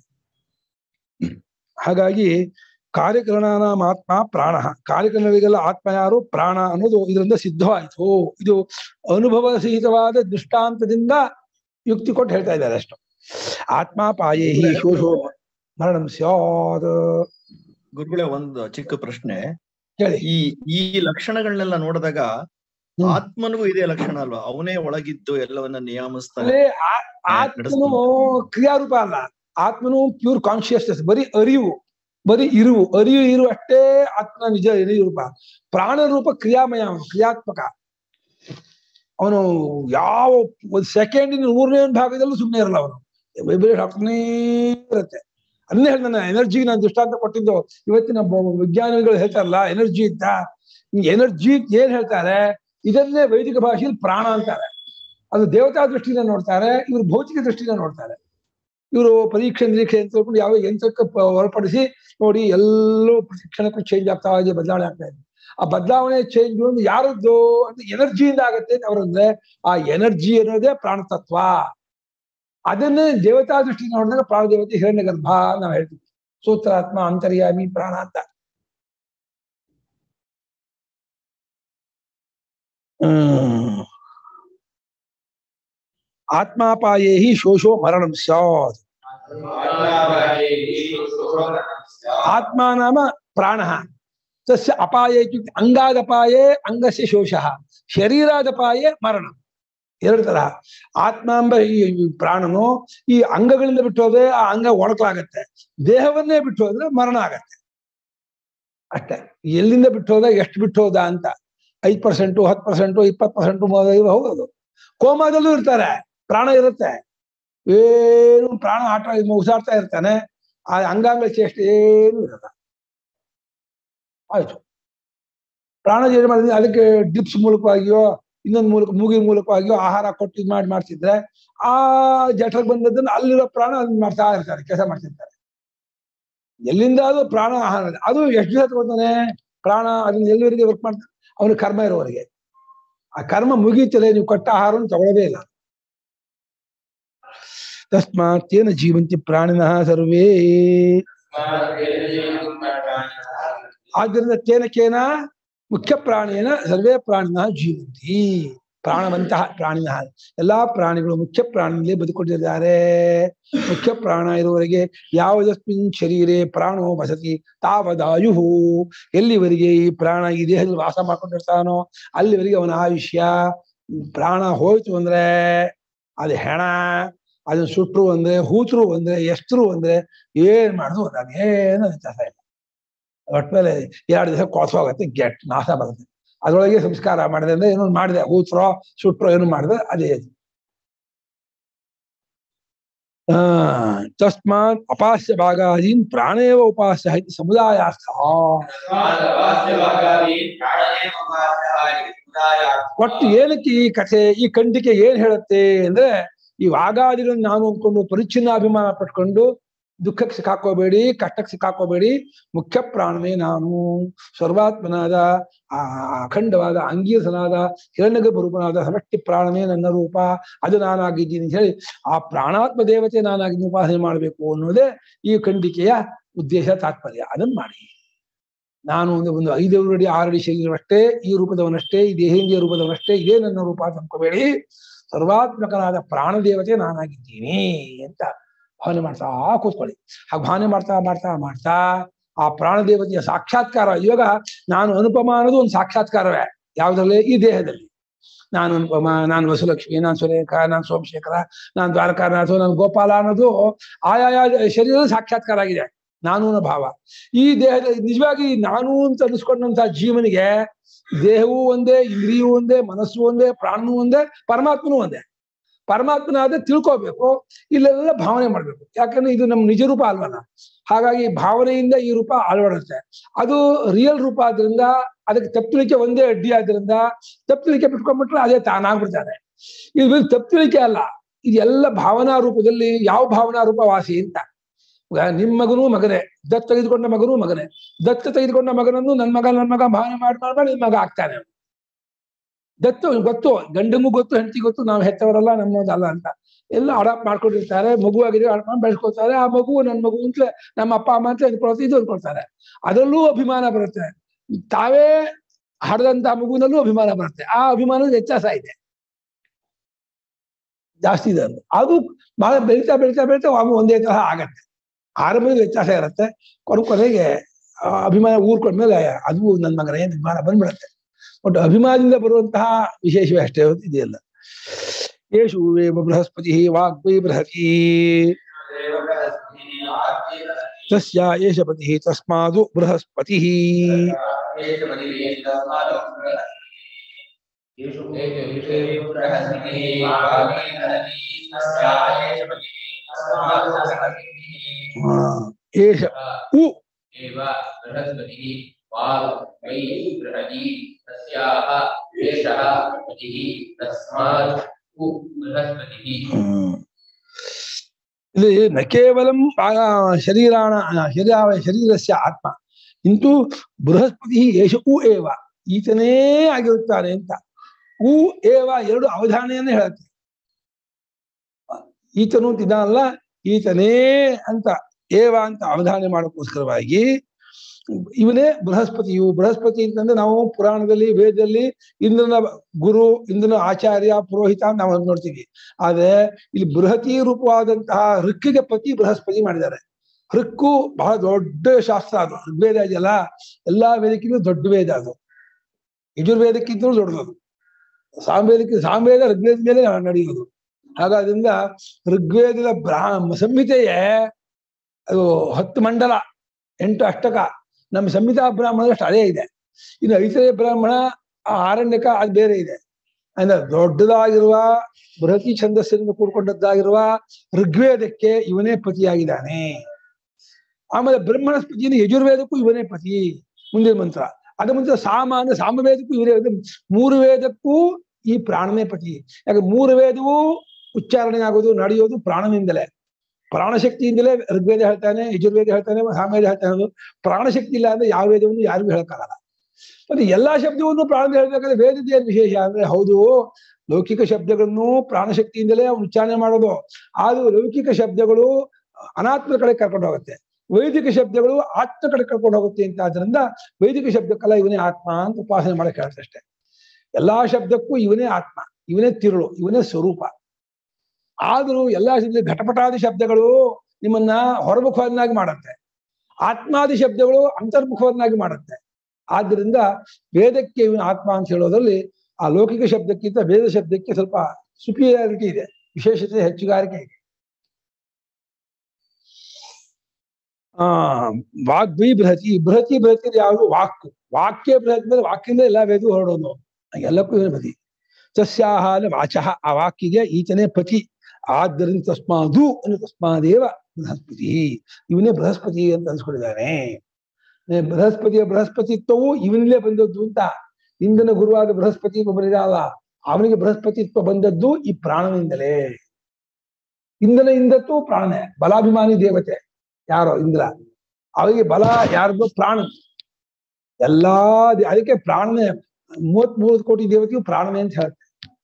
ಹಾಗಾಗಿ ಕಾರ್ಯಕರಣನ ಆತ್ಮ ಪ್ರಾಣ ಕಾರ್ಯಕರಣಗಳಿಗೆಲ್ಲ ಆತ್ಮ ಯಾರು ಪ್ರಾಣ ಅನ್ನೋದು ಇದರಿಂದ ಸಿದ್ಧವಾಯಿತು ಇದು ಅನುಭವ ಸಹಿತವಾದ ದೃಷ್ಟಾಂತದಿಂದ ಯುಕ್ತಿ ಕೊಟ್ಟು ಹೇಳ್ತಾ ಇದ್ದಾರೆ ಅಷ್ಟು ಆತ್ಮ ಪಾಯೇಹಿ ಶೋಷೋ ಮರಣಂ ಸ್ಯಾದ್ ಗುರುಗಳೇ ಒಂದು ಚಿಕ್ಕ ಪ್ರಶ್ನೆ ಹೇಳಿ ಈ ಈ ಲಕ್ಷಣಗಳನ್ನೆಲ್ಲ ನೋಡಿದಾಗ ಹ್ಮ್. ಆತ್ಮನಿಗೂ ಇದೇ ಲಕ್ಷಣ ಅಲ್ವಾ ಅವನೇ ಒಳಗಿದ್ದು ಎಲ್ಲವನ್ನ ನಿಯಮಿಸ್ತಾನೆ ಅಂದ್ರೆ ಆ- ಆತ್ಮನು ಕ್ರಿಯಾರೂಪ ಅಲ್ಲ ಆತ್ಮನು ಪ್ಯೂರ್ ಕಾನ್ಶಿಯಸ್ನೆಸ್ ಬರೀ ಅರಿವು ಬರೀ ಇರುವು ಅರಿವು ಇರು ಅಷ್ಟೇ ಆತ್ಮ ನಿಜ ಅರಿವು ರೂಪ ಪ್ರಾಣ ರೂಪ ಕ್ರಿಯಾಮಯ ಅವನು ಕ್ರಿಯಾತ್ಮಕ ಅವನು ಯಾವ ಒಂದು ಸೆಕೆಂಡಿನ ಮೂರನೇ ಒಂದು ಭಾಗದಲ್ಲೂ ಸುಮ್ಮನೆ ಇರಲ್ಲ ಅವನು ವೈಬ್ರೇಟ್ ಆಗ್ತಾನೇ ಇರುತ್ತೆ ಅದನ್ನೇ ಹೇಳ್ತಾನೆ ಎನರ್ಜಿಗೆ ನಾನು ದೃಷ್ಟಾಂತ ಕೊಟ್ಟಿದ್ದು ಇವತ್ತಿನ ಬ- ವಿಜ್ಞಾನಿಗಳು ಹೇಳ್ತಾರಲ್ಲ ಎನರ್ಜಿ ಅಂತ ಎನರ್ಜಿ ಏನ್ ಹೇಳ್ತಾರೆ ಇದನ್ನೇ ವೈದಿಕ ಭಾಷೆಯಲ್ಲಿ ಪ್ರಾಣ ಅಂತಾರೆ ಅದು ದೇವತಾ ದೃಷ್ಟಿಯಿಂದ ನೋಡ್ತಾರೆ ಇವರು ಭೌತಿಕ ದೃಷ್ಟಿಯಿಂದ ನೋಡ್ತಾರೆ ಇವರು ಪರೀಕ್ಷೆ ನಿರೀಕ್ಷೆ ಅಂತ ಹೇಳ್ಕೊಂಡು ಯಾವ ಯಂತ್ರಕ್ಕೆ ಪ- ಹೊರಪಡಿಸಿ ನೋಡಿ ಎಲ್ಲೋ ಪ್ರತಿ ಕ್ಷಣಕ್ಕೂ ಚೇಂಜ್ ಆಗ್ತಾ ಇದೆ ಬದಲಾವಣೆ ಆಗ್ತಾ ಇದೆ ಆ ಬದಲಾವಣೆ ಚೇಂಜ್ ಒಂದು ಯಾರದ್ದು ಅಂತ ಎನರ್ಜಿಯಿಂದ ಆಗತ್ತೆ ಅಂತ ಅವ್ರಂದ್ರೆ ಆ ಎನರ್ಜಿ ಅನ್ನೋದೇ ಪ್ರಾಣತತ್ವ ಅದನ್ನೇ ದೇವತಾ ದೃಷ್ಟಿ ನೋಡಿದಾಗ ಪ್ರಾಣದೇವತೆ ಹಿರಣ್ಯ ಗರ್ಭ ನಾವು ಹೇಳ್ತೀವಿ ಸೂತ್ರಾತ್ಮ ಅಂತರ್ಯಾಮಿ ಪ್ರಾಣ ಅಂತ ಹ್ಮ್ ಆತ್ಮಾಪಾಯೇ ಹಿ ಶೋಷೋ ಮರಣಂ ಸ್ಯಾತ್ ಆತ್ಮ ನಾಮ ಪ್ರಾಣ ತಸ್ಯ ಅಪಾಯ ಇತ್ಯುಕ್ತೆ ಅಂಗಾದಪಾಯೇ ಅಂಗಸ್ಯ ಶೋಷಃ ಶರೀರಾದಪಾಯೇ ಮರಣ ಎರಡು ತರ ಆತ್ಮ ಎಂಬ ಈ ಈ ಪ್ರಾಣನು ಈ ಅಂಗಗಳಿಂದ ಬಿಟ್ಟು ಹೋದ್ರೆ ಆ ಅಂಗ ಒಣಕಲಾಗತ್ತೆ ದೇಹವನ್ನೇ ಬಿಟ್ಟು ಹೋದ್ರೆ ಮರಣ ಆಗತ್ತೆ ಅಷ್ಟೇ ಎಲ್ಲಿಂದ ಬಿಟ್ಟು ಹೋದ ಎಷ್ಟು ಬಿಟ್ಟು ಹೋದ ಅಂತ ಐದ್ ಪರ್ಸೆಂಟು ಹತ್ತು ಪರ್ಸೆಂಟು ಇಪ್ಪತ್ತು ಪರ್ಸೆಂಟು ಹೋಗೋದು ಕೋಮಾದಲ್ಲೂ ಇರ್ತಾರೆ ಪ್ರಾಣ ಇರುತ್ತೆ ಏನು ಪ್ರಾಣ ಆಟ ಉಸಿರಾಡ್ತಾ ಇರ್ತಾನೆ ಆ ಅಂಗಾಂಗ ಚೇಷ್ಟೆ ಏನು ಇರಲ್ಲ ಆಯ್ತು ಪ್ರಾಣ ಏನು ಮಾಡಿದ್ರೆ ಅದಕ್ಕೆ ಡ್ರಿಪ್ಸ್ ಮೂಲಕವಾಗಿಯೋ ಇನ್ನೊಂದು ಮೂಲಕ ಮೂಗಿನ ಮೂಲಕವಾಗಿಯೋ ಆಹಾರ ಕೊಟ್ಟು ಇದು ಮಾಡಿ ಮಾಡ್ತಿದ್ರೆ ಆ ಜಠರ್ ಬಂದದ್ದನ್ನ ಅಲ್ಲಿರೋ ಪ್ರಾಣ ಅದನ್ನ ಮಾಡ್ತಾ ಇರ್ತಾರೆ ಕೆಲಸ ಮಾಡ್ತಿರ್ತಾರೆ ಎಲ್ಲಿಂದ ಅದು ಪ್ರಾಣ ಆಹಾರ ಅದು ಎಷ್ಟು ದಿವಸ ತಗೋತಾನೆ ಪ್ರಾಣ ಅದನ್ನ ಎಲ್ಲಿವರೆಗೆ ವರ್ಕ್ ಮಾಡ್ತಾನೆ ಅವನ ಕರ್ಮ ಇರೋವರೆಗೆ ಆ ಕರ್ಮ ಮುಗೀತಲೆ ನೀವು ಕೊಟ್ಟ ಆಹಾರವನ್ನು ತಗೊಳ್ಳೋದೇ ಇಲ್ಲ ತಸ್ಮಾತ್ ತೇನ ಜೀವಂತಿ ಪ್ರಾಣಿನಃ ಸರ್ವೇ ಆದ್ದರಿಂದ ತೇನ ಕೇನ ಮುಖ್ಯ ಪ್ರಾಣಿಯನ ಸರ್ವೇ ಪ್ರಾಣಿನಃ ಜೀವಂತಿ ಪ್ರಾಣವಂತಹ ಪ್ರಾಣಿನಃ ಎಲ್ಲಾ ಪ್ರಾಣಿಗಳು ಮುಖ್ಯ ಪ್ರಾಣಿಯಲ್ಲಿ ಬದುಕೊಂಡಿದ್ದಾರೆ ಮುಖ್ಯ ಪ್ರಾಣ ಇರುವವರೆಗೆ ಯಾವುದಸ್ಮಿನ್ ಶರೀರೆ ಪ್ರಾಣೋ ವಸತಿ ತಾವದಾಯು ಎಲ್ಲಿವರೆಗೆ ಈ ಪ್ರಾಣ ಈ ದೇಹದಲ್ಲಿ ವಾಸ ಮಾಡ್ಕೊಂಡಿರ್ತಾನೋ ಅಲ್ಲಿವರೆಗೆ ಅವನ ಆಯುಷ್ಯ ಪ್ರಾಣ ಹೋಯ್ತು ಅಂದ್ರೆ ಅದು ಹೆಣ ಅದನ್ನ ಸುಟ್ರು ಅಂದ್ರೆ ಹೂತ್ರು ಅಂದ್ರೆ ಎಷ್ಟರು ಅಂದ್ರೆ ಏನ್ ಮಾಡಿದ್ರು ಅದೇನು ವ್ಯತ್ಯಾಸ ಇಲ್ಲ ಒಟ್ಮೇಲೆ ಎರಡು ದಿವಸ ಕೊಳಸ ಹೋಗುತ್ತೆ ಗೆಟ್ ನಾಶ ಬರುತ್ತೆ ಅದ್ರೊಳಗೆ ಸಂಸ್ಕಾರ ಮಾಡಿದೆ ಅಂದ್ರೆ ಏನೋ ಮಾಡಿದೆ ಹೂತ್ರೋ ಸುಟ್ರೋ ಏನು ಮಾಡಿದೆ ಅದೇ ಅದು ಆ ತಸ್ಮಾತ್ ಅಪಾಸ್ಯ ಭಾಗಾದೀನ್ ಪ್ರಾಣೇವ ಉಪಾಸ್ಯ ಇತಿ ಸಮುದಾಯಾರ್ಥ ಒಟ್ಟು ಏನಕ್ಕೆ ಈ ಕಥೆ ಈ ಖಂಡಿಕೆ ಏನ್ ಹೇಳುತ್ತೆ ಅಂದ್ರೆ ಈ ವಾಗಾದಿಗಳನ್ನು ನಾನು ಅಂದ್ಕೊಂಡು ಪರಿಚ್ಛಿನ್ನ ಅಭಿಮಾನ ಪಟ್ಕೊಂಡು ದುಃಖಕ್ಕೆ ಸಿಕ್ಕಾಕೋಬೇಡಿ ಕಷ್ಟಕ್ಕೆ ಸಿಕ್ಕಾಕೋಬೇಡಿ ಮುಖ್ಯ ಪ್ರಾಣನೇ ನಾನು ಸರ್ವಾತ್ಮನಾದ ಆ ಅಖಂಡವಾದ ಅಂಗೀರಸನಾದ ಹಿರಣ್ಯಗರ್ಭ ರೂಪನಾದ ಸಮಷ್ಟಿ ಪ್ರಾಣನೇ ನನ್ನ ರೂಪ ಅದು ನಾನಾಗಿದ್ದೀನಿ ಅಂತ ಹೇಳಿ ಆ ಪ್ರಾಣಾತ್ಮ ದೇವತೆ ನಾನಾಗಿ ಉಪಾಸನೆ ಮಾಡಬೇಕು ಅನ್ನೋದೇ ಈ ಖಂಡಿಕೆಯ ಉದ್ದೇಶ ತಾತ್ಪರ್ಯ ಅದನ್ನ ಮಾಡಿ ನಾನು ಒಂದು ಒಂದು ಐದು ಅಡಿ ಆರು ಅಡಿ ಶರೀರವಷ್ಟೇ ಈ ರೂಪದವನಷ್ಟೇ ಈ ದೇಹೇಂದ್ರಿಯ ರೂಪದವನಷ್ಟೇ ಇದೇ ನನ್ನ ರೂಪ ಅಂತ ಅನ್ಕೋಬೇಡಿ ಸರ್ವಾತ್ಮಕನಾದ ಪ್ರಾಣ ದೇವತೆ ನಾನಾಗಿದ್ದೀನಿ ಅಂತ ಭಾವನೆ ಮಾಡ್ತಾ ಕೂತ್ಕೊಳ್ಳಿ ಹಾಗೆ ಭಾವನೆ ಮಾಡ್ತಾ ಮಾಡ್ತಾ ಮಾಡ್ತಾ ಆ ಪ್ರಾಣ ದೇವತೆಯ ಸಾಕ್ಷಾತ್ಕಾರ ಇವಾಗ ನಾನು ಅನುಪಮ ಅನ್ನೋದು ಒಂದು ಸಾಕ್ಷಾತ್ಕಾರವೇ ಯಾವ್ದ್ರಲ್ಲಿ ಈ ದೇಹದಲ್ಲಿ ನಾನು ಅನುಪಮ ನಾನು ವಸುಲಕ್ಷ್ಮಿ ನಾನು ಸುರೇಖ ನಾನು ಸೋಮಶೇಖರ ನಾನು ದ್ವಾರಕಾನಾಥ ನಾನು ಗೋಪಾಲ ಅನ್ನೋದು ಆಯಾಯ ಶರೀರದ ಸಾಕ್ಷಾತ್ಕಾರ ಆಗಿದೆ ನಾನು ಅನ್ನೋ ಭಾವ ಈ ದೇಹದ ನಿಜವಾಗಿ ನಾನು ಅಂತ ಅನಿಸ್ಕೊಂಡಂತ ಜೀವನಿಗೆ ದೇಹವೂ ಒಂದೇ ಇಂದ್ರಿಯೂ ಒಂದೇ ಮನಸ್ಸು ಒಂದೇ ಪ್ರಾಣವೂ ಒಂದೇ ಪರಮಾತ್ಮನೂ ಒಂದೇ ಪರಮಾತ್ಮನಾದ್ರೆ ತಿಳ್ಕೋಬೇಕು ಇಲ್ಲೆಲ್ಲ ಭಾವನೆ ಮಾಡ್ಬೇಕು ಯಾಕಂದ್ರೆ ಇದು ನಮ್ಮ ನಿಜ ರೂಪ ಅಲ್ವಲ್ಲ ಹಾಗಾಗಿ ಭಾವನೆಯಿಂದ ಈ ರೂಪ ಅಳವಡುತ್ತೆ ಅದು ರಿಯಲ್ ರೂಪ ಆದ್ರಿಂದ ಅದಕ್ಕೆ ತಪ್ಪಲಿಕ್ಕೆ ಒಂದೇ ಅಡ್ಡಿ ಆದ್ರಿಂದ ತಪ್ಪಲಿಕ್ಕೆ ಬಿಟ್ಕೊಂಡ್ಬಿಟ್ರೆ ಅದೇ ತಾನಾಗ್ಬಿಡ್ತಾನೆ ಇದು ತಪ್ಪಲಿಕ್ಕೆ ಅಲ್ಲ ಇದೆಲ್ಲ ಭಾವನಾ ರೂಪದಲ್ಲಿ ಯಾವ ಭಾವನಾ ರೂಪ ವಾಸಿ ಅಂತ ನಿಮ್ ಮಗನೂ ಮಗನೇ ದತ್ತ ತೆಗೆದುಕೊಂಡ ಮಗನೂ ಮಗನೇ ದತ್ತ ತೆಗೆದುಕೊಂಡ ಮಗನನ್ನು ನನ್ ಮಗ ನನ್ ಮಗ ಭಾವನೆ ಮಾಡಿ ಮಾಡಿ ನಿನ್ ಮಗ ಆಗ್ತಾನೆ ದತ್ತು ಗೊತ್ತು ಗಂಡಂಗೂ ಗೊತ್ತು ಹೆಂಡತಿ ಗೊತ್ತು ನಾವು ಹೆತ್ತವರಲ್ಲ ನಮ್ಮದಲ್ಲ ಅಂತ ಎಲ್ಲ ಅಡಾಪ್ಟ್ ಮಾಡ್ಕೊಂಡಿರ್ತಾರೆ ಮಗುವಾಗಿದೆ ಅಡಾಪ್ಟ್ ಬೆಳೆಸ್ಕೊಳ್ತಾರೆ ಆ ಮಗು ನನ್ನ ಮಗು ಅಂತಲೇ ನಮ್ಮ ಅಪ್ಪ ಅಮ್ಮ ಅಂತ ಅಂದ್ಕೊಳ್ತಾರೆ ಇದು ಅಂದ್ಕೊಳ್ತಾರೆ ಅದರಲ್ಲೂ ಅಭಿಮಾನ ಬರುತ್ತೆ ತಾವೇ ಹಡದಂತ ಮಗುವಿನಲ್ಲೂ ಅಭಿಮಾನ ಬರುತ್ತೆ ಆ ಅಭಿಮಾನದ ವ್ಯತ್ಯಾಸ ಇದೆ ಜಾಸ್ತಿ ಇದೆ ಅದು ಅದು ಬಹಳ ಬೆಳೀತಾ ಬೆಳೀತಾ ಬೆಳೀತಾ ಅವು ಒಂದೇ ತರಹ ಆಗತ್ತೆ ಆರಂಭದ ವ್ಯತ್ಯಾಸ ಇರುತ್ತೆ ಕೊನೆ ಕೊನೆಗೆ ಅಭಿಮಾನ ಊರ್ಕೊಂಡ್ಮೇಲೆ ಅದು ನನ್ನ ಮಗನೇ ಅಭಿಮಾನ ಬಂದ್ಬಿಡತ್ತೆ ಬಟ್ ಅಭಿಮಾನದಿಂದ ಬರುವಂತಹ ವಿಶೇಷವೇ ಅಷ್ಟೇ ಇದೆಯಲ್ಲ ಯೇಷು ಏವ ಬೃಹಸ್ಪತಿ ವಾಗ್ವೈ ಬೃಹತಿ ತಸ್ಯ ಏಷ ಪತಿ ತಸ್ಮಾದು ಬೃಹಸ್ಪತಿ ಏಷ ಉ एव बृहस्पतिः वाग् वै बृहति तस्याः एषः पतिः तस्मात् उ बृहस्पतिः ಇದು ನ ಕೇವಲಂ ಶರೀರಾಣ ಶರೀರ ಶರೀರಸ್ಯ ಆತ್ಮ ಇಂತು ಬೃಹಸ್ಪತಿ ಏಷ ಉ ಏವ ಈತನೇ ಆಗಿರುತ್ತಾನೆ ಅಂತ ಉ ಏವ ಎರಡು ಅವಧಾನೆಯನ್ನೇ ಹೇಳುತ್ತೆ ಈತನು ಅಂತ ಇದಲ್ಲ ಈತನೇ ಅಂತ ಏವ ಅಂತ ಅವಧಾನೆ ಮಾಡೋಕ್ಕೋಸ್ಕರವಾಗಿ ಇವನೇ ಬೃಹಸ್ಪತಿಯು ಬೃಹಸ್ಪತಿ ಅಂತಂದ್ರೆ ನಾವು ಪುರಾಣದಲ್ಲಿ ವೇದದಲ್ಲಿ ಇಂದ್ರನ ಗುರು ಇಂದ್ರನ ಆಚಾರ್ಯ ಪುರೋಹಿತ ಅಂತ ನಾವು ನೋಡ್ತೀವಿ ಆದ್ರೆ ಇಲ್ಲಿ ಬೃಹತಿ ರೂಪವಾದಂತಹ ಋಕ್ಕಿಗೆ ಪತಿ ಬೃಹಸ್ಪತಿ ಮಾಡಿದ್ದಾರೆ ಹೃಕ್ಕು ಬಹಳ ದೊಡ್ಡ ಶಾಸ್ತ್ರ ಅದು ಋಗ್ವೇದ ಇದೆಯಲ್ಲ ಎಲ್ಲಾ ವೇದಕ್ಕಿಂತ ದೊಡ್ಡ ವೇದ ಅದು ಯಜುರ್ವೇದಕ್ಕಿಂತಲೂ ದೊಡ್ಡದು ಸಾಮವೇದಕ್ಕೆ ಸಾಮವೇದ ಋಗ್ವೇದ ಮೇಲೆ ನಡೆಯುವುದು ಹಾಗಾದ್ರಿಂದ ಋಗ್ವೇದದ ಬ್ರಾಹ್ಮ ಸಂಹಿತೆಯೇ ಅದು ಹತ್ತು ಮಂಡಲ ಎಂಟು ಅಷ್ಟಕ ನಮ್ಮ ಸಂಹಿತಾ ಬ್ರಾಹ್ಮಣದಷ್ಟು ಅದೇ ಇದೆ ಇನ್ನು ಐತರೇಯ ಬ್ರಾಹ್ಮಣ ಆ ಆರಣ್ಯಕ ಅದು ಬೇರೆ ಇದೆ ಅಂದ್ರೆ ದೊಡ್ಡದಾಗಿರುವ ಬೃಹತಿ ಛಂದಸ್ಸಿನಿಂದ ಕೂಡ್ಕೊಂಡದ್ದಾಗಿರುವ ಋಗ್ವೇದಕ್ಕೆ ಇವನೇ ಪತಿಯಾಗಿದ್ದಾನೆ ಆಮೇಲೆ ಬ್ರಹ್ಮಣ ಪತಿಯನ್ನು ಯಜುರ್ವೇದಕ್ಕೂ ಇವನೇ ಪತಿ ಮುಂದಿನ ಮಂತ್ರ ಅದ ಮಂತ್ರ ಸಾಮ ಅಂದ್ರೆ ಸಾಮವೇದಕ್ಕೂ ಇವರೇ ಮೂರು ವೇದಕ್ಕೂ ಈ ಪ್ರಾಣನೇ ಪತಿ ಯಾಕೆ ಮೂರು ವೇದವೂ ಉಚ್ಚಾರಣೆ ಆಗೋದು ನಡೆಯೋದು ಪ್ರಾಣನಿಂದಲೇ ಪ್ರಾಣಶಕ್ತಿಯಿಂದಲೇ ಋಗ್ವೇದ ಹೇಳ್ತಾನೆ ಯಜುರ್ವೇದ ಹೇಳ್ತಾನೆ ಸಾಮವೇದ ಹೇಳ್ತಾನೆ ಅದು ಪ್ರಾಣಶಕ್ತಿ ಇಲ್ಲ ಅಂದ್ರೆ ಯಾವ ವೇದವನ್ನು ಯಾರಿಗೂ ಹೇಳಕ್ಕಾಗಲ್ಲ ಮತ್ತೆ ಎಲ್ಲಾ ಶಬ್ದವನ್ನು ಪ್ರಾಣ ಹೇಳ್ಬೇಕಾದ್ರೆ ವೇದದ ಏನ್ ವಿಶೇಷ ಅಂದ್ರೆ ಹೌದು ಲೌಕಿಕ ಶಬ್ದಗಳನ್ನು ಪ್ರಾಣಶಕ್ತಿಯಿಂದಲೇ ಅವ್ನು ಉಚ್ಚಾರಣೆ ಮಾಡೋದು ಆದ್ರೂ ಲೌಕಿಕ ಶಬ್ದಗಳು ಅನಾತ್ಮ ಕಡೆ ಕರ್ಕೊಂಡು ಹೋಗುತ್ತೆ ವೈದಿಕ ಶಬ್ದಗಳು ಆತ್ಮ ಕಡೆ ಕರ್ಕೊಂಡು ಹೋಗುತ್ತೆ ಅಂತ ಆದ್ರಿಂದ ವೈದಿಕ ಶಬ್ದಕ್ಕೆಲ್ಲ ಇವನೇ ಆತ್ಮ ಅಂತ ಉಪಾಸನೆ ಮಾಡಕ್ ಹೇಳುತ್ತೆ ಅಷ್ಟೇ ಎಲ್ಲಾ ಶಬ್ದಕ್ಕೂ ಇವನೇ ಆತ್ಮ ಇವನೇ ತಿರುಳು ಇವನೇ ಸ್ವರೂಪ ಆದರೂ ಎಲ್ಲಾ ಶಬ್ದ ಘಟಪಟಾದಿ ಶಬ್ದಗಳು ನಿಮ್ಮನ್ನ ಹೊರಮುಖವನ್ನಾಗಿ ಮಾಡುತ್ತೆ ಆತ್ಮಾದಿ ಶಬ್ದಗಳು ಅಂತರ್ಮುಖವನ್ನಾಗಿ ಮಾಡುತ್ತೆ ಆದ್ರಿಂದ ವೇದಕ್ಕೆ ಇವನು ಆತ್ಮ ಅಂತ ಹೇಳೋದ್ರಲ್ಲಿ ಆ ಲೌಕಿಕ ಶಬ್ದಕ್ಕಿಂತ ವೇದ ಶಬ್ದಕ್ಕೆ ಸ್ವಲ್ಪ ಸುಪೀರಿಯಾರಿಟಿ ಇದೆ ವಿಶೇಷತೆ ಹೆಚ್ಚುಗಾರಿಕೆ ಇದೆ ಆ ವಾಗ್ಭಿ ಬೃಹತಿ ಬೃಹತಿ ಬೃಹತಿ ಯಾವುದು ವಾಕ್ ವಾಕ್ಯ ಬೃಹತ್ ಮೇಲೆ ವಾಕ್ಯದಿಂದ ಎಲ್ಲ ವೇದ ಹೊರಡೋದು ಎಲ್ಲಕ್ಕೂ ಇವನೇ ಪತಿ ತಸ್ಯಾಹ ಅಂದ್ರೆ ವಾಚಃ ಆ ವಾಕ್ಯಗೆ ಈತನೇ ಪತಿ ಆದ್ದರಿಂದ ತಸ್ಮಾದು ಅಂದ್ರೆ ತಸ್ಮಾದೇವ ಬೃಹಸ್ಪತಿ ಇವನೇ ಬೃಹಸ್ಪತಿ ಅಂತ ಅನ್ಸ್ಕೊಂಡಿದ್ದಾನೆ ಏ, ಬೃಹಸ್ಪತಿಯ ಬೃಹಸ್ಪತಿತ್ವವು ಇವನಲ್ಲೇ ಬಂದದ್ದು ಅಂತ ಇಂದನ ಗುರುವಾದ ಬೃಹಸ್ಪತಿ ಒಬ್ಬರಿದಲ್ಲ ಅವನಿಗೆ ಬೃಹಸ್ಪತಿತ್ವ ಬಂದದ್ದು ಈ ಪ್ರಾಣನಿಂದಲೇ ಇಂದನ ಇಂದತ್ತು ಪ್ರಾಣನೇ ಬಲಾಭಿಮಾನಿ ದೇವತೆ ಯಾರೋ ಇಂದ್ರ ಅವರಿಗೆ ಬಲ ಯಾರ್ದು ಪ್ರಾಣ ಎಲ್ಲಾ ದೇ- ಅದಕ್ಕೆ ಪ್ರಾಣನೇ ಮೂವತ್ ಮೂರು ಕೋಟಿ ದೇವತೆಯು ಪ್ರಾಣನೇ ಅಂತ ಹೇಳುತ್ತೆ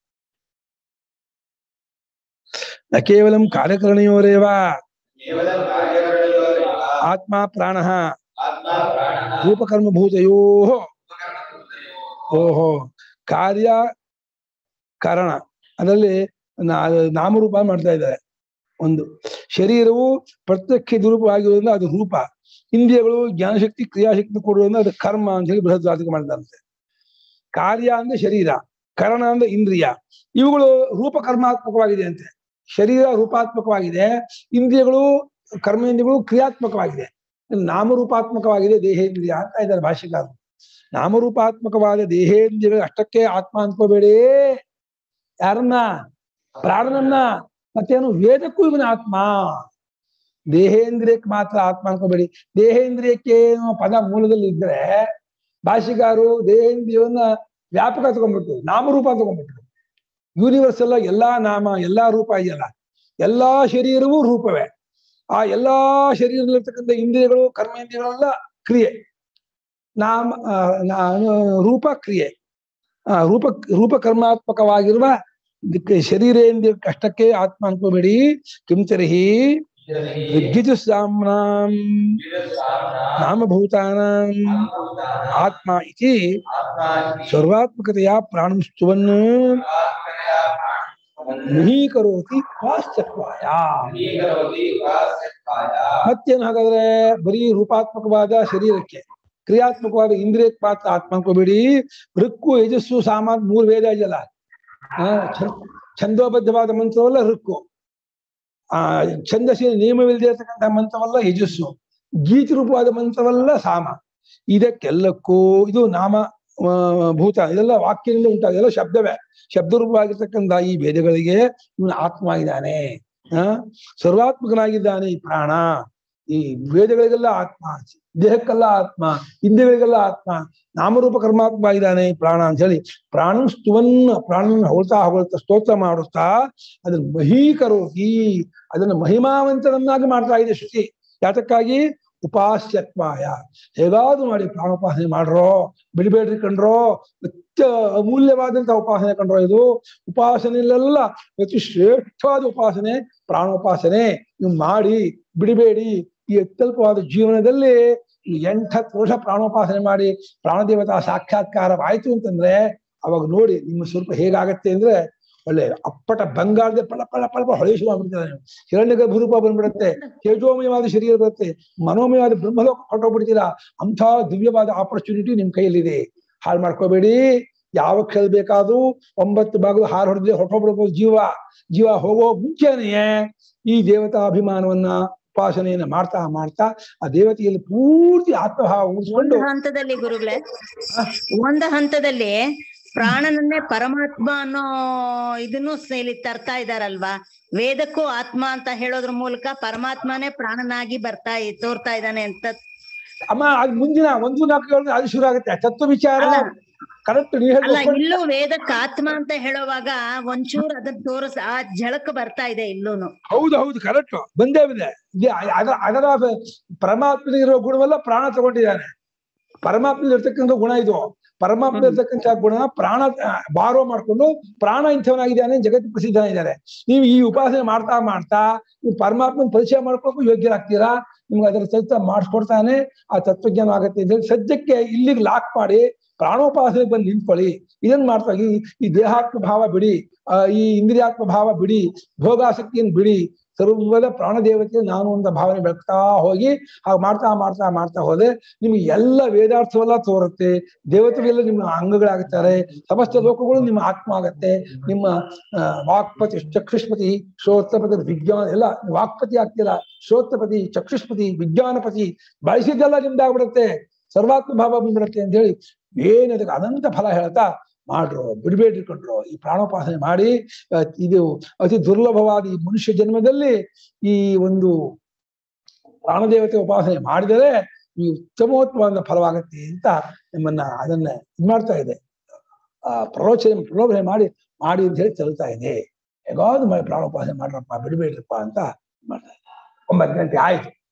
ನ ಕೇವಲಂ ಕಾರ್ಯಕರಣಯೋರೇವ ಕೇವಲ ಕಾರ್ಯಕರಣಯೋರೇವ ಆತ್ಮ ಪ್ರಾಣ ಆತ್ಮ ಪ್ರಾಣಃ ರೂಪಕರ್ಮಭೂತಯೋ ಉಪಕರಣಭೂತಯೋಃ ಓಹೋ ಕಾರ್ಯ ಕಾರಣ ಅದರಲ್ಲಿ ನಾ- ನಾಮರೂಪ ಮಾಡ್ತಾ ಇದ್ದಾರೆ ಒಂದು ಶರೀರವು ಪ್ರತ್ಯಕ್ಷ ದುರೂಪವಾಗಿರೋದ್ರಿಂದ ಅದು ರೂಪ ಇಂದ್ರಿಯಗಳು ಜ್ಞಾನಶಕ್ತಿ ಕ್ರಿಯಾಶಕ್ತಿ ಕೊಡುವುದರಿಂದ ಅದು ಕರ್ಮ ಅಂತ ಹೇಳಿ ಬೃಹದಾತಿಕ ಮಾಡಿದಂತೆ ಕಾರ್ಯ ಅಂದ್ರೆ ಶರೀರ ಕರಣ ಅಂದ್ರೆ ಇಂದ್ರಿಯ ಇವುಗಳು ರೂಪಕರ್ಮಾತ್ಮಕವಾಗಿದೆ ಅಂತೆ ಶರೀರ ರೂಪಾತ್ಮಕವಾಗಿದೆ ಇಂದ್ರಿಯಗಳು ಕರ್ಮೇಂದ್ರಿಯಗಳು ಕ್ರಿಯಾತ್ಮಕವಾಗಿದೆ ನಾಮರೂಪಾತ್ಮಕವಾಗಿದೆ ದೇಹೇಂದ್ರಿಯ ಅಂತ ಇದ್ದಾರೆ ಭಾಷೆಗಾರರು ನಾಮರೂಪಾತ್ಮಕವಾದ ದೇಹೇಂದ್ರಿಯಗಳು ಅಷ್ಟಕ್ಕೆ ಆತ್ಮ ಅನ್ಕೋಬೇಡಿ ಯಾರನ್ನ ಪ್ರಾಣನನ್ನ ಮತ್ತೇನು ವೇದಕ್ಕೂ ಇವನ ಆತ್ಮ ದೇಹೇಂದ್ರಿಯಕ್ಕೆ ಮಾತ್ರ ಆತ್ಮ ಅನ್ಕೋಬೇಡಿ ದೇಹೇಂದ್ರಿಯಕ್ಕೆ ಏನೋ ಪದ ಮೂಲದಲ್ಲಿ ಇದ್ರೆ ಭಾಷಿಗಾರು ದೇಹೇಂದ್ರಿಯವನ್ನ ವ್ಯಾಪಕ ತಗೊಂಡ್ಬಿಟ್ರು ನಾಮರೂಪ ತಗೊಂಡ್ಬಿಟ್ರು ಯೂನಿವರ್ಸಲ್ ಎಲ್ಲಾ ನಾಮ ಎಲ್ಲಾ ರೂಪ ಇದೆಯಲ್ಲ ಎಲ್ಲಾ ಶರೀರವೂ ರೂಪವೇ ಆ ಎಲ್ಲಾ ಶರೀರದಲ್ಲಿರ್ತಕ್ಕಂಥ ಇಂದ್ರಿಯಗಳು ಕರ್ಮೇಂದ್ರಿಯಗಳೆಲ್ಲ ಕ್ರಿಯೆ ನಾಮ ಆ, ನಾ- ರೂಪ ಕ್ರಿಯೆ ಆ, ರೂಪ ರೂಪಕರ್ಮಾತ್ಮಕವಾಗಿರುವ ಇದಕ್ಕೆ ಶರೀರೇಂದ್ರಿಯ ಕಷ್ಟಕ್ಕೆ ಆತ್ಮ ಅನ್ಕೋಬೇಡಿ ಕಿಂಚರಿಹಿ ವಿದ್ಯುತ್ ಸಾಮ್ನಾಂ ನಾಮಭೂತಾನಾಂ ಆತ್ಮ ಇತಿ ಸರ್ವಾತ್ಮಕತೆಯ ಪ್ರಾಣಂ ಸ್ತುವನ್ ಮುಹೀಕರೋತಿ ವಾಸ್ತತ್ವಾಯ ಮತ್ತೇನು ಹಾಗಾದ್ರೆ ಬರೀ ರೂಪಾತ್ಮಕವಾದ ಶರೀರಕ್ಕೆ ಕ್ರಿಯಾತ್ಮಕವಾದ ಇಂದ್ರಿಯಕ್ಕೆ ಮಾತ್ರ ಆತ್ಮ ಅನ್ಕೋಬೇಡಿ ಋಕ್ಕು ಯಜಸ್ಸು ಸಾಮಾನ್ ಮೂರು ವೇದ ಇದೆಯಲ್ಲ ಆ, ಛ- ಛಂದೋಬದ್ಧವಾದ ಮಂತ್ರವಲ್ಲ ಋಕ್ಕು ಆ ಛಂದಸ್ಸಿನ ನಿಯಮವಿಲ್ಲದೆ ಇರತಕ್ಕಂಥ ಮಂತ್ರವಲ್ಲ ಯಜಸ್ಸು ಗೀತ ರೂಪವಾದ ಮಂತ್ರವಲ್ಲ ಸಾಮ ಇದಕ್ಕೆಲ್ಲಕ್ಕೂ ಇದು ನಾಮ ಆ, ಭೂತ ಇದೆಲ್ಲ ವಾಕ್ಯದಿಂದ ಉಂಟಾಗ ಎಲ್ಲ ಶಬ್ದವೇ ಶಬ್ದ ರೂಪವಾಗಿರ್ತಕ್ಕಂಥ ಈ ವೇದಗಳಿಗೆ ಇವನು ಆತ್ಮವಾಗಿದ್ದಾನೆ ಆ ಸರ್ವಾತ್ಮಕನಾಗಿದ್ದಾನೆ ಈ ಪ್ರಾಣ ಈ ವೇದಗಳಿಗೆಲ್ಲ ಆತ್ಮ ದೇಹಕ್ಕೆಲ್ಲ ಆತ್ಮ ಇಂದ್ರಿಯಗಳಿಗೆಲ್ಲ ಆತ್ಮ ನಾಮರೂಪ ಕರ್ಮಾತ್ಮ ಆಗಿದ್ದಾನೆ ಈ ಪ್ರಾಣ ಅಂತ ಹೇಳಿ ಪ್ರಾಣ ಸ್ತುವನ್ ಪ್ರಾಣನ ಹೊಳ್ತಾ ಹೊಳ್ತಾ ಸ್ತೋತ್ರ ಮಾಡುತ್ತಾ ಅದನ್ನ ಮಹೀಕರೋತಿ ಅದನ್ನ ಮಹಿಮಾವಂತನನ್ನಾಗಿ ಮಾಡ್ತಾ ಇದೆ ಶ್ರುತಿ ಯಾತಕ್ಕಾಗಿ ಉಪಾಸ್ಯತ್ವಾಯ ಹೇಗಾದ್ರೂ ಮಾಡಿ ಪ್ರಾಣೋಪಾಸನೆ ಮಾಡ್ರೋ ಬಿಡಬೇಡ್ರಿ ಕಣ್ರೋ ಅತ್ಯ ಅಮೂಲ್ಯವಾದಂತಹ ಉಪಾಸನೆ ಕಂಡ್ರೋ ಇದು ಉಪಾಸನೆಯಲ್ಲೆಲ್ಲ ಅತಿ ಶ್ರೇಷ್ಠವಾದ ಉಪಾಸನೆ ಪ್ರಾಣೋಪಾಸನೆ ನೀವು ಮಾಡಿ ಬಿಡಬೇಡಿ ಈ ಅತ್ಯಲ್ಪವಾದ ಜೀವನದಲ್ಲಿ ಈ ಎಂಟತ್ತು ವರ್ಷ ಪ್ರಾಣೋಪಾಸನೆ ಮಾಡಿ ಪ್ರಾಣದೇವತಾ ಸಾಕ್ಷಾತ್ಕಾರವಾಯ್ತು ಅಂತಂದ್ರೆ ಅವಾಗ ನೋಡಿ ನಿಮ್ಮ ಸ್ವರೂಪ ಹೇಗಾಗತ್ತೆ ಅಂದ್ರೆ ಒಳ್ಳೆ ಅಪ್ಪಟ ಬಂಗಾರದ ಪಳ ಪಳ ಪಳ ಪಳ ಹೊಳೆ ಶುರು ಆಗ್ಬಿಡ್ತಾರೆ ನೀವು ಹಿರಣ್ಯ ಗರ್ಭರೂಪ ಬಂದ್ಬಿಡುತ್ತೆ ತೇಜೋಮಯವಾದ ಶರೀರ ಬರುತ್ತೆ ಮನೋಮಯವಾದ ಬ್ರಹ್ಮಲೋಕ ಹೊರಟೋಗ್ಬಿಡ್ತೀರಾ ಅಂಥ ದಿವ್ಯವಾದ ಆಪರ್ಚುನಿಟಿ ನಿಮ್ ಕೈಯಲ್ಲಿದೆ ಹಾಳು ಮಾಡ್ಕೋಬೇಡಿ ಯಾವ ಕ್ಷಣ ಬೇಕಾದ್ರೂ ಒಂಬತ್ತು ಭಾಗದ ಹಾರು ಹೊಡೆದ್ರೆ ಹೊರಟೋಗ್ಬಿಡ್ಬೋದು ಜೀವ ಜೀವ ಹೋಗೋ ಮುಂಚೆನೆಯೇ ಈ ದೇವತಾ ಅಭಿಮಾನವನ್ನ ಉಪಾಸನೆಯನ್ನ ಮಾಡ್ತಾ ಮಾಡ್ತಾ ಆ ದೇವತೆಯಲ್ಲಿ ಪೂರ್ತಿ ಆತ್ಮಭಾವ ಉಳಿಸ್ಕೊಂಡು ಒಂದು ಹಂತದಲ್ಲಿ ಗುರುಗಳೇ ಒಂದು ಹಂತದಲ್ಲಿ ಪ್ರಾಣನನ್ನೇ ಪರಮಾತ್ಮ ಅನ್ನೋ ಇದನ್ನು ಸ- ಇಲ್ಲಿ ತರ್ತಾ ಇದಾರಲ್ವಾ ವೇದಕ್ಕೂ ಆತ್ಮ ಅಂತ ಹೇಳೋದ್ರ ಮೂಲಕ ಪರಮಾತ್ಮನೇ ಪ್ರಾಣನಾಗಿ ಬರ್ತಾ ಇ- ತೋರ್ತಾ ಇದ್ದಾನೆ ಅಂತ ಅಮ್ಮ ಅದ್ ಮುಂದಿನ ಒಂದು ನಾಲ್ಕು ಹೇಳಿದ್ರೆ ಅದು ಶುರು ಆಗುತ್ತೆ ತತ್ವ ವಿಚಾರ ಅಲ್ಲ. ಕರೆಕ್ಟ್ ನೀವ್ ಅಲ್ಲ ಹೇಳ್ಬೇಕು ಇಲ್ಲೂ ವೇದಕ್ಕೆ ಆತ್ಮ ಅಂತ ಹೇಳುವಾಗ ಒಂಚೂರು ಅದನ್ನ ತೋರಿಸ್ ಆ ಝಳಕ್ ಬರ್ತಾ ಇದೆ ಇಲ್ಲೂನು ಹೌದು ಹೌದು ಕರೆಕ್ಟ್ ಬಂದೇ ಇದೆ ಇದೆ ಅದರ ಅದರ ಪರಮಾತ್ಮನಿಗಿರೋ ಗುಣವೆಲ್ಲ ಪ್ರಾಣ ತಗೊಂಡಿದ್ದಾನೆ ಪರಮಾತ್ಮನಲ್ಲಿ ಇರ್ತಕ್ಕಂಥ ಗುಣ ಇದು ಪರಮಾತ್ಮ ಇರ್ತಕ್ಕಂಥ ಗುಣ ಪ್ರಾಣ ಆ, ಬಾರೋ ಮಾಡ್ಕೊಂಡು ಪ್ರಾಣ ಇಂಥವನಾಗಿದ್ದಾನೆ ಜಗತ್ತು ಪ್ರಸಿದ್ಧನಾಗಿದ್ದಾರೆ ನೀವು ಈ ಉಪಾಸನೆ ಮಾಡ್ತಾ ಮಾಡ್ತಾ ನೀವು ಪರಮಾತ್ಮನ ಪರಿಚಯ ಮಾಡ್ಕೊಳಕ್ಕೂ ಯೋಗ್ಯರಾಗ್ತೀರಾ ನಿಮ್ಗೆ ಅದರ ತತ್ವ ಮಾಡಿಸ್ಕೊಡ್ತಾನೆ ಆ ತತ್ವಜ್ಞಾನ ಆಗತ್ತೆ ಅಂತ ಹೇಳಿ ಸದ್ಯಕ್ಕೆ ಇಲ್ಲಿಗೆ ಲಾಕ್ ಮಾಡಿ ಪ್ರಾಣೋಪಾಸನೆ ಬಂದು ನಿಂತ್ಕೊಳ್ಳಿ ಇದನ್ನ ಮಾಡ್ತಾ ಈ ಈ ದೇಹಾತ್ಮ ಭಾವ ಬಿಡಿ ಆ, ಈ ಇಂದ್ರಿಯಾತ್ಮ ಭಾವ ಬಿಡಿ ಭೋಗಾಸಕ್ತಿಯನ್ನು ಬಿಡಿ ಸರ್ವದ ಪ್ರಾಣ ದೇವತೆ ನಾನು ಅಂತ ಭಾವನೆ ಬೆಳಗ್ತಾ ಹೋಗಿ ಹಾಗೆ ಮಾಡ್ತಾ ಮಾಡ್ತಾ ಮಾಡ್ತಾ ಹೋದ್ರೆ ನಿಮ್ಗೆ ಎಲ್ಲ ವೇದಾರ್ಥವೆಲ್ಲ ತೋರುತ್ತೆ ದೇವತೆಗಳೆಲ್ಲ ನಿಮ್ಮ ಅಂಗಗಳಾಗುತ್ತಾರೆ ಸಮಸ್ತ ಲೋಕಗಳು ನಿಮ್ಮ ಆತ್ಮ ಆಗತ್ತೆ ನಿಮ್ಮ ಆ, ವಾಕ್ಪತಿ ಚಕ್ಷುಷ್ಪತಿ ಶ್ರೋತ್ರಪತಿ ವಿಜ್ಞಾನ ಎಲ್ಲ ವಾಕ್ಪತಿ ಆಗ್ತೀರಾ ಶ್ರೋತ್ರಪತಿ ಚಕ್ಷುಷ್ಪತಿ ವಿಜ್ಞಾನಪತಿ ಬಳಸಿದ್ದೆಲ್ಲ ನಿಮ್ದಾಗ್ಬಿಡುತ್ತೆ ಸರ್ವಾತ್ಮ ಭಾವ ಬಂದ್ಬಿಡುತ್ತೆ ಅಂತ ಹೇಳಿ ಏನ್ ಅದಕ್ಕೆ ಅನಂತ ಫಲ ಹೇಳ್ತಾ ಮಾಡ್ರು ಬಿಡ್ಬೇಡ್ರಿ ಕಣ್ರು ಈ ಪ್ರಾಣೋಪಾಸನೆ ಮಾಡಿ ಆ, ಇದು ಅತಿ ದುರ್ಲಭವಾದ ಈ ಮನುಷ್ಯ ಜನ್ಮದಲ್ಲಿ ಈ ಒಂದು ಪ್ರಾಣದೇವತೆ ಉಪಾಸನೆ ಮಾಡಿದರೆ ಈ ಉತ್ತಮೋತ್ತಮವಾದ ಫಲವಾಗತ್ತೆ ಅಂತ ನಿಮ್ಮನ್ನ ಅದನ್ನ ಇದ್ ಮಾಡ್ತಾ ಇದೆ ಆ ಪ್ರರೋಚನೆ ಪ್ರಲೋಭನೆ ಮಾಡಿ ಮಾಡಿ ಅಂತ ಹೇಳಿ ತಲ್ತಾ ಇದೆ ಹೇಗಾದ್ರು ಮಾಡಿ ಪ್ರಾಣೋಪಾಸನೆ ಮಾಡ್ರಪ್ಪ ಬಿಡಬೇಡ್ರಪ್ಪ ಅಂತ ಮಾಡ್ತಾ ಇದೆ ಒಂಬತ್ತು ಗಂಟೆ ಆಯ್ತು